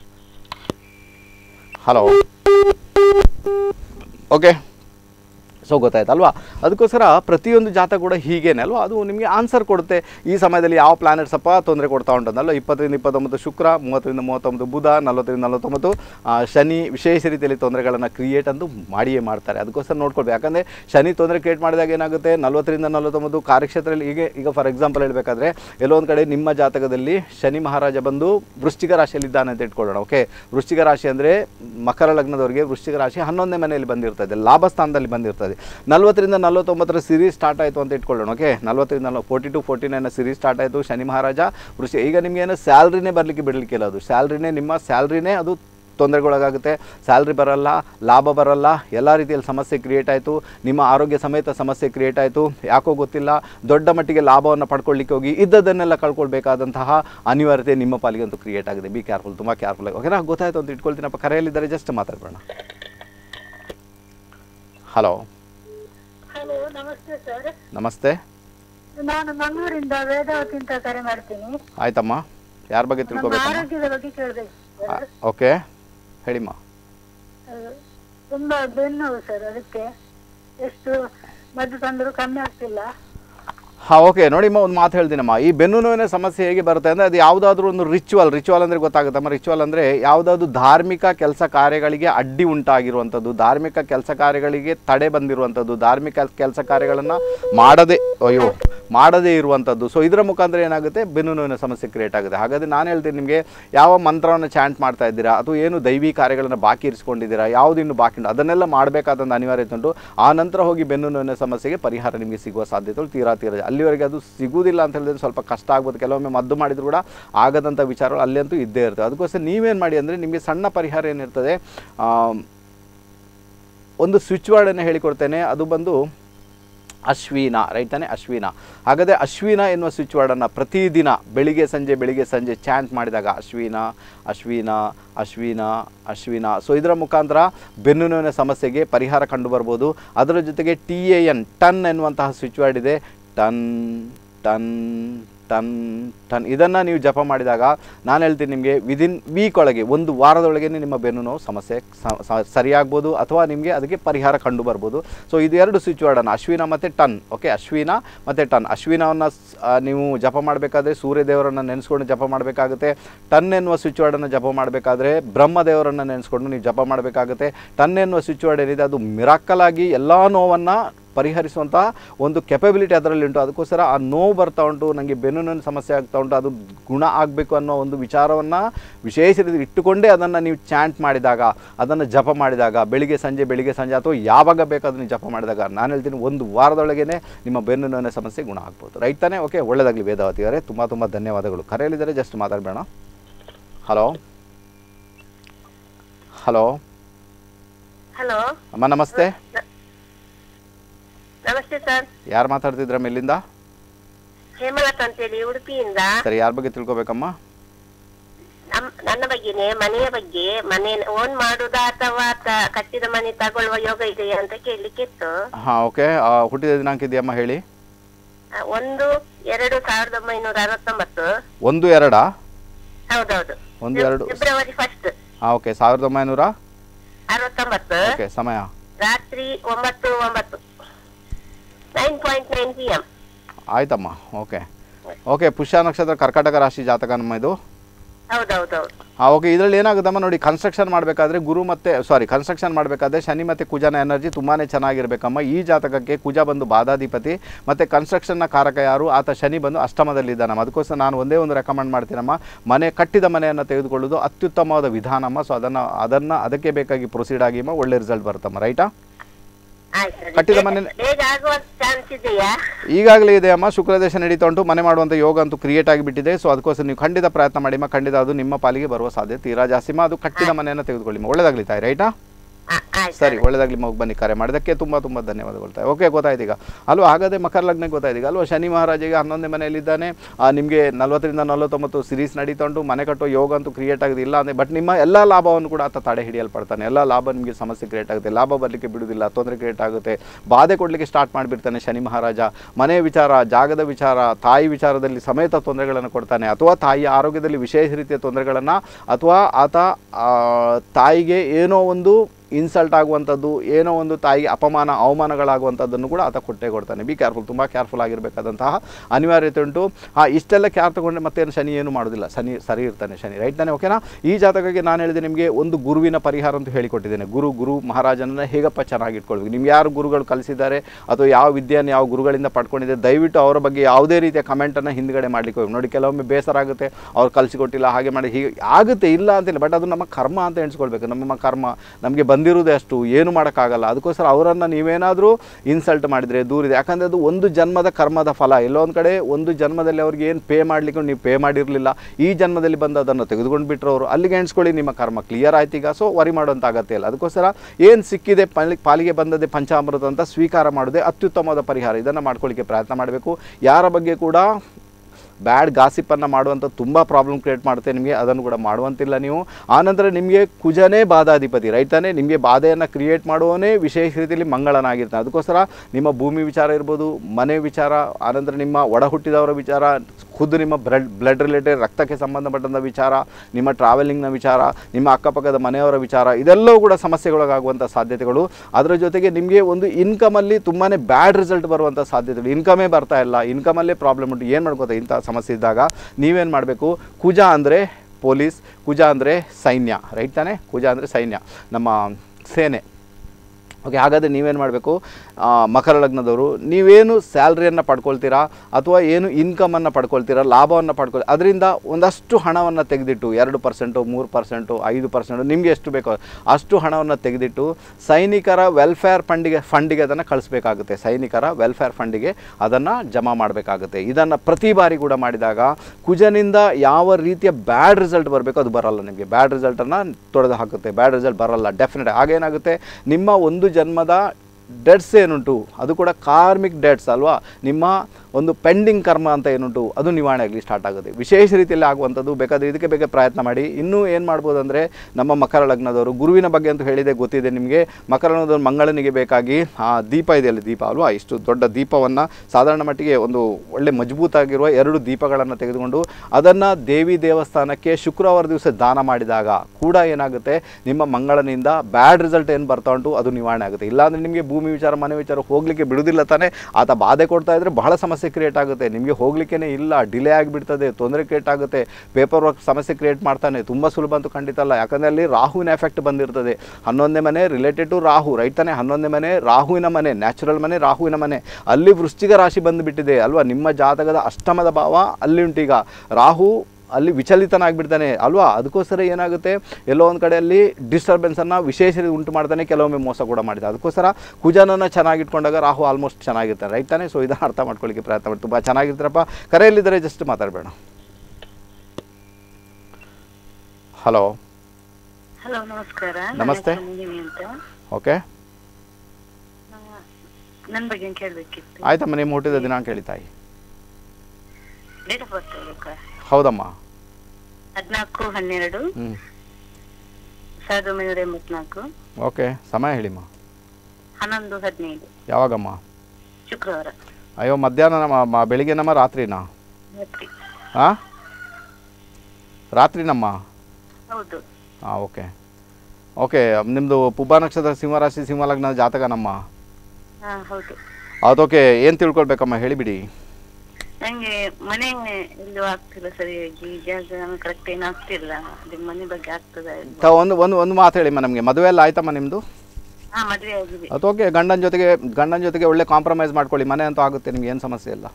[SPEAKER 1] ಹಲೋ ಓಕೆ ಸೊ ಗೊತ್ತಾಯ್ತಲ್ವಾ ಅದಕ್ಕೋಸ್ಕರ ಪ್ರತಿಯೊಂದು ಜಾತ ಕೂಡ ಹೀಗೇನೆ ಅಲ್ವಾ ಅದು ನಿಮಗೆ ಆನ್ಸರ್ ಕೊಡುತ್ತೆ ಈ ಸಮಯದಲ್ಲಿ ಯಾವ ಪ್ಲಾನೆಟ್ಸ್ ಅಪ್ಪ ತೊಂದರೆ ಕೊಡ್ತಾ ಉಂಟದಲ್ಲ ಇಪ್ಪತ್ತರಿಂದ ಇಪ್ಪತ್ತೊಂಬತ್ತು ಶುಕ್ರ ಮೂವತ್ತರಿಂದ ಮೂವತ್ತೊಂಬತ್ತು ಬುಧ ನಲವತ್ತರಿಂದ ನಲವತ್ತೊಂಬತ್ತು ಆ, ಶನಿ ವಿಶೇಷ ರೀತಿಯಲ್ಲಿ ತೊಂದರೆಗಳನ್ನು ಕ್ರಿಯೇಟ್ ಅಂತೂ ಮಾಡಿಯೇ ಮಾಡ್ತಾರೆ ಅದಕ್ಕೋಸ್ಕರ ನೋಡ್ಕೊಳ್ಬೇಕು ಯಾಕಂದರೆ ಶನಿ ತೊಂದರೆ ಕ್ರಿಯೇಟ್ ಮಾಡಿದಾಗ ಏನಾಗುತ್ತೆ ನಲವತ್ತರಿಂದ ನಲವತ್ತೊಂಬತ್ತು ಕಾರ್ಯಕ್ಷೇತ್ರದಲ್ಲಿ ಈಗ ಈಗ ಫಾರ್ ಎಕ್ಸಾಂಪಲ್ ಹೇಳಬೇಕಾದ್ರೆ ಎಲ್ಲೋ ಒಂದು ಕಡೆ ನಿಮ್ಮ ಜಾತಕದಲ್ಲಿ ಶನಿ ಮಹಾರಾಜ ಬಂದು ವೃಶ್ಚಿಕ ರಾಶಿಯಲ್ಲಿದ್ದಾನೆ ಅಂತ ಇಟ್ಕೊಳ್ಳೋಣ ಓಕೆ ವೃಶ್ಚಿಕ ರಾಶಿ ಅಂದರೆ ಮಕರ ಲಗ್ನದವರಿಗೆ ವೃಶ್ಚಿಕ ರಾಶಿ ಹನ್ನೊಂದನೇ ಮನೆಯಲ್ಲಿ ಬಂದಿರ್ತದೆ ಲಾಭ ಸ್ಥಾನದಲ್ಲಿ ಬಂದಿರ್ತದೆ ನಲ್ವತ್ತರಿಂದ ನಲವತ್ತೊಂಬತ್ತರ ಸಿರೀಸ್ ಸ್ಟಾರ್ಟ್ ಆಯಿತು ಅಂತ ಇಟ್ಕೊಳ್ಳೋಣ ಓಕೆ ನಲ್ವತ್ತರಿಂದ ನಲ್ವ forty two forty nine series start ಆಯಿತು ಶನಿ ಮಹಾರಾಜ ವೃಷಿ ಈಗ ನಿಮ್ಗೆ ಏನು ಸ್ಯಾಲ್ರಿನೇ ಬರಲಿಕ್ಕೆ ಬಿಡಲಿಕ್ಕಿಲ್ಲ ಅದು ಸ್ಯಾಲ್ರಿನೇ ನಿಮ್ಮ ಸ್ಯಾಲ್ರಿನೇ ಅದು ತೊಂದರೆಗೊಳಗಾಗುತ್ತೆ ಸ್ಯಾಲ್ರಿ ಬರಲ್ಲ ಲಾಭ ಬರಲ್ಲ ಎಲ್ಲ ರೀತಿಯಲ್ಲಿ ಸಮಸ್ಯೆ ಕ್ರಿಯೇಟ್ ಆಯಿತು ನಿಮ್ಮ ಆರೋಗ್ಯ ಸಮೇತ ಸಮಸ್ಯೆ ಕ್ರಿಯೇಟ್ ಆಯಿತು ಯಾಕೋ ಗೊತ್ತಿಲ್ಲ ದೊಡ್ಡ ಮಟ್ಟಿಗೆ ಲಾಭವನ್ನು ಪಡ್ಕೊಳ್ಳಿಕ್ಕೆ ಹೋಗಿ ಇದ್ದದನ್ನೆಲ್ಲ ಕಳ್ಕೊಳ್ಬೇಕಾದಂತಹ ಅನಿವಾರ್ಯತೆ ನಿಮ್ಮ ಪಾಲಿಗಂತೂ ಕ್ರಿಯೇಟ್ ಆಗಿದೆ ಬಿ ಕೇರ್ಫುಲ್ ತುಂಬ ಕೇರ್ಫುಲ್ ಆಗಿ ಓಕೆನಾ ಗೊತ್ತಾಯ್ತು ಅಂತ ಇಟ್ಕೊಳ್ತೀನಪ್ಪ ಕರೆಯಲ್ಲಿದ್ದರೆ ಜಸ್ಟ್ ಮಾತಾಡಬೇಡ ಹಲೋ
[SPEAKER 2] ಹಲೋ ನಮಸ್ತೆ ಸರ್
[SPEAKER 1] ನಮಸ್ತೆ
[SPEAKER 2] ನಾನು ಮಂಗಳೂರಿಂದ ವೇದಾವತಿ ಅಂತ ಕರೆ ಮಾಡ್ತೀನಿ
[SPEAKER 1] ಆಯ್ತಮ್ಮ ಯಾರ ಬಗ್ಗೆ
[SPEAKER 2] ನಮ್ಮ
[SPEAKER 1] ತಿಳ್ಕೊಬೇಕಮ್ಮ
[SPEAKER 2] ಆರೋಗ್ಯದ ಬಗ್ಗೆ ಕೇಳಬೇಕು ಸರ್
[SPEAKER 1] ಓಕೆ ಹೇಳಿಮ್ಮ
[SPEAKER 2] ಅದು ತುಂಬಾ ಬೆನ್ನು ನೋವು ಸರ್ ಅದಕ್ಕೆ ಎಷ್ಟು ಮದ್ದು ತಂದರೂ ಕಮ್ಮಿ ಆಗ್ತಿಲ್ಲ
[SPEAKER 1] ಹಾಂ ಓಕೆ ನೋಡಿಮ್ಮ ಒಂದು ಮಾತು ಹೇಳ್ತೀನಮ್ಮ ಈ ಬೆನ್ನು ನೋವಿನ ಸಮಸ್ಯೆ ಹೇಗೆ ಬರುತ್ತೆ ಅಂದರೆ ಅದು ಯಾವುದಾದ್ರೂ ಒಂದು ರಿಚುವಲ್ ರಿಚುವಲ್ ಅಂದರೆ ಗೊತ್ತಾಗುತ್ತಮ್ಮ ರಿಚುವಲ್ ಅಂದರೆ ಯಾವುದಾದ್ರು ಧಾರ್ಮಿಕ ಕೆಲಸ ಕಾರ್ಯಗಳಿಗೆ ಅಡ್ಡಿ ಉಂಟಾಗಿರುವಂಥದ್ದು ಧಾರ್ಮಿಕ ಕೆಲಸ ಕಾರ್ಯಗಳಿಗೆ ತಡೆ ಬಂದಿರುವಂಥದ್ದು ಧಾರ್ಮಿಕ ಕೆಲಸ ಕಾರ್ಯಗಳನ್ನು ಮಾಡದೆ ಅಯ್ಯೋ ಮಾಡದೇ ಇರುವಂಥದ್ದು ಸೊ ಇದರ ಮುಖಾಂತರ ಏನಾಗುತ್ತೆ ಬೆನ್ನು ನೋವಿನ ಸಮಸ್ಯೆ ಕ್ರಿಯೇಟ್ ಆಗುತ್ತೆ ಹಾಗಾದರೆ ನಾನು ಹೇಳ್ತೀನಿ ನಿಮಗೆ ಯಾವ ಮಂತ್ರವನ್ನು ಚಾಂಟ್ ಮಾಡ್ತಾ ಇದ್ದೀರಾ ಅಥವಾ ಏನು ದೈವಿ ಕಾರ್ಯಗಳನ್ನು ಬಾಕಿ ಇರಿಸ್ಕೊಂಡಿದ್ದೀರಾ ಯಾವುದು ಇನ್ನು ಬಾಕಿ ಉಂಟು ಅದನ್ನೆಲ್ಲ ಮಾಡಬೇಕಾದಂಥ ಅನಿವಾರ್ಯತೆ ಉಂಟು ಆ ನಂತರ ಹೋಗಿ ಬೆನ್ನು ನೋವಿನ ಸಮಸ್ಯೆಗೆ ಪರಿಹಾರ ನಿಮಗೆ ಸಿಗುವ ಸಾಧ್ಯತೆಗಳು ತೀರಾ ತೀರಾ ಅಲ್ಲಿವರೆಗೆ ಅದು ಸಿಗುವುದಿಲ್ಲ ಅಂತ ಹೇಳಿದ್ರೆ ಸ್ವಲ್ಪ ಕಷ್ಟ ಆಗ್ಬೋದು ಕೆಲವೊಮ್ಮೆ ಮದ್ದು ಮಾಡಿದ್ರು ಕೂಡ ಆಗದಂಥ ವಿಚಾರಗಳು ಅಲ್ಲಂತೂ ಇದ್ದೇ ಇರ್ತವೆ ಅದಕ್ಕೋಸ್ಕರ ನೀವೇನು ಮಾಡಿ ಅಂದರೆ ನಿಮಗೆ ಸಣ್ಣ ಪರಿಹಾರ ಏನಿರ್ತದೆ ಆ, ಒಂದು ಸ್ವಿಚ್ ವರ್ಡನ್ನು ಹೇಳಿಕೊಡ್ತೇನೆ ಅದು ಬಂದು ಅಶ್ವಿನ ರೈಟ್ ತಾನೆ ಅಶ್ವಿನ ಹಾಗಾದರೆ ಅಶ್ವಿನ ಎನ್ನುವ ಸ್ವಿಚ್ ವರ್ಡನ್ನು ಪ್ರತಿದಿನ ಬೆಳಿಗ್ಗೆ ಸಂಜೆ ಬೆಳಿಗ್ಗೆ ಸಂಜೆ ಚಾಂಟ್ ಮಾಡಿದಾಗ ಅಶ್ವಿನ ಅಶ್ವಿನ ಅಶ್ವಿನ ಅಶ್ವಿನ ಸೊ ಇದರ ಮುಖಾಂತರ ಬೆನ್ನು ನೋವಿನ ಸಮಸ್ಯೆಗೆ ಪರಿಹಾರ ಕಂಡು ಬರ್ಬೋದು ಅದರ ಜೊತೆಗೆ ಟಿ ಎ ಎನ್ ಟನ್ ಎನ್ನುವಂತಹ ಸ್ವಿಚ್ ವರ್ಡ್ ಇದೆ ಟನ್ ಟನ್ ಟನ್ ಟನ್ ಇದನ್ನು ನೀವು ಜಪ ಮಾಡಿದಾಗ ನಾನು ಹೇಳ್ತೀನಿ ನಿಮಗೆ ವಿದಿನ್ ವೀಕ್ ಒಳಗೆ ಒಂದು ವಾರದೊಳಗೆ ನಿಮ್ಮ ಬೆನ್ನು ನೋವು ಸಮಸ್ಯೆ ಸ- ಸ- ಸರಿಯಾಗ್ಬೋದು ಅಥವಾ ನಿಮಗೆ ಅದಕ್ಕೆ ಪರಿಹಾರ ಕಂಡು ಬರ್ಬೋದು ಸೊ ಇದು ಎರಡು ಸ್ವಿಚ್ ವರ್ಡನ್ನು ಅಶ್ವಿನ ಮತ್ತು ಟನ್ ಓಕೆ ಅಶ್ವಿನ ಮತ್ತು ಟನ್ ಅಶ್ವಿನವನ್ನು ಸ್- ಆ, ನೀವು ಜಪ ಮಾಡಬೇಕಾದ್ರೆ ಸೂರ್ಯದೇವರನ್ನು ನೆನೆಸ್ಕೊಂಡು ಜಪ ಮಾಡಬೇಕಾಗುತ್ತೆ ಟನ್ ಎನ್ನುವ ಸ್ವಿಚ್ ವರ್ಡನ್ನು ಜಪ ಮಾಡಬೇಕಾದ್ರೆ ಬ್ರಹ್ಮದೇವರನ್ನು ನೆನೆಸ್ಕೊಂಡು ನೀವು ಜಪ ಮಾಡಬೇಕಾಗುತ್ತೆ ಟನ್ ಎನ್ನುವ ಸ್ವಿಚ್ ವರ್ಡ್ ಏನಿದೆ ಅದು ಮಿರಾಕಲ್ ಆಗಿ ಎಲ್ಲ ನೋವನ್ನು ಪರಿಹರಿಸುವಂಥ ಒಂದು ಕೆಪಬಿಲಿಟಿ ಅದರಲ್ಲಿ ಉಂಟು ಅದಕ್ಕೋಸ್ಕರ ಆ ನೋವು ಬರ್ತಾ ಉಂಟು ನನಗೆ ಬೆನ್ನು ನೋವಿನ ಸಮಸ್ಯೆ ಆಗ್ತಾ ಉಂಟು ಅದು ಗುಣ ಆಗಬೇಕು ಅನ್ನೋ ಒಂದು ವಿಚಾರವನ್ನು ವಿಶೇಷ ರೀತಿ ಇಟ್ಟುಕೊಂಡೇ ಅದನ್ನು ನೀವು ಚಾಂಟ್ ಮಾಡಿದಾಗ ಅದನ್ನು ಜಪ ಮಾಡಿದಾಗ ಬೆಳಿಗ್ಗೆ ಸಂಜೆ ಬೆಳಿಗ್ಗೆ ಸಂಜೆ ಅಥವಾ ಯಾವಾಗ ಬೇಕಾದ್ರೂ ನೀವು ಜಪ ಮಾಡಿದಾಗ ನಾನು ಹೇಳ್ತೀನಿ ಒಂದು ವಾರದೊಳಗೇ ನಿಮ್ಮ ಬೆನ್ನು ನೋವಿನ ಸಮಸ್ಯೆ ಗುಣ ಆಗ್ಬೋದು ರೈಟ್ ತಾನೇ ಓಕೆ ಒಳ್ಳೆಯದಾಗಲಿ ವೇದಾವತಿ ಅವರೇ ತುಂಬ ತುಂಬ ಧನ್ಯವಾದಗಳು ಕರೆಯಲ್ಲಿದ್ದಾರೆ ಜಸ್ಟ್ ಮಾತಾಡಬೇಡ ಹಲೋ ಹಲೋ
[SPEAKER 2] ಹಲೋ
[SPEAKER 1] ಅಮ್ಮ ನಮಸ್ತೆ
[SPEAKER 2] ನಮಸ್ತೆ ಸರ್
[SPEAKER 1] ಯಾರು ಮಾತಾಡ್ತಿದ್ರಮ್ಮ ಇಲ್ಲಿಂದ
[SPEAKER 2] ಹೇಮಲತಾ ಅಂತೇಳಿ ಉಡುಪಿಯಿಂದ
[SPEAKER 1] ಸರಿ ಯಾರ ಬಗ್ಗೆ ತಿಳ್ಕೊಬೇಕಮ್ಮ
[SPEAKER 2] ನಮ್ ನನ್ನ ಬಗ್ಗೆನೆ ಮನೆಯ ಬಗ್ಗೆ ಮನೆ ಓನ್ ಮಾಡುದಾ ಅಥವಾ ತ- ಕಟ್ಟಿದ ಮನೆ ತಗೊಳ್ಳುವ ಯೋಗ ಇದೆಯಾ ಅಂತ ಕೇಳಲಿಕ್ಕಿತ್ತು
[SPEAKER 1] ಹಾಂ ಓಕೆ ಹುಟ್ಟಿದ ದಿನಾಂಕ ಇದೆಯಮ್ಮ ಹೇಳಿ
[SPEAKER 2] ಆ, ಒಂದು ಎರಡು ಸಾವಿರದ ಒಂಬೈನೂರ ಅರವತ್ತೊಂಬತ್ತು
[SPEAKER 1] ಒಂದು ಎರಡಾ
[SPEAKER 2] ಹೌದೌದು
[SPEAKER 1] ಒಂದು ಎರಡು
[SPEAKER 2] ಫೆಬ್ರವರಿ ಫಸ್ಟ್
[SPEAKER 1] ಹಾಂ ಓಕೆ ಸಾವಿರದ ಒಂಬೈನೂರ
[SPEAKER 2] ಅರವತ್ತೊಂಬತ್ತು
[SPEAKER 1] ಓಕೆ ಸಮಯ
[SPEAKER 2] ರಾತ್ರಿ ಒಂಬತ್ತು ಒಂಬತ್ತು nine point nine P M
[SPEAKER 1] ಆಯ್ತಮ್ಮ ಓಕೆ ಓಕೆ ಪುಷ್ಯ ನಕ್ಷತ್ರ ಕರ್ಕಾಟಕ ರಾಶಿ ಜಾತಕ ನಮ್ಮ ಇದು
[SPEAKER 2] ಹೌದೌದೌದು
[SPEAKER 1] ಹಾಂ ಓಕೆ ಇದರಲ್ಲಿ ಏನಾಗುತ್ತಮ್ಮ ನೋಡಿ ಕನ್ಸ್ಟ್ರಕ್ಷನ್ ಮಾಡಬೇಕಾದ್ರೆ ಗುರು ಮತ್ತು ಸಾರಿ ಕನ್ಸ್ಟ್ರಕ್ಷನ್ ಮಾಡಬೇಕಾದ್ರೆ ಶನಿ ಮತ್ತು ಕುಜನ ಎನರ್ಜಿ ತುಂಬಾ ಚೆನ್ನಾಗಿರ್ಬೇಕಮ್ಮ ಈ ಜಾತಕಕ್ಕೆ ಕುಜ ಬಂದು ಬಾಧಾಧಿಪತಿ ಮತ್ತು ಕನ್ಸ್ಟ್ರಕ್ಷನ್ನ ಕಾರಕ ಯಾರು ಆತ ಶನಿ ಬಂದು ಅಷ್ಟಮದಲ್ಲಿದ್ದಾನಮ್ಮ ಅದಕ್ಕೋಸ್ಕರ ನಾನು ಒಂದೇ ಒಂದು ರೆಕಮೆಂಡ್ ಮಾಡ್ತೀನಮ್ಮ ಮನೆ ಕಟ್ಟಿದ ಮನೆಯನ್ನು ತೆಗೆದುಕೊಳ್ಳೋದು ಅತ್ಯುತ್ತಮವಾದ ವಿಧಾನಮ್ಮ ಸೊ ಅದನ್ನು ಅದನ್ನು ಅದಕ್ಕೆ ಬೇಕಾಗಿ ಪ್ರೊಸೀಡ್ ಆಗಿಮ್ಮ ಒಳ್ಳೆ ರಿಸಲ್ಟ್ ಬರುತ್ತಮ್ಮ ರೈಟಾ
[SPEAKER 2] ಆಯ್ತು
[SPEAKER 1] ಕಟ್ಟಿದ ಮನೆ-
[SPEAKER 2] ಬೇಗ ಆಗುವ ಚಾನ್ಸ್ ಇದೆಯಾ
[SPEAKER 1] ಈಗಾಗಲೇ ಇದೆ ಅಮ್ಮ ಶುಕ್ರದೇಶ ನಡೀತಾ ಉಂಟು ಮನೆ ಮಾಡುವಂಥ ಯೋಗ ಅಂತೂ ಕ್ರಿಯೇಟ್ ಆಗಿಬಿಟ್ಟಿದೆ ಸೊ ಅದಕ್ಕೋಸ್ಕರ ನೀವು ಖಂಡಿತ ಪ್ರಯತ್ನ ಮಾಡಿಮ್ಮ ಖಂಡಿತ ಅದು ನಿಮ್ಮ ಪಾಲಿಗೆ ಬರುವ ಸಾಧ್ಯತೆ ತೀರಾ ಜಾಸ್ತಿಮ್ಮ ಅದು ಕಟ್ಟಿದ ಮನೆಯನ್ನು ತೆಗೆದುಕೊಳ್ಳಿ ಒಳ್ಳೆದಾಗ್ಲಿ ತಾಯಿ ರೈಟಾ
[SPEAKER 2] ಆ, ಆಯ್ತು
[SPEAKER 1] ಸರಿ ಒಳ್ಳೆದಾಗ್ಲಿ ಮಗು ಬನ್ನಿ ಕರೆ ಮಾಡಿದ್ದಕ್ಕೆ ತುಂಬ ತುಂಬ ಧನ್ಯವಾದಗಳು ತಾಯಿ ಓಕೆ ಗೊತ್ತಾಯ್ತು ಈಗ ಅಲ್ವಾ ಹಾಗಾದರೆ ಮಕರ ಲಗ್ನಕ್ಕೆ ಗೊತ್ತಾಯ್ತು ಈಗ ಅಲ್ವಾ ಶನಿ ಮಹಾರಾಜಿಗೆ ಹನ್ನೊಂದನೇ ಮನೆಯಲ್ಲಿದ್ದಾನೆ ಆ, ನಿಮಗೆ ನಲವತ್ತರಿಂದ ನಲವತ್ತೊಂಬತ್ತು ಸಿರೀಸ್ ನಡೀತಾ ಉಂಟು ಮನೆ ಕಟ್ಟೋ ಯೋಗ ಅಂತೂ ಕ್ರಿಯೇಟ್ ಆಗಿದೆ ಇಲ್ಲ ಅಂದರೆ ಬಟ್ ನಿಮ್ಮ ಎಲ್ಲ ಲಾಭವನ್ನು ಕೂಡ ಆತ ತಡೆ ಹಿಡಿಯಲ್ಪಡ್ತಾನೆ ಎಲ್ಲ ಲಾಭ ನಿಮಗೆ ಸಮಸ್ಯೆ ಕ್ರಿಯೇಟ್ ಆಗುತ್ತೆ ಲಾಭ ಬರಲಿಕ್ಕೆ ಬಿಡುವುದಿಲ್ಲ ತೊಂದರೆ ಕ್ರಿಯೇಟ್ ಆಗುತ್ತೆ ಬಾಧೆ ಕೊಡಲಿಕ್ಕೆ ಸ್ಟಾರ್ಟ್ ಮಾಡಿಬಿಡ್ತಾನೆ ಶನಿ ಮಹಾರಾಜ ಮನೆ ವಿಚಾರ ಜಾಗದ ವಿಚಾರ ತಾಯಿ ವಿಚಾರದಲ್ಲಿ ಸಮೇತ ತೊಂದರೆಗಳನ್ನು ಕೊಡ್ತಾನೆ ಅಥವಾ ತಾಯಿಯ ಆರೋಗ್ಯದಲ್ಲಿ ವಿಶೇಷ ರೀತಿಯ ತೊಂದರೆಗಳನ್ನು ಅಥವಾ ಆತ ಆ, ತಾಯಿಗೆ ಏನೋ ಒಂದು ಇನ್ಸಲ್ಟ್ ಆಗುವಂಥದ್ದು ಏನೋ ಒಂದು ತಾಯಿಗೆ ಅಪಮಾನ ಅವಮಾನಗಳಾಗುವಂಥದ್ದನ್ನು ಕೂಡ ಆತ ಕೊಟ್ಟೇ ಕೊಡ್ತಾನೆ ಬಿ ಕೇರ್ಫುಲ್ ತುಂಬ ಕೇರ್ಫುಲ್ ಆಗಿರಬೇಕಾದಂತಹ ಅನಿವಾರ್ಯತೆ ಉಂಟು ಆ ಇಷ್ಟೆಲ್ಲ ಕ್ಯಾರ್ ತಗೊಂಡ್ರೆ ಮತ್ತೇನು ಶನಿ ಏನು ಮಾಡೋದಿಲ್ಲ ಶನಿ ಸರಿ ಇರ್ತಾನೆ ಶನಿ ರೈಟ್ ತಾನೆ ಓಕೆನಾ ಈ ಜಾತಕಕ್ಕೆ ನಾನು ಹೇಳಿದೆ ನಿಮಗೆ ಒಂದು ಗುರುವಿನ ಪರಿಹಾರ ಅಂತ ಹೇಳಿಕೊಟ್ಟಿದ್ದೇನೆ ಗುರು ಗುರು ಮಹಾರಾಜನನ್ನ ಹೇಗಪ್ಪ ಚೆನ್ನಾಗಿ ಇಟ್ಕೊಳ್ಬೇಕು ನಿಮ್ಗೆ ಯಾರು ಗುರುಗಳು ಕಲಿಸಿದ್ದಾರೆ ಅಥವಾ ಯಾವ ವಿದ್ಯೆಯನ್ನು ಯಾವ ಗುರುಗಳಿಂದ ಪಡ್ಕೊಂಡಿದ್ದಾರೆ ದಯವಿಟ್ಟು ಅವರ ಬಗ್ಗೆ ಯಾವುದೇ ರೀತಿಯ ಕಮೆಂಟನ್ನು ಹಿಂದ್ಗಡೆ ಮಾಡ್ಲಿಕ್ಕೆ ಹೋಗಿ ನೋಡಿ ಕೆಲವೊಮ್ಮೆ ಬೇಸರ ಆಗುತ್ತೆ ಅವ್ರು ಕಲಿಸಿಕೊಟ್ಟಿಲ್ಲ ಹಾಗೆ ಮಾಡಿ ಹೀಗೆ ಆಗುತ್ತೆ ಇಲ್ಲ ಅಂತಿಲ್ಲ ಬಟ್ ಅದು ನಮ್ಮ ಕರ್ಮ ಅಂತ ಎಣಿಸ್ಕೊಳ್ಬೇಕು ನಮ್ಮ ಕರ್ಮ ನಮಗೆ ಬಂದಿರೋದೇ ಅಷ್ಟು ಏನು ಮಾಡೋಕ್ಕಾಗಲ್ಲ ಅದಕ್ಕೋಸ್ಕರ ಅವರನ್ನು ನೀವೇನಾದರೂ ಇನ್ಸಲ್ಟ್ ಮಾಡಿದರೆ ದೂರಿದೆ ಯಾಕಂದರೆ ಅದು ಒಂದು ಜನ್ಮದ ಕರ್ಮದ ಫಲ ಎಲ್ಲೋ ಒಂದು ಕಡೆ ಒಂದು ಜನ್ಮದಲ್ಲಿ ಅವ್ರಿಗೆ ಏನು ಪೇ ಮಾಡಲಿಕ್ಕೆ ನೀವು ಪೇ ಮಾಡಿರಲಿಲ್ಲ ಈ ಜನ್ಮದಲ್ಲಿ ಬಂದು ಅದನ್ನು ತೆಗೆದುಕೊಂಡು ಬಿಟ್ಟರು ಅವರು ಅಲ್ಲಿಗೆ ಎಣಿಸ್ಕೊಳ್ಳಿ ನಿಮ್ಮ ಕರ್ಮ ಕ್ಲಿಯರ್ ಆಯ್ತು ಈಗ ಸೊ ವರಿ ಮಾಡುವಂಥ ಅಗತ್ಯ ಇಲ್ಲ ಅದಕ್ಕೋಸ್ಕರ ಏನು ಸಿಕ್ಕಿದೆ ಪಾಲಿ ಪಾಲಿಗೆ ಬಂದದ್ದೇ ಪಂಚಾಮೃತ ಅಂತ ಸ್ವೀಕಾರ ಮಾಡೋದೇ ಅತ್ಯುತ್ತಮವಾದ ಪರಿಹಾರ ಇದನ್ನು ಮಾಡ್ಕೊಳ್ಳಿಕ್ಕೆ ಪ್ರಯತ್ನ ಮಾಡಬೇಕು ಯಾರ ಬಗ್ಗೆ ಕೂಡ ಬ್ಯಾಡ್ ಗಾಸಿಪನ್ನು ಮಾಡುವಂಥ ತುಂಬ ಪ್ರಾಬ್ಲಮ್ ಕ್ರಿಯೇಟ್ ಮಾಡುತ್ತೆ ನಿಮಗೆ ಅದನ್ನು ಕೂಡ ಮಾಡುವಂತಿಲ್ಲ ನೀವು ಆನಂತರ ನಿಮಗೆ ಕುಜನೇ ಬಾಧಾಧಿಪತಿ ರೈಟ್ ತಾನೇ ನಿಮಗೆ ಬಾಧೆಯನ್ನು ಕ್ರಿಯೇಟ್ ಮಾಡುವವನೇ ವಿಶೇಷ ರೀತಿಯಲ್ಲಿ ಮಂಗಳನಾಗಿರ್ತಾನೆ ಅದಕ್ಕೋಸ್ಕರ ನಿಮ್ಮ ಭೂಮಿ ವಿಚಾರ ಇರ್ಬೋದು ಮನೆ ವಿಚಾರ ಆನಂತರ ನಿಮ್ಮ ಒಡ ಹುಟ್ಟಿದವರ ವಿಚಾರ ಖುದ್ದು ನಿಮ್ಮ ಬ್ಲಡ್ ಬ್ಲಡ್ ರಿಲೇಟೆಡ್ ರಕ್ತಕ್ಕೆ ಸಂಬಂಧಪಟ್ಟಂಥ ವಿಚಾರ ನಿಮ್ಮ ಟ್ರಾವೆಲಿಂಗ್ನ ವಿಚಾರ ನಿಮ್ಮ ಅಕ್ಕಪಕ್ಕದ ಮನೆಯವರ ವಿಚಾರ ಇದೆಲ್ಲವೂ ಕೂಡ ಸಮಸ್ಯೆಗೊಳಗಾಗುವಂಥ ಸಾಧ್ಯತೆಗಳು ಅದರ ಜೊತೆಗೆ ನಿಮಗೆ ಒಂದು ಇನ್ಕಮಲ್ಲಿ ತುಂಬಾ ಬ್ಯಾಡ್ ರಿಸಲ್ಟ್ ಬರುವಂಥ ಸಾಧ್ಯತೆಗಳು ಇನ್ಕಮೇ ಬರ್ತಾ ಇಲ್ಲ ಇನ್ಕಮಲ್ಲೇ ಪ್ರಾಬ್ಲಮ್ ಉಂಟು ಏನು ಮಾಡ್ಕೋತಾ ಇಂಥ ಸಮಸ್ಯೆ ಇದ್ದಾಗ ನೀವೇನು ಮಾಡಬೇಕು ಕುಜ ಅಂದರೆ ಪೊಲೀಸ್ ಕುಜ ಅಂದರೆ ಸೈನ್ಯ ರೈಟ್ ತಾನೇ ಕುಜ ಅಂದರೆ ಸೈನ್ಯ ನಮ್ಮ ಸೇನೆ ಓಕೆ ಹಾಗಾದರೆ ನೀವೇನು ಮಾಡಬೇಕು ಮಕರ ಲಗ್ನದವರು ನೀವೇನು ಸ್ಯಾಲ್ರಿಯನ್ನು ಪಡ್ಕೊಳ್ತೀರಾ ಅಥವಾ ಏನು ಇನ್ಕಮನ್ನು ಪಡ್ಕೊಳ್ತೀರಾ ಲಾಭವನ್ನು ಪಡ್ಕೊಳ್ ಅದರಿಂದ ಒಂದಷ್ಟು ಹಣವನ್ನು ತೆಗೆದಿಟ್ಟು ಎರಡು ಪರ್ಸೆಂಟು ಮೂರು ಪರ್ಸೆಂಟು ಐದು ಪರ್ಸೆಂಟು ನಿಮಗೆ ಎಷ್ಟು ಬೇಕೋ ಅಷ್ಟು ಹಣವನ್ನು ತೆಗೆದಿಟ್ಟು ಸೈನಿಕರ ವೆಲ್ಫೇರ್ ಫಂಡಿಗೆ ಫಂಡಿಗೆ ಅದನ್ನು ಕಳಿಸ್ಬೇಕಾಗುತ್ತೆ ಸೈನಿಕರ ವೆಲ್ಫೇರ್ ಫಂಡಿಗೆ ಅದನ್ನು ಜಮಾ ಮಾಡಬೇಕಾಗುತ್ತೆ ಇದನ್ನು ಪ್ರತಿ ಬಾರಿ ಕೂಡ ಮಾಡಿದಾಗ ಕುಜನಿಂದ ಯಾವ ರೀತಿಯ ಬ್ಯಾಡ್ ರಿಸಲ್ಟ್ ಬರಬೇಕು ಅದು ಬರಲ್ಲ ನಿಮಗೆ ಬ್ಯಾಡ್ ರಿಸಲ್ಟನ್ನು ತೊಡೆದು ಹಾಕುತ್ತೆ ಬ್ಯಾಡ್ ರಿಸಲ್ಟ್ ಬರಲ್ಲ ಡೆಫಿನೆಟ್ ಹಾಗೇನಾಗುತ್ತೆ ನಿಮ್ಮ ಒಂದು ಜನ್ಮದ ಡೆಟ್ಸ್ ಏನುಂಟು ಅದು ಕೂಡ ಕಾರ್ಮಿಕ್ ಡೆಟ್ಸ್ ಅಲ್ವಾ ನಿಮ್ಮ ಒಂದು ಪೆಂಡಿಂಗ್ ಕರ್ಮ ಅಂತ ಏನುಂಟು ಅದು ನಿವಾರಣೆ ಆಗಲಿ ಸ್ಟಾರ್ಟ್ ಆಗುತ್ತೆ ವಿಶೇಷ ರೀತಿಯಲ್ಲಿ ಆಗುವಂಥದ್ದು ಬೇಕಾದರೆ ಇದಕ್ಕೆ ಬೇಕಾಗಿ ಪ್ರಯತ್ನ ಮಾಡಿ ಇನ್ನೂ ಏನು ಮಾಡ್ಬೋದು ಅಂದರೆ ನಮ್ಮ ಮಕರ ಲಗ್ನದವರು ಗುರುವಿನ ಬಗ್ಗೆ ಅಂತೂ ಹೇಳಿದೆ ಗೊತ್ತಿದೆ ನಿಮಗೆ ಮಕರ ಲಗ್ನದವರು ಮಂಗಳನಿಗೆ ಬೇಕಾಗಿ ಆ ದೀಪ ಇದೆ ಅಲ್ಲಿ ದೀಪ ಅಲ್ವಾ ಇಷ್ಟು ದೊಡ್ಡ ದೀಪವನ್ನು ಸಾಧಾರಣ ಮಟ್ಟಿಗೆ ಒಂದು ಒಳ್ಳೆ ಮಜಬೂತಾಗಿರುವ ಎರಡು ದೀಪಗಳನ್ನು ತೆಗೆದುಕೊಂಡು ಅದನ್ನು ದೇವಿ ದೇವಸ್ಥಾನಕ್ಕೆ ಶುಕ್ರವಾರ ದಿವಸ ದಾನ ಮಾಡಿದಾಗ ಕೂಡ ಏನಾಗುತ್ತೆ ನಿಮ್ಮ ಮಂಗಳನಿಂದ ಬ್ಯಾಡ್ ರಿಸಲ್ಟ್ ಏನು ಬರ್ತಾ ಉಂಟು ಅದು ನಿವಾರಣೆ ಆಗುತ್ತೆ ಇಲ್ಲಾಂದರೆ ನಿಮಗೆ ಭೂಮಿ ವಿಚಾರ ಮನೆ ವಿಚಾರ ಹೋಗಲಿಕ್ಕೆ ಬಿಡುವುದಿಲ್ಲ ತಾನೇ ಆತ ಬಾಧೆ ಕೊಡ್ತಾ ಇದ್ದರೆ ಬಹಳ ಸಮಸ್ಯೆ ಕ್ರಿಯೇಟ್ ಆಗುತ್ತೆ ನಿಮಗೆ ಹೋಗ್ಲಿಕ್ಕೇ ಇಲ್ಲ ಡಿಲೇ ಆಗಿಬಿಡ್ತದೆ ತೊಂದರೆ ಕ್ರಿಯೇಟ್ ಆಗುತ್ತೆ ಪೇಪರ್ ವರ್ಕ್ ಸಮಸ್ಯೆ ಕ್ರಿಯೇಟ್ ಮಾಡ್ತಾನೆ ತುಂಬ ಸುಲಭ ಅಂತೂ ಖಂಡಿತ ಅಲ್ಲ ಯಾಕಂದರೆ ಅಲ್ಲಿ ರಾಹುವಿನ ಎಫೆಕ್ಟ್ ಬಂದಿರ್ತದೆ ಹನ್ನೊಂದನೇ ಮನೆ ರಿಲೇಟೆಡ್ ಟು ರಾಹು ರೈಟ್ ತಾನೇ ಹನ್ನೊಂದನೇ ಮನೆ ರಾಹುವಿನ ಮನೆ ನ್ಯಾಚುರಲ್ ಮನೆ ರಾಹುವಿನ ಮನೆ ಅಲ್ಲಿ ವೃಶ್ಚಿಕ ರಾಶಿ ಬಂದುಬಿಟ್ಟಿದೆ ಅಲ್ವಾ ನಿಮ್ಮ ಜಾತಕದ ಅಷ್ಟಮದ ಭಾವ ಅಲ್ಲಿ ಉಂಟೀಗ ರಾಹು ಅಲ್ಲಿ ವಿಚಲಿತನಾಗ್ಬಿಡ್ತಾನೆ ಅಲ್ವಾ ಅದಕ್ಕೋಸ್ಕರ ಏನಾಗುತ್ತೆ ಎಲ್ಲೋ ಒಂದು ಕಡೆಯಲ್ಲಿ ಡಿಸ್ಟರ್ಬೆನ್ಸನ್ನು ವಿಶೇಷ ರೀತಿ ಉಂಟು ಮಾಡ್ತಾನೆ ಕೆಲವೊಮ್ಮೆ ಮೋಸ ಕೂಡ ಮಾಡಿದ ಅದಕ್ಕೋಸ್ಕರ ಕುಜನನ್ನು ಚೆನ್ನಾಗಿಟ್ಕೊಂಡಾಗ ರಾಹು ಆಲ್ಮೋಸ್ಟ್ ಚೆನ್ನಾಗಿರ್ತಾನೆ ರೈಟ್ ತಾನೇ ಸೊ ಇದನ್ನು ಅರ್ಥ ಮಾಡ್ಕೊಳ್ಳಿಕ್ಕೆ ಪ್ರಯತ್ನ ಮಾಡಿ ತುಂಬ ಚೆನ್ನಾಗಿರ್ತಾರಪ್ಪ ಕರೆಯಲ್ಲಿದ್ದರೆ ಜಸ್ಟ್ ಮಾತಾಡಬೇಡ ಹಲೋ
[SPEAKER 3] ಹಲೋ ನಮಸ್ಕಾರ
[SPEAKER 1] ನಮಸ್ತೆ.
[SPEAKER 3] ನನ್ನ ಹೆಸರು ಮೋಹಿನಿ ಅಂತ
[SPEAKER 1] ಓಕೆ
[SPEAKER 3] ಆ, ನನ್ ಬಗ್ಗೆ ಕೇಳ್ಬೇಕಿತ್ತು
[SPEAKER 1] ಆಯ್ತಮ್ಮ ನಿಮ್ಮ ಹುಟ್ಟಿದ ದಿನಾಂಕ ಹೇಳಿ ತಾಯಿ
[SPEAKER 3] ಡೇಟ್ ಆಫ್ ಬರ್ತ್ ಹೇಳ್ಬೇಕಾ
[SPEAKER 1] ಹೌದಮ್ಮ
[SPEAKER 3] ಹದಿನಾಲ್ಕು ಹನ್ನೆರಡು
[SPEAKER 1] ಹ್ಞೂ
[SPEAKER 3] ಸಾವಿರದ ಒಂಬೈನೂರ ಎಂಬತ್ನಾಲ್ಕು
[SPEAKER 1] ಓಕೆ ಸಮಯ ಹೇಳಿಮ್ಮ
[SPEAKER 3] ಹನ್ನೊಂದು ಹದಿನೈದು
[SPEAKER 1] ಯಾವಾಗಮ್ಮ
[SPEAKER 3] ಶುಕ್ರವಾರ
[SPEAKER 1] ಅಯ್ಯೋ ಮಧ್ಯಾಹ್ನ ನಮ್ಮ ಮ- ಬೆಳಿಗ್ಗೆನಮ್ಮ ರಾತ್ರಿನಾ
[SPEAKER 3] ರಾತ್ರಿ
[SPEAKER 1] ಹಾಂ ರಾತ್ರಿನಮ್ಮ
[SPEAKER 3] ಹೌದು
[SPEAKER 1] ಹಾಂ ಓಕೆ ಓಕೆ ನಿಮ್ಮದು ಪುಬ್ಬ ನಕ್ಷತ್ರ ಸಿಂಹರಾಶಿ ಸಿಂಹಲಗ್ನ ಜಾತಕ ನಮ್ಮ
[SPEAKER 3] ಹಾ ಹೌದು
[SPEAKER 1] ಅದು ಓಕೆ ಏನು ತಿಳ್ಕೊಳ್ಬೇಕಮ್ಮ ಹೇಳಿಬಿಡಿ
[SPEAKER 3] ನಂಗೆ ಮನೆ ಎಲ್ಲೂ ಆಗ್ತಿಲ್ಲ ಸರಿಯಾಗಿ ಜಾಗ ಕರೆಕ್ಟ್ ಏನು ಆಗ್ತಿಲ್ಲ ಅದೇ ಮನೆ ಬಗ್ಗೆ ಆಗ್ತದ
[SPEAKER 1] ತ ಒಂದು ಒಂದು ಒಂದು ಮಾತು ಹೇಳಿಮ್ಮ ನಮಗೆ ಮದುವೆ ಎಲ್ಲ ಆಯ್ತಮ್ಮ ನಿಮ್ಮದು
[SPEAKER 3] ಹಾ ಮದ್ವೆ ಆಗಿದೆ
[SPEAKER 1] ಅದು ಓಕೆ ಗಂಡನ ಜೊತೆಗೆ ಗಂಡನ ಜೊತೆಗೆ ಒಳ್ಳೆ ಕಾಂಪ್ರಮೈಸ್ ಮಾಡ್ಕೊಳ್ಳಿ ಮನೆ ಅಂತೂ ಆಗುತ್ತೆ ನಿಮ್ಗೆ ಏನು ಸಮಸ್ಯೆ ಇಲ್ಲ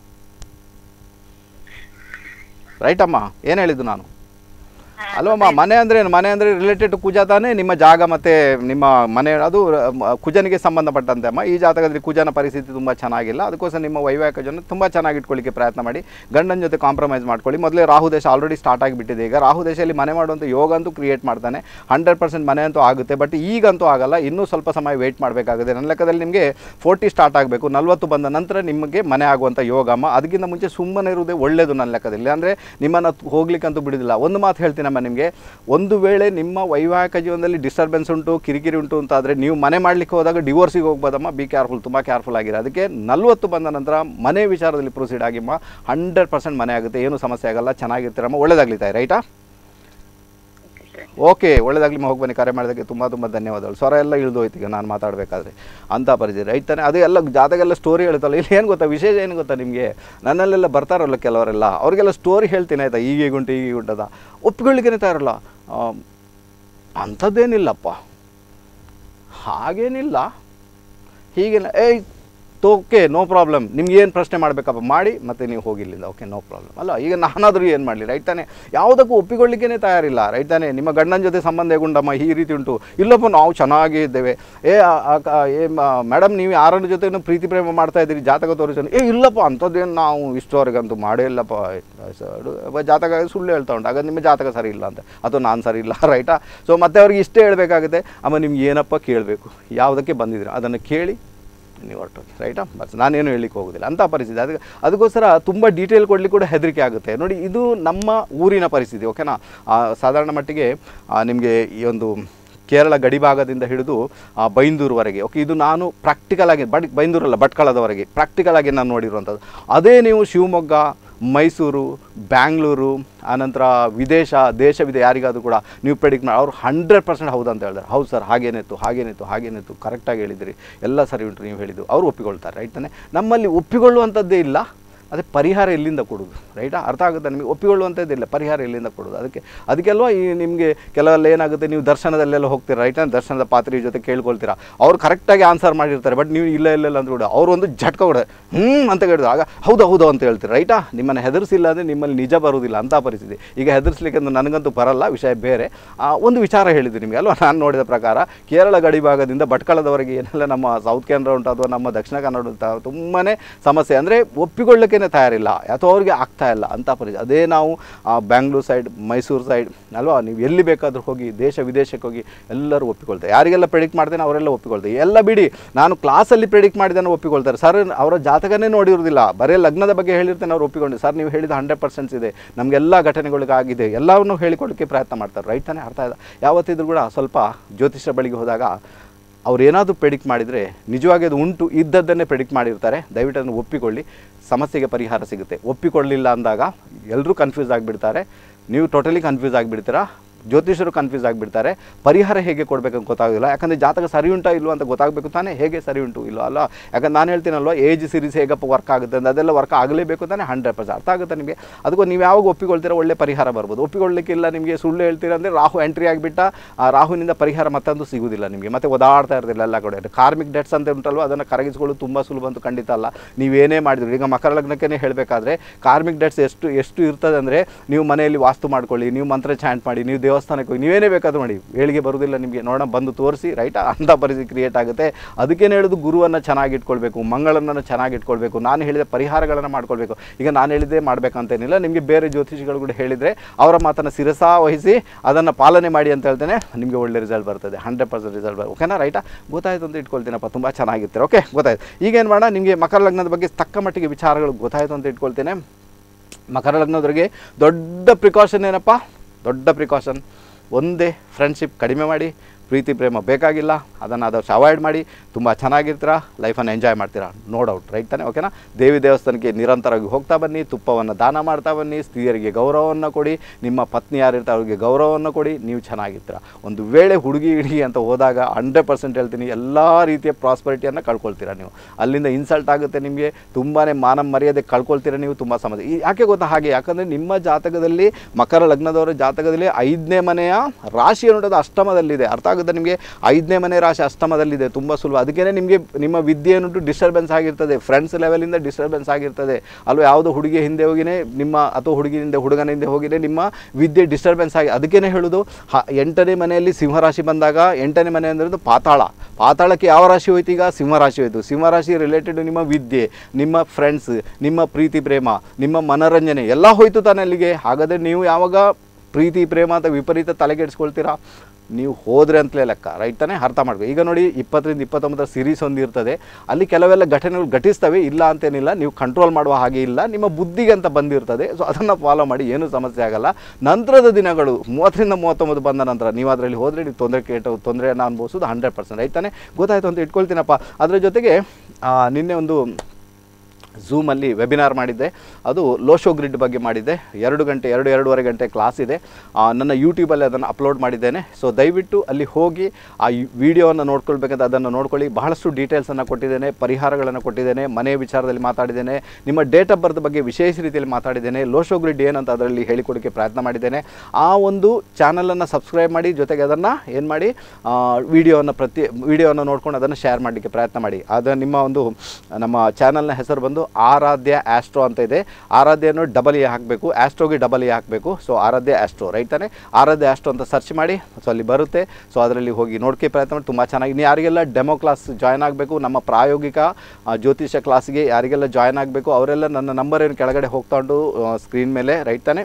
[SPEAKER 1] ರೈಟಮ್ಮ ಏನು ಹೇಳಿದ್ದು ನಾನು ಅಲ್ವಮ್ಮ ಮನೆ ಅಂದ್ರೆ ಏನು ಮನೆ ಅಂದರೆ ರಿಲೇಟೆಡ್ ಟು ಕುಜ ತಾನೇ ನಿಮ್ಮ ಜಾಗ ಮತ್ತು ನಿಮ್ಮ ಮನೆ ಅದು ಮ- ಕುಜನಿಗೆ ಸಂಬಂಧಪಟ್ಟಂತೆ ಅಮ್ಮ ಈ ಜಾತಕದಲ್ಲಿ ಕುಜನ ಪರಿಸ್ಥಿತಿ ತುಂಬ ಚೆನ್ನಾಗಿಲ್ಲ ಅದಕ್ಕೋಸ್ಕರ ನಿಮ್ಮ ವೈವಾಹಿಕ ಜನ ತುಂಬ ಚೆನ್ನಾಗಿ ಇಟ್ಕೊಳ್ಳಿಕ್ಕೆ ಪ್ರಯತ್ನ ಮಾಡಿ ಗಂಡನ ಜೊತೆ ಕಾಂಪ್ರಮೈಸ್ ಮಾಡ್ಕೊಳ್ಳಿ ಮೊದಲೇ ರಾಹು ದೇಶ ಆಲ್ರೆಡಿ ಸ್ಟಾರ್ಟ್ ಆಗಿಬಿಟ್ಟಿದೆ ಈಗ ರಾಹು ದೇಶದಲ್ಲಿ ಮನೆ ಮಾಡುವಂಥ ಯೋಗ ಅಂತೂ ಕ್ರಿಯೇಟ್ ಮಾಡ್ತಾನೆ ಹಂಡ್ರೆಡ್ ಪರ್ಸೆಂಟ್ ಮನೆ ಅಂತೂ ಆಗುತ್ತೆ ಬಟ್ ಈಗಂತೂ ಆಗಲ್ಲ ಇನ್ನೂ ಸ್ವಲ್ಪ ಸಮಯ ವೆಯ್ಟ್ ಮಾಡಬೇಕಾಗುತ್ತೆ ನನ್ನ ಲೆಕ್ಕದಲ್ಲಿ ನಿಮಗೆ ಫೋರ್ಟಿ ಸ್ಟಾರ್ಟ್ ಆಗಬೇಕು ನಲ್ವತ್ತು ಬಂದ ನಂತರ ನಿಮಗೆ ಮನೆ ಆಗುವಂಥ ಯೋಗ ಅಮ್ಮ ಅದಕ್ಕಿಂತ ಮುಂಚೆ ಸುಮ್ಮನೆ ಇರುವುದೇ ಒಳ್ಳೆಯದು ನನ್ನ ಲೆಕ್ಕದಲ್ಲಿ ಅಂದರೆ ನಿಮ್ಮನ್ನು ಹೋಗ್ಲಿಕ್ಕಂತೂ ಬಿಡೋದಿಲ್ಲ ಒಂದು ಮಾತು ಹೇಳ್ತೀನಮ್ಮ ನಿಮಗೆ ಒಂದು ವೇಳೆ ನಿಮ್ಮ ವೈವಾಹಿಕ ಜೀವನದಲ್ಲಿ ಡಿಸ್ಟರ್ಬೆನ್ಸ್ ಉಂಟು ಕಿರಿಕಿರಿ ಉಂಟು ಅಂತ ಆದರೆ ನೀವು ಮನೆ ಮಾಡಲಿಕ್ಕೆ ಹೋದಾಗ ಡಿವೋರ್ಸಿಗೆ ಹೋಗ್ಬೋದಮ್ಮ ಬಿ ಕೇರ್ಫುಲ್ ತುಂಬ ಕೇರ್ಫುಲ್ ಆಗಿರಿ ಅದಕ್ಕೆ ನಲ್ವತ್ತು ಬಂದ ನಂತರ ಮನೆ ವಿಚಾರದಲ್ಲಿ ಪ್ರೊಸೀಡ್ ಆಗಿಮ್ಮ ಹಂಡ್ರೆಡ್ ಪರ್ಸೆಂಟ್ ಮನೆ ಆಗುತ್ತೆ ಏನು ಸಮಸ್ಯೆ ಆಗಲ್ಲ ಚೆನ್ನಾಗಿರ್ತೀರಮ್ಮ ಒಳ್ಳೇದಾಗ್ಲಿ ತಾಯಿ ರೈಟಾ ಓಕೆ ಒಳ್ಳೇದಾಗಲಿ ಹೋಗಿ ಬನ್ನಿ ಕರೆ ಮಾಡೋದಕ್ಕೆ ತುಂಬ ತುಂಬ ಧನ್ಯವಾದಗಳು ಸ್ವರ ಎಲ್ಲ ಇಳಿದು ಹೋಯ್ತು ಈಗ ನಾನು ಮಾತಾಡಬೇಕಾದ್ರೆ ಅಂಥ ಪರಿಸ್ಥಿತಿ ರೈಟ್ ತಾನೆ ಅದು ಎಲ್ಲ ಜಾತಗೆಲ್ಲ ಸ್ಟೋರಿ ಹೇಳ್ತಲ್ಲ ಇಲ್ಲಿ ಏನು ಗೊತ್ತಾ ವಿಶೇಷ ಏನು ಗೊತ್ತಾ ನಿಮಗೆ ನನ್ನಲ್ಲೆಲ್ಲ ಬರ್ತಾರಲ್ಲ ಕೆಲವರೆಲ್ಲ ಅವ್ರಿಗೆಲ್ಲ ಸ್ಟೋರಿ ಹೇಳ್ತೀನಿ ಆಯ್ತಾ ಈಗೀಗುಂಟು ಈಗೀಗುಂಟದ ಒಪ್ಕೊಳ್ಳಿಕ್ಕೆ ತಯಾರಲ್ಲ ಆಮ್, ಅಂಥದ್ದೇನಿಲ್ಲಪ್ಪ ಹಾಗೇನಿಲ್ಲ ಹೀಗೇನ ಏಯ್ ಓಕೆ ನೋ ಪ್ರಾಬ್ಲಮ್ ನಿಮ್ಗೆ ಏನು ಪ್ರಶ್ನೆ ಮಾಡಬೇಕಪ್ಪ ಮಾಡಿ ಮತ್ತೆ ನೀವು ಹೋಗಿ ಇಲ್ಲಿಂದ ಓಕೆ ನೋ ಪ್ರಾಬ್ಲಮ್ ಅಲ್ಲ ಈಗ ನಾನಾದರೂ ಏನು ಮಾಡಲಿ ರೈಟ್ ತಾನೇ ಯಾವುದಕ್ಕೂ ಒಪ್ಪಿಕೊಳ್ಳಿಕ್ಕೇ ತಯಾರಿಲ್ಲ ರೈಟ್ ತಾನೇ ನಿಮ್ಮ ಗಂಡನ ಜೊತೆ ಸಂಬಂಧ ಹೇಗುಂಡಮ್ಮ ಈ ರೀತಿ ಉಂಟು ಇಲ್ಲಪ್ಪ ನಾವು ಚೆನ್ನಾಗೇ ಇದ್ದೇವೆ ಏ ಆ- ಆ- ಆ- ಏ ಮೇಡಮ್ ನೀವು ಯಾರನ್ನ ಜೊತೆ ಪ್ರೀತಿ ಪ್ರೇಮ ಮಾಡ್ತಾ ಇದ್ದೀರಿ ಜಾತಕ ತೋರಿಸೋನು ಏ ಇಲ್ಲಪ್ಪ ಅಂಥದ್ದೇನು ನಾವು ಇಷ್ಟವರೆಗಂತೂ ಮಾಡೇ ಇಲ್ಲಪ್ಪ ಸ- ಜಾತಕ ಸುಳ್ಳು ಹೇಳ್ತಾ ಉಂಟು ಆಗ ನಿಮ್ಮ ಜಾತಕ ಸರಿ ಇಲ್ಲ ಅಂತ ಅಥವಾ ನಾನು ಸರಿ ಇಲ್ಲ ರೈಟಾ ಸೊ ಮತ್ತೆ ಅವ್ರಿಗೆ ಇಷ್ಟೇ ಹೇಳಬೇಕಾಗುತ್ತೆ ಅಮ್ಮ ನಿಮ್ಗೆ ಏನಪ್ಪ ಕೇಳಬೇಕು ಯಾವುದಕ್ಕೆ ಬಂದಿದ್ದೀರಾ ಅದನ್ನು ಕೇಳಿ ನೀವು ಹೊರಟೋಗಿ ರೈಟಾ ಬಸ್ ನಾನೇನು ಹೇಳಲಿಕ್ಕೆ ಹೋಗೋದಿಲ್ಲ ಅಂಥ ಪರಿಸ್ಥಿತಿ ಅದಕ್ಕೆ ಅದಕ್ಕೋಸ್ಕರ ತುಂಬ ಡೀಟೇಲ್ ಕೊಡಲಿಕ್ಕೆ ಕೂಡ ಹೆದರಿಕೆ ಆಗುತ್ತೆ ನೋಡಿ ಇದು ನಮ್ಮ ಊರಿನ ಪರಿಸ್ಥಿತಿ ಓಕೆನಾ ಆ, ಸಾಧಾರಣ ಮಟ್ಟಿಗೆ ನಿಮಗೆ ಈ ಒಂದು ಕೇರಳ ಗಡಿಭಾಗದಿಂದ ಹಿಡಿದು ಆ, ಬೈಂದೂರುವರೆಗೆ ಓಕೆ ಇದು ನಾನು ಪ್ರಾಕ್ಟಿಕಲ್ ಆಗಿ ಬಟ್ ಬೈಂದೂರಲ್ಲ ಭಟ್ಕಳದವರೆಗೆ ಪ್ರಾಕ್ಟಿಕಲ್ ಆಗಿ ನಾನು ನೋಡಿರುವಂಥದ್ದು ಅದೇ ನೀವು ಶಿವಮೊಗ್ಗ ಮೈಸೂರು ಬ್ಯಾಂಗ್ಳೂರು ಆನಂತರ ವಿದೇಶ ದೇಶ ವಿದೆ ಯಾರಿಗಾದರೂ ಕೂಡ ನೀವು ಪ್ರೆಡಿಕ್ಟ್ ಮಾಡಿ ಅವ್ರು ಹಂಡ್ರೆಡ್ ಪರ್ಸೆಂಟ್ ಹೌದು ಅಂತ ಹೇಳ್ತಾರೆ ಹೌದು ಸರ್ ಹಾಗೇನಿತ್ತು ಹಾಗೇನಿತ್ತು ಹಾಗೇನಿತ್ತು ಕರೆಕ್ಟಾಗಿ ಹೇಳಿದಿರಿ ಎಲ್ಲ ಸರಿ ಉಂಟು ನೀವು ಹೇಳಿದ್ದು ಅವರು ಒಪ್ಪಿಕೊಳ್ತಾರೆ ರೈಟ್ ತಾನೆ ನಮ್ಮಲ್ಲಿ ಒಪ್ಪಿಕೊಳ್ಳುವಂಥದ್ದೇ ಇಲ್ಲ ಅದೇ ಪರಿಹಾರ ಎಲ್ಲಿಂದ ಕೊಡೋದು ರೈಟಾ ಅರ್ಥ ಆಗುತ್ತೆ ನಿಮಗೆ ಒಪ್ಪಿಕೊಳ್ಳುವಂಥದ್ದಿಲ್ಲ ಪರಿಹಾರ ಎಲ್ಲಿಂದ ಕೊಡೋದು ಅದಕ್ಕೆ ಅದಕ್ಕೆಲ್ವಾ ಈ ನಿಮಗೆ ಕೆಲವೆಲ್ಲ ಏನಾಗುತ್ತೆ ನೀವು ದರ್ಶನದಲ್ಲೆಲ್ಲ ಹೋಗ್ತೀರಾ ರೈಟ್ ದರ್ಶನದ ಪಾತ್ರಿ ಜೊತೆ ಕೇಳ್ಕೊಳ್ತೀರಾ ಅವ್ರು ಕರೆಕ್ಟಾಗಿ ಆನ್ಸರ್ ಮಾಡಿರ್ತಾರೆ ಬಟ್ ನೀವು ಇಲ್ಲ ಇಲ್ಲ ಇಲ್ಲ ಅಂತ ಕೂಡ ಅವ್ರು ಒಂದು ಝಟ್ಕ ಕೂಡ ಹ್ಞೂ ಅಂತ ಹೇಳಿದ್ರು ಆಗ ಹೌದು ಹೌದು ಅಂತ ಹೇಳ್ತೀರಿ ರೈಟಾ ನಿಮ್ಮನ್ನು ಹೆದರಿಸಿಲ್ಲ ಅಂದರೆ ನಿಮ್ಮಲ್ಲಿ ನಿಜ ಬರುವುದಿಲ್ಲ ಅಂತ ಪರಿಸ್ಥಿತಿ ಈಗ ಹೆದರಿಸ್ಲಿಕ್ಕೆ ಅಂದ್ರೆ ನನಗಂತೂ ಬರಲ್ಲ ವಿಷಯ ಬೇರೆ ಆ, ಒಂದು ವಿಚಾರ ಹೇಳಿದ್ದು ನಿಮಗೆ ಅಲ್ವಾ ನಾನು ನೋಡಿದ ಪ್ರಕಾರ ಕೇರಳ ಗಡಿ ಭಾಗದಿಂದ ಭಟ್ಕಳದವರೆಗೆ ಏನೆಲ್ಲ ನಮ್ಮ ಸೌತ್ ಕನ್ನಡ ಉಂಟು ಅಥವಾ ನಮ್ಮ ದಕ್ಷಿಣ ಕನ್ನಡ ಉಂಟು ತುಂಬಾ ಸಮಸ್ಯೆ ಅಂದರೆ ಒಪ್ಪಿಕೊಳ್ಳೋಕ್ಕೇ ತಯಾರಿಲ್ಲ ಅಥವಾ ಅವ್ರಿಗೆ ಆಗ್ತಾ ಇಲ್ಲ ಅಂತ ಪರಿಸ್ಥಿತಿ ಅದೇ ನಾವು ಆ, ಬ್ಯಾಂಗ್ಳೂರ್ ಸೈಡ್ ಮೈಸೂರು ಸೈಡ್ ಅಲ್ವಾ ನೀವು ಎಲ್ಲಿ ಬೇಕಾದರೂ ಹೋಗಿ ದೇಶ ವಿದೇಶಕ್ಕೆ ಹೋಗಿ ಎಲ್ಲರೂ ಒಪ್ಪಿಕೊಳ್ತಾರೆ ಯಾರಿಗೆಲ್ಲ ಪ್ರೆಡಿಕ್ಟ್ ಮಾಡ್ತೇನೆ ಅವರೆಲ್ಲ ಒಪ್ಪಿಕೊಳ್ತಾರೆ ಎಲ್ಲ ಬಿಡಿ ನಾನು ಕ್ಲಾಸಲ್ಲಿ ಪ್ರೆಡಿಕ್ಟ್ ಮಾಡಿದ್ದನ್ನು ಒಪ್ಪಿಕೊಳ್ತಾರೆ ಸರ್ ಅವರ ಜಾತಕನೇ ನೋಡಿರೋದಿಲ್ಲ ಬರೀ ಲಗ್ನದ ಬಗ್ಗೆ ಹೇಳಿರ್ತೇನೆ ಅವ್ರು ಒಪ್ಪಿಕೊಂಡು ಸರ್ ನೀವು ಹೇಳಿದ ಹಂಡ್ರೆಡ್ ಪರ್ಸೆಂಟ್ಸ್ ಇದೆ ನಮಗೆಲ್ಲ ಘಟನೆಗಳಿಗೆ ಆಗಿದೆ ಎಲ್ಲವನ್ನು ಹೇಳಿಕೊಡೋಕ್ಕೆ ಪ್ರಯತ್ನ ಮಾಡ್ತಾರೆ ರೈಟ್ ತಾನೇ ಅರ್ಥ ಆಯ್ತಾ ಯಾವತ್ತಿದ್ರೂ ಕೂಡ ಸ್ವಲ್ಪ ಜ್ಯೋತಿಷ್ಯ ಬಳಿಗೆ ಹೋದಾಗ ಅವ್ರು ಏನಾದರೂ ಪ್ರೆಡಿಕ್ಟ್ ಮಾಡಿದರೆ ನಿಜವಾಗಿ ಅದು ಉಂಟು ಇದ್ದದ್ದನ್ನೇ ಪ್ರೆಡಿಕ್ಟ್ ಮಾಡಿರ್ತಾರೆ ದಯವಿಟ್ಟು ಅದನ್ನು ಒಪ್ಪಿಕೊಳ್ಳಿ ಸಮಸ್ಯೆಗೆ ಪರಿಹಾರ ಸಿಗುತ್ತೆ ಒಪ್ಪಿಕೊಳ್ಳಿಲ್ಲ ಅಂದಾಗ ಎಲ್ಲರೂ ಕನ್ಫ್ಯೂಸ್ ಆಗಿಬಿಡ್ತಾರೆ ನೀವು ಟೋಟಲಿ ಕನ್ಫ್ಯೂಸ್ ಆಗಿಬಿಡ್ತೀರಾ ಜ್ಯೋತಿಷರು ಕನ್ಫ್ಯೂಸ್ ಆಗಿಬಿಡ್ತಾರೆ ಪರಿಹಾರ ಹೇಗೆ ಕೊಡಬೇಕಂತ ಗೊತ್ತಾಗೋದಿಲ್ಲ ಯಾಕಂದರೆ ಜಾತಕ ಸರಿ ಉಂಟಾ ಇಲ್ವೋ ಅಂತ ಗೊತ್ತಾಗಬೇಕು ತಾನೇ ಹೇಗೆ ಸರಿ ಉಂಟು ಇಲ್ಲೋ ಅಲ್ಲ ಯಾಕಂದ್ರೆ ನಾನು ಹೇಳ್ತೀನಲ್ವ ಏಜ್ ಸೀರೀಸ್ ಹೇಗಪ್ಪ ವರ್ಕ್ ಆಗುತ್ತೆ ಅಂತ ಅದೆಲ್ಲ ವರ್ಕ್ ಆಗಲೇಬೇಕು ತಾನೇ ಹಂಡ್ರೆಡ್ ಪರ್ಸೆಂಟ್ ಅರ್ಥ ಆಗುತ್ತೆ ನಿಮಗೆ ಅದಕ್ಕೂ ನೀವು ಯಾವಾಗ ಒಪ್ಪಿಕೊಳ್ತೀರಾ ಒಳ್ಳೆ ಪರಿಹಾರ ಬರ್ಬೋದು ಒಪ್ಪಿಕೊಳ್ಳಲಿಕ್ಕಿಲ್ಲ ನಿಮಗೆ ಸುಳ್ಳು ಹೇಳ್ತೀರಾ ಅಂದರೆ ರಾಹು ಎಂಟ್ರಿ ಆಗಿಬಿಟ್ಟ ಆ ರಾಹುವಿನಿಂದ ಪರಿಹಾರ ಮತ್ತೊಂದು ಸಿಗುವುದಿಲ್ಲ ನಿಮಗೆ ಮತ್ತೆ ಓದಾಡ್ತಾ ಇರ್ತಿಲ್ಲ ಎಲ್ಲ ಕಡೆ ಕಾರ್ಮಿಕ್ ಡೆಟ್ಸ್ ಅಂತ ಉಂಟಲ್ವ ಅದನ್ನು ಕರಗಿಸ್ಕೊಳ್ಳೋದು ತುಂಬ ಸುಲಭ ಅಂತೂ ಖಂಡಿತ ಅಲ್ಲ ನೀವೇನೇ ಮಾಡಿದ್ರು ಈಗ ಮಕರ ಲಗ್ನಕ್ಕೆ ಹೇಳಬೇಕಾದ್ರೆ ಕಾರ್ಮಿಕ್ ಡೆಟ್ಸ್ ಎಷ್ಟು ಎಷ್ಟು ಇರ್ತದೆ ಅಂದರೆ ನೀವು ಮನೆಯಲ್ಲಿ ವಾಸ್ತು ಮಾಡ್ಕೊಳ್ಳಿ ನೀವು ಮಂತ್ರ ಚಾಂಟ್ ಮಾಡಿ ನೀವು ದೇವಸ್ಥಾನಕ್ಕೆ ಹೋಗಿ ನೀವೇನೇ ಬೇಕಾದ್ರೂ ಮಾಡಿ ಏಳಿಗೆ ಬರೋದಿಲ್ಲ ನಿಮಗೆ ನೋಡೋಣ ಬಂದು ತೋರಿಸಿ ರೈಟಾ ಅಂಥ ಪರಿಸ್ಥಿತಿ ಕ್ರಿಯೇಟ್ ಆಗುತ್ತೆ ಅದಕ್ಕೇನು ಹೇಳೋದು ಗುರುವನ್ನು ಚೆನ್ನಾಗಿ ಇಟ್ಕೊಳ್ಬೇಕು ಮಂಗಳನನ್ನು ಚೆನ್ನಾಗಿ ಇಟ್ಕೊಳ್ಬೇಕು ನಾನು ಹೇಳಿದ ಪರಿಹಾರಗಳನ್ನು ಮಾಡ್ಕೊಳ್ಬೇಕು ಈಗ ನಾನು ಹೇಳಿದ್ದೆ ಮಾಡಬೇಕಂತೇನಿಲ್ಲ ನಿಮಗೆ ಬೇರೆ ಜ್ಯೋತಿಷಿಗಳು ಕೂಡ ಹೇಳಿದರೆ ಅವರ ಮಾತನ್ನು ಶಿರಸಾ ವಹಿಸಿ ಅದನ್ನು ಪಾಲನೆ ಮಾಡಿ ಅಂತ ಹೇಳ್ತೇನೆ ನಿಮಗೆ ಒಳ್ಳೆ ರಿಸಲ್ಟ್ ಬರ್ತದೆ ಹಂಡ್ರೆಡ್ ಪರ್ಸೆಂಟ್ ರಿಸಲ್ಟ್ ಬರ್ತದೆ ಓಕೆನಾ ರೈಟಾ ಗೊತ್ತಾಯ್ತು ಅಂತ ಇಟ್ಕೊಳ್ತೀನಪ್ಪ ತುಂಬ ಚೆನ್ನಾಗಿರ್ತಾರೆ ಓಕೆ ಗೊತ್ತಾಯ್ತು ಈಗೇನು ಮಾಡೋಣ ನಿಮಗೆ ಮಕರ ಲಗ್ನದ ಬಗ್ಗೆ ತಕ್ಕ ಮಟ್ಟಿಗೆ ವಿಚಾರಗಳು ಗೊತ್ತಾಯ್ತು ಅಂತ ಇಟ್ಕೊಳ್ತೇನೆ ಮಕರ ಲಗ್ನದವರಿಗೆ ದೊಡ್ಡ ಪ್ರಿಕಾಷನ್ ಏನಪ್ಪ ದೊಡ್ಡ ಪ್ರಿಕಾಷನ್ ಒಂದೇ ಫ್ರೆಂಡ್ಶಿಪ್ ಕಡಿಮೆ ಮಾಡಿ ಪ್ರೀತಿ ಪ್ರೇಮ ಬೇಕಾಗಿಲ್ಲ ಅದನ್ನು ಆದಷ್ಟು ಅವಾಯ್ಡ್ ಮಾಡಿ ತುಂಬ ಚೆನ್ನಾಗಿರ್ತೀರಾ ಲೈಫನ್ನು ಎಂಜಾಯ್ ಮಾಡ್ತೀರಾ ನೋ ಡೌಟ್ ರೈಟ್ ತಾನೆ ಓಕೆನಾ ದೇವಿ ದೇವಸ್ಥಾನಕ್ಕೆ ನಿರಂತರವಾಗಿ ಹೋಗ್ತಾ ಬನ್ನಿ ತುಪ್ಪವನ್ನು ದಾನ ಮಾಡ್ತಾ ಬನ್ನಿ ಸ್ತ್ರೀಯರಿಗೆ ಗೌರವವನ್ನು ಕೊಡಿ ನಿಮ್ಮ ಪತ್ನಿ ಯಾರಿರ್ತಾರೆ ಅವ್ರಿಗೆ ಗೌರವವನ್ನು ಕೊಡಿ ನೀವು ಚೆನ್ನಾಗಿರ್ತೀರಾ ಒಂದು ವೇಳೆ ಹುಡುಗಿ ಹಿಡುಗಿ ಅಂತ ಹೋದಾಗ ಹಂಡ್ರೆಡ್ ಪರ್ಸೆಂಟ್ ಹೇಳ್ತೀನಿ ಎಲ್ಲ ರೀತಿಯ ಪ್ರಾಸ್ಪರಿಟಿಯನ್ನು ಕಳ್ಕೊಳ್ತೀರಾ ನೀವು ಅಲ್ಲಿಂದ ಇನ್ಸಲ್ಟ್ ಆಗುತ್ತೆ ನಿಮಗೆ ತುಂಬಾ ಮಾನ ಮರ್ಯಾದೆ ಕಳ್ಕೊಳ್ತೀರಾ ನೀವು ತುಂಬ ಸಮಸ್ಯೆ ಈ ಯಾಕೆ ಗೊತ್ತಾ ಹಾಗೆ ಯಾಕಂದರೆ ನಿಮ್ಮ ಜಾತಕದಲ್ಲಿ ಮಕರ ಲಗ್ನದವರ ಜಾತಕದಲ್ಲಿ ಐದನೇ ಮನೆಯ ರಾಶಿ ಅನ್ನೋದು ಅಷ್ಟಮದಲ್ಲಿದೆ ಅರ್ಥ ಆಗುತ್ತೆ ನಿಮಗೆ ಐದನೇ ಮನೆ ರಾಶಿ ಅಷ್ಟಮದಲ್ಲಿದೆ ತುಂಬ ಸುಲಭ ಅದಕ್ಕೇ ನಿಮಗೆ ನಿಮ್ಮ ವಿದ್ಯೆ ಅನ್ನೋದು ಡಿಸ್ಟರ್ಬೆನ್ಸ್ ಆಗಿರ್ತದೆ ಫ್ರೆಂಡ್ಸ್ ಲೆವೆಲಿಂದ ಡಿಸ್ಟರ್ಬೆನ್ಸ್ ಆಗಿರ್ತದೆ ಅಲ್ವಾ ಯಾವುದೋ ಹುಡುಗಿ ಹಿಂದೆ ಹೋಗಿನೇ ನಿಮ್ಮ ಅಥವಾ ಹುಡುಗಿನಿಂದ ಹುಡುಗನ ಹಿಂದೆ ಹೋಗಿನೇ ನಿಮ್ಮ ವಿದ್ಯೆ ಡಿಸ್ಟರ್ಬೆನ್ಸ್ ಆಗಿ ಅದಕ್ಕೇ ಹೇಳೋದು ಹ ಎಂಟನೇ ಮನೆಯಲ್ಲಿ ಸಿಂಹರಾಶಿ ಬಂದಾಗ ಎಂಟನೇ ಮನೆ ಅಂದ್ರೆ ಪಾತಾಳ ಪಾತಾಳಕ್ಕೆ ಯಾವ ರಾಶಿ ಹೋಯ್ತು ಈಗ ಸಿಂಹರಾಶಿ ಹೋಯ್ತು ಸಿಂಹರಾಶಿ ರಿಲೇಟೆಡ್ ನಿಮ್ಮ ವಿದ್ಯೆ ನಿಮ್ಮ ಫ್ರೆಂಡ್ಸ್ ನಿಮ್ಮ ಪ್ರೀತಿ ಪ್ರೇಮ ನಿಮ್ಮ ಮನೋರಂಜನೆ ಎಲ್ಲ ಹೋಯ್ತು ತಾನೆ ಅಲ್ಲಿಗೆ ಹಾಗಾದರೆ ನೀವು ಯಾವಾಗ ಪ್ರೀತಿ ಪ್ರೇಮ ಅಂತ ವಿಪರೀತ ತಲೆಗೆಡಿಸ್ಕೊಳ್ತೀರಾ ನೀವು ಹೋದ್ರೆ ಅಂತಲೇ ಲೆಕ್ಕ ರೈಟ್ ತಾನೇ ಅರ್ಥ ಮಾಡಬೇಕು ಈಗ ನೋಡಿ ಇಪ್ಪತ್ತರಿಂದ ಇಪ್ಪತ್ತೊಂಬತ್ತರ ಸಿರೀಸ್ ಒಂದು ಇರ್ತದೆ ಅಲ್ಲಿ ಕೆಲವೆಲ್ಲ ಘಟನೆಗಳು ಘಟಿಸ್ತವೆ ಇಲ್ಲ ಅಂತೇನಿಲ್ಲ ನೀವು ಕಂಟ್ರೋಲ್ ಮಾಡುವ ಹಾಗೆ ಇಲ್ಲ ನಿಮ್ಮ ಬುದ್ಧಿಗೆ ಅಂತ ಬಂದಿರ್ತದೆ ಸೊ ಅದನ್ನು ಫಾಲೋ ಮಾಡಿ ಏನೂ ಸಮಸ್ಯೆ ಆಗಲ್ಲ ನಂತರದ ದಿನಗಳು ಮೂವತ್ತರಿಂದ ಮೂವತ್ತೊಂಬತ್ತು ಬಂದ ನಂತರ ನೀವು ಅದರಲ್ಲಿ ಹೋದರೆ ನೀವು ತೊಂದರೆ ಕೇಟ ತೊಂದರೆಯನ್ನು ಅನುಭವಿಸೋದು ಹಂಡ್ರೆಡ್ ಪರ್ಸೆಂಟ್ ರೈಟ್ ತಾನೇ ಗೊತ್ತಾಯ್ತು ಅಂತ ಇಟ್ಕೊಳ್ತೀನಪ್ಪ ಅದರ ಜೊತೆಗೆ ಆ, ನಿನ್ನೆ ಒಂದು ಝೂಮಲ್ಲಿ ವೆಬಿನಾರ್ ಮಾಡಿದ್ದೆ ಅದು ಲೋಶೋ ಗ್ರಿಡ್ ಬಗ್ಗೆ ಮಾಡಿದ್ದೆ ಎರಡು ಗಂಟೆ ಎರಡು ಎರಡೂವರೆ ಗಂಟೆ ಕ್ಲಾಸ್ ಇದೆ ಆ, ನನ್ನ ಯೂಟ್ಯೂಬಲ್ಲಿ ಅದನ್ನು ಅಪ್ಲೋಡ್ ಮಾಡಿದ್ದೇನೆ ಸೊ ದಯವಿಟ್ಟು ಅಲ್ಲಿ ಹೋಗಿ ಆ ವಿಡಿಯೋವನ್ನು ನೋಡ್ಕೊಳ್ಬೇಕಂತ ಅದನ್ನು ನೋಡ್ಕೊಳ್ಳಿ ಬಹಳಷ್ಟು ಡೀಟೇಲ್ಸನ್ನು ಕೊಟ್ಟಿದ್ದೇನೆ ಪರಿಹಾರಗಳನ್ನು ಕೊಟ್ಟಿದ್ದೇನೆ ಮನೆ ವಿಚಾರದಲ್ಲಿ ಮಾತಾಡಿದ್ದೇನೆ ನಿಮ್ಮ ಡೇಟ್ ಆಫ್ ಬರ್ತ್ ಬಗ್ಗೆ ವಿಶೇಷ ರೀತಿಯಲ್ಲಿ ಮಾತಾಡಿದ್ದೇನೆ ಲೋಶೋ ಗ್ರಿಡ್ ಏನಂತ ಅದರಲ್ಲಿ ಹೇಳಿಕೊಡೋಕ್ಕೆ ಪ್ರಯತ್ನ ಮಾಡಿದ್ದೇನೆ ಆ ಒಂದು ಚಾನಲನ್ನು ಸಬ್ಸ್ಕ್ರೈಬ್ ಮಾಡಿ ಜೊತೆಗೆ ಅದನ್ನು ಏನು ಮಾಡಿ ವಿಡಿಯೋವನ್ನು ಪ್ರತಿ ವಿಡಿಯೋವನ್ನು ನೋಡ್ಕೊಂಡು ಅದನ್ನು ಶೇರ್ ಮಾಡಲಿಕ್ಕೆ ಪ್ರಯತ್ನ ಮಾಡಿ ಅದು ನಿಮ್ಮ ಒಂದು ನಮ್ಮ ಚಾನಲ್ನ ಹೆಸರು ಬಂದು ಆರಾಧ್ಯ ಆಸ್ಟ್ರೋ ಅಂತ ಇದೆ ಆರಾಧ್ಯನು ಡಬಲ್ ಎ ಹಾಕಬೇಕು ಆಸ್ಟ್ರೋಗೆ ಡಬಲ್ ಎ ಹಾಕಬೇಕು ಸೊ ಆರಾಧ್ಯ ಆಸ್ಟ್ರೋ ರೈಟ್ ತಾನೆ ಆರಾಧ್ಯ ಆಸ್ಟ್ರೋ ಅಂತ ಸರ್ಚ್ ಮಾಡಿ ಸೊ ಅಲ್ಲಿ ಬರುತ್ತೆ ಸೊ ಅದರಲ್ಲಿ ಹೋಗಿ ನೋಡ್ಕೆ ಪ್ರಯತ್ನ ಮಾಡಿ ತುಂಬ ಚೆನ್ನಾಗಿ ಇನ್ನು ಯಾರಿಗೆಲ್ಲ ಡೆಮೋ ಕ್ಲಾಸ್ ಜಾಯ್ನ್ ಆಗಬೇಕು ನಮ್ಮ ಪ್ರಾಯೋಗಿಕ ಆ, ಜ್ಯೋತಿಷ ಕ್ಲಾಸ್ಗೆ ಯಾರಿಗೆಲ್ಲ ಜಾಯ್ನ್ ಆಗಬೇಕು ಅವರೆಲ್ಲ ನನ್ನ ನಂಬರ್ ಏನು ಕೆಳಗಡೆ ಹೋಗ್ತಾ ಉಂಟು ಸ್ಕ್ರೀನ್ ಮೇಲೆ ರೈಟ್ ತಾನೆ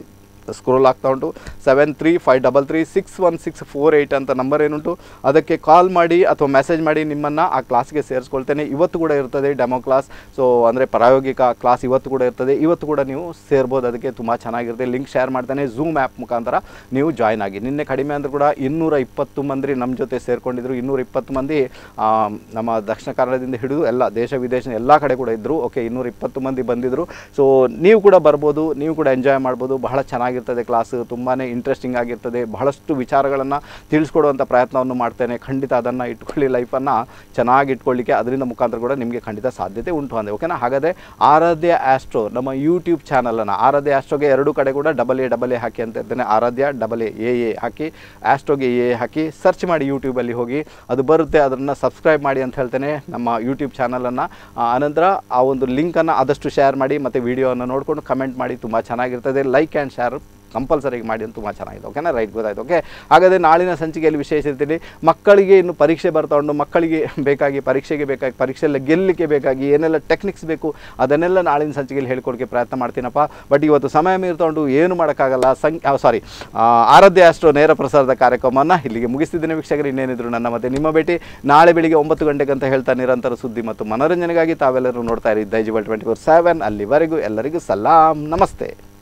[SPEAKER 1] ಸ್ಕ್ರೋಲ್ ಆಗ್ತಾ ಉಂಟು seven three five double three six one six four eight ಅಂತ ನಂಬರ್ ಏನುಂಟು ಅದಕ್ಕೆ ಕಾಲ್ ಮಾಡಿ ಅಥವಾ ಮೆಸೇಜ್ ಮಾಡಿ ನಿಮ್ಮನ್ನು ಆ ಕ್ಲಾಸ್ಗೆ ಸೇರಿಸ್ಕೊಳ್ತೇನೆ ಇವತ್ತು ಕೂಡ ಇರ್ತದೆ ಡೆಮೋ ಕ್ಲಾಸ್ ಸೊ ಅಂದರೆ ಪ್ರಾಯೋಗಿಕ ಕ್ಲಾಸ್ ಇವತ್ತು ಕೂಡ ಇರ್ತದೆ ಇವತ್ತು ಕೂಡ ನೀವು ಸೇರ್ಬೋದು ಅದಕ್ಕೆ ತುಂಬ ಚೆನ್ನಾಗಿರುತ್ತೆ ಲಿಂಕ್ ಶೇರ್ ಮಾಡ್ತೇನೆ ಝೂಮ್ ಆ್ಯಪ್ ಮುಖಾಂತರ ನೀವು ಜಾಯ್ನ್ ಆಗಿ ನಿನ್ನೆ ಕಡಿಮೆ ಅಂದರೂ ಕೂಡ ಇನ್ನೂರ ಇಪ್ಪತ್ತು ಮಂದಿ ನಮ್ಮ ಜೊತೆ ಸೇರ್ಕೊಂಡಿದ್ರು ಇನ್ನೂರ ಇಪ್ಪತ್ತು ಮಂದಿ ಆ, ನಮ್ಮ ದಕ್ಷಿಣ ಕನ್ನಡದಿಂದ ಹಿಡಿದು ಎಲ್ಲ ದೇಶ ವಿದೇಶ ಎಲ್ಲ ಕಡೆ ಕೂಡ ಇದ್ದರು ಓಕೆ ಇನ್ನೂರ ಇಪ್ಪತ್ತು ಮಂದಿ ಬಂದಿದ್ದರು ಸೊ ನೀವು ಕೂಡ ಬರ್ಬೋದು ನೀವು ಕೂಡ ಎಂಜಾಯ್ ಮಾಡ್ಬೋದು ಬಹಳ ಚೆನ್ನಾಗಿರ್ತದೆ ಕ್ಲಾಸ್ ತುಂಬಾ ಇಂಟ್ರೆಸ್ಟಿಂಗ್ ಆಗಿರ್ತದೆ ಬಹಳಷ್ಟು ವಿಚಾರಗಳನ್ನು ತಿಳಿಸ್ಕೊಡುವಂಥ ಪ್ರಯತ್ನವನ್ನು ಮಾಡ್ತೇನೆ ಖಂಡಿತ ಅದನ್ನು ಇಟ್ಕೊಳ್ಳಿ ಲೈಫನ್ನು ಚೆನ್ನಾಗಿ ಇಟ್ಕೊಳ್ಳಿಕ್ಕೆ ಅದರಿಂದ ಮುಖಾಂತರ ಕೂಡ ನಿಮಗೆ ಖಂಡಿತ ಸಾಧ್ಯತೆ ಉಂಟು ಅಂದೆ ಓಕೆನಾ ಹಾಗಾದರೆ ಆರಾಧ್ಯ ಆಸ್ಟ್ರೋ ನಮ್ಮ ಯೂಟ್ಯೂಬ್ ಚಾನಲನ್ನು ಆರಾಧ್ಯ ಆಸ್ಟ್ರೋಗೆ ಎರಡು ಕಡೆ ಕೂಡ ಡಬಲ್ ಎ ಡಬಲ್ ಎ ಹಾಕಿ ಅಂತ ಇರ್ತೇನೆ Aaradhya double A A A ಹಾಕಿ ಆಸ್ಟ್ರೋಗೆ ಎ ಎ ಹಾಕಿ ಸರ್ಚ್ ಮಾಡಿ ಯೂಟ್ಯೂಬಲ್ಲಿ ಹೋಗಿ ಅದು ಬರುತ್ತೆ ಅದನ್ನು ಸಬ್ಸ್ಕ್ರೈಬ್ ಮಾಡಿ ಅಂತ ಹೇಳ್ತೇನೆ ನಮ್ಮ ಯೂಟ್ಯೂಬ್ ಚಾನಲನ್ನು ಅನಂತರ ಆ ಒಂದು ಲಿಂಕನ್ನು ಆದಷ್ಟು ಶೇರ್ ಮಾಡಿ ಮತ್ತು ವಿಡಿಯೋವನ್ನು ನೋಡಿಕೊಂಡು ಕಮೆಂಟ್ ಮಾಡಿ ತುಂಬ ಚೆನ್ನಾಗಿರ್ತದೆ ಲೈಕ್ ಆ್ಯಂಡ್ ಶೇರ್ ಕಂಪಲ್ಸರಿಗೆ ಮಾಡಿ ಅಂತ ತುಂಬ ಚೆನ್ನಾಗಿದೆ ಓಕೆನಾ ರೈಟ್ ಗೊತ್ತಾಯ್ತು ಓಕೆ ಹಾಗಾದರೆ ನಾಳಿನ ಸಂಚಿಕೆಯಲ್ಲಿ ವಿಶೇಷ ಇರ್ತೀನಿ ಮಕ್ಕಳಿಗೆ ಇನ್ನು ಪರೀಕ್ಷೆ ಬರ್ತಾ ಉಂಟು ಮಕ್ಕಳಿಗೆ ಬೇಕಾಗಿ ಪರೀಕ್ಷೆಗೆ ಬೇಕಾಗಿ ಪರೀಕ್ಷೆಯಲ್ಲಿ ಗೆಲ್ಲಲಿಕ್ಕೆ ಬೇಕಾಗಿ ಏನೆಲ್ಲ ಟೆಕ್ನಿಕ್ಸ್ ಬೇಕು ಅದನ್ನೆಲ್ಲ ನಾಳಿನ ಸಂಚಿಕೆಯಲ್ಲಿ ಹೇಳ್ಕೊಡೋಕ್ಕೆ ಪ್ರಯತ್ನ ಮಾಡ್ತೀನಪ್ಪ ಬಟ್ ಇವತ್ತು ಸಮಯ ಮೀರ್ತಾ ಉಂಟು ಏನು ಮಾಡೋಕ್ಕಾಗಲ್ಲ ಸಂ ಸಾರಿ ಆರಾಧ್ಯ ಅಷ್ಟು ನೇರ ಪ್ರಸಾರದ ಕಾರ್ಯಕ್ರಮವನ್ನು ಇಲ್ಲಿಗೆ ಮುಗಿಸ್ತಿದ್ದೇನೆ ವೀಕ್ಷಕರು ಇನ್ನೇನಿದ್ರು ನನ್ನ ಮತ್ತೆ ನಿಮ್ಮ ಭೇಟಿ ನಾಳೆ ಬೆಳಿಗ್ಗೆ ಒಂಬತ್ತು ಗಂಟೆಗೆ ಅಂತ ಹೇಳ್ತಾ ನಿರಂತರ ಸುದ್ದಿ ಮತ್ತು ಮನೋರಂಜನೆಗಾಗಿ ತಾವೆಲ್ಲರೂ ನೋಡ್ತಾ ಇರಿ ದೈಜಿಬಲ್ ಟ್ವೆಂಟಿ ಫೋರ್ ಸೆವೆನ್ ಅಲ್ಲಿವರೆಗೂ ಎಲ್ಲರಿಗೂ ಸಲಾಂ ನಮಸ್ತೆ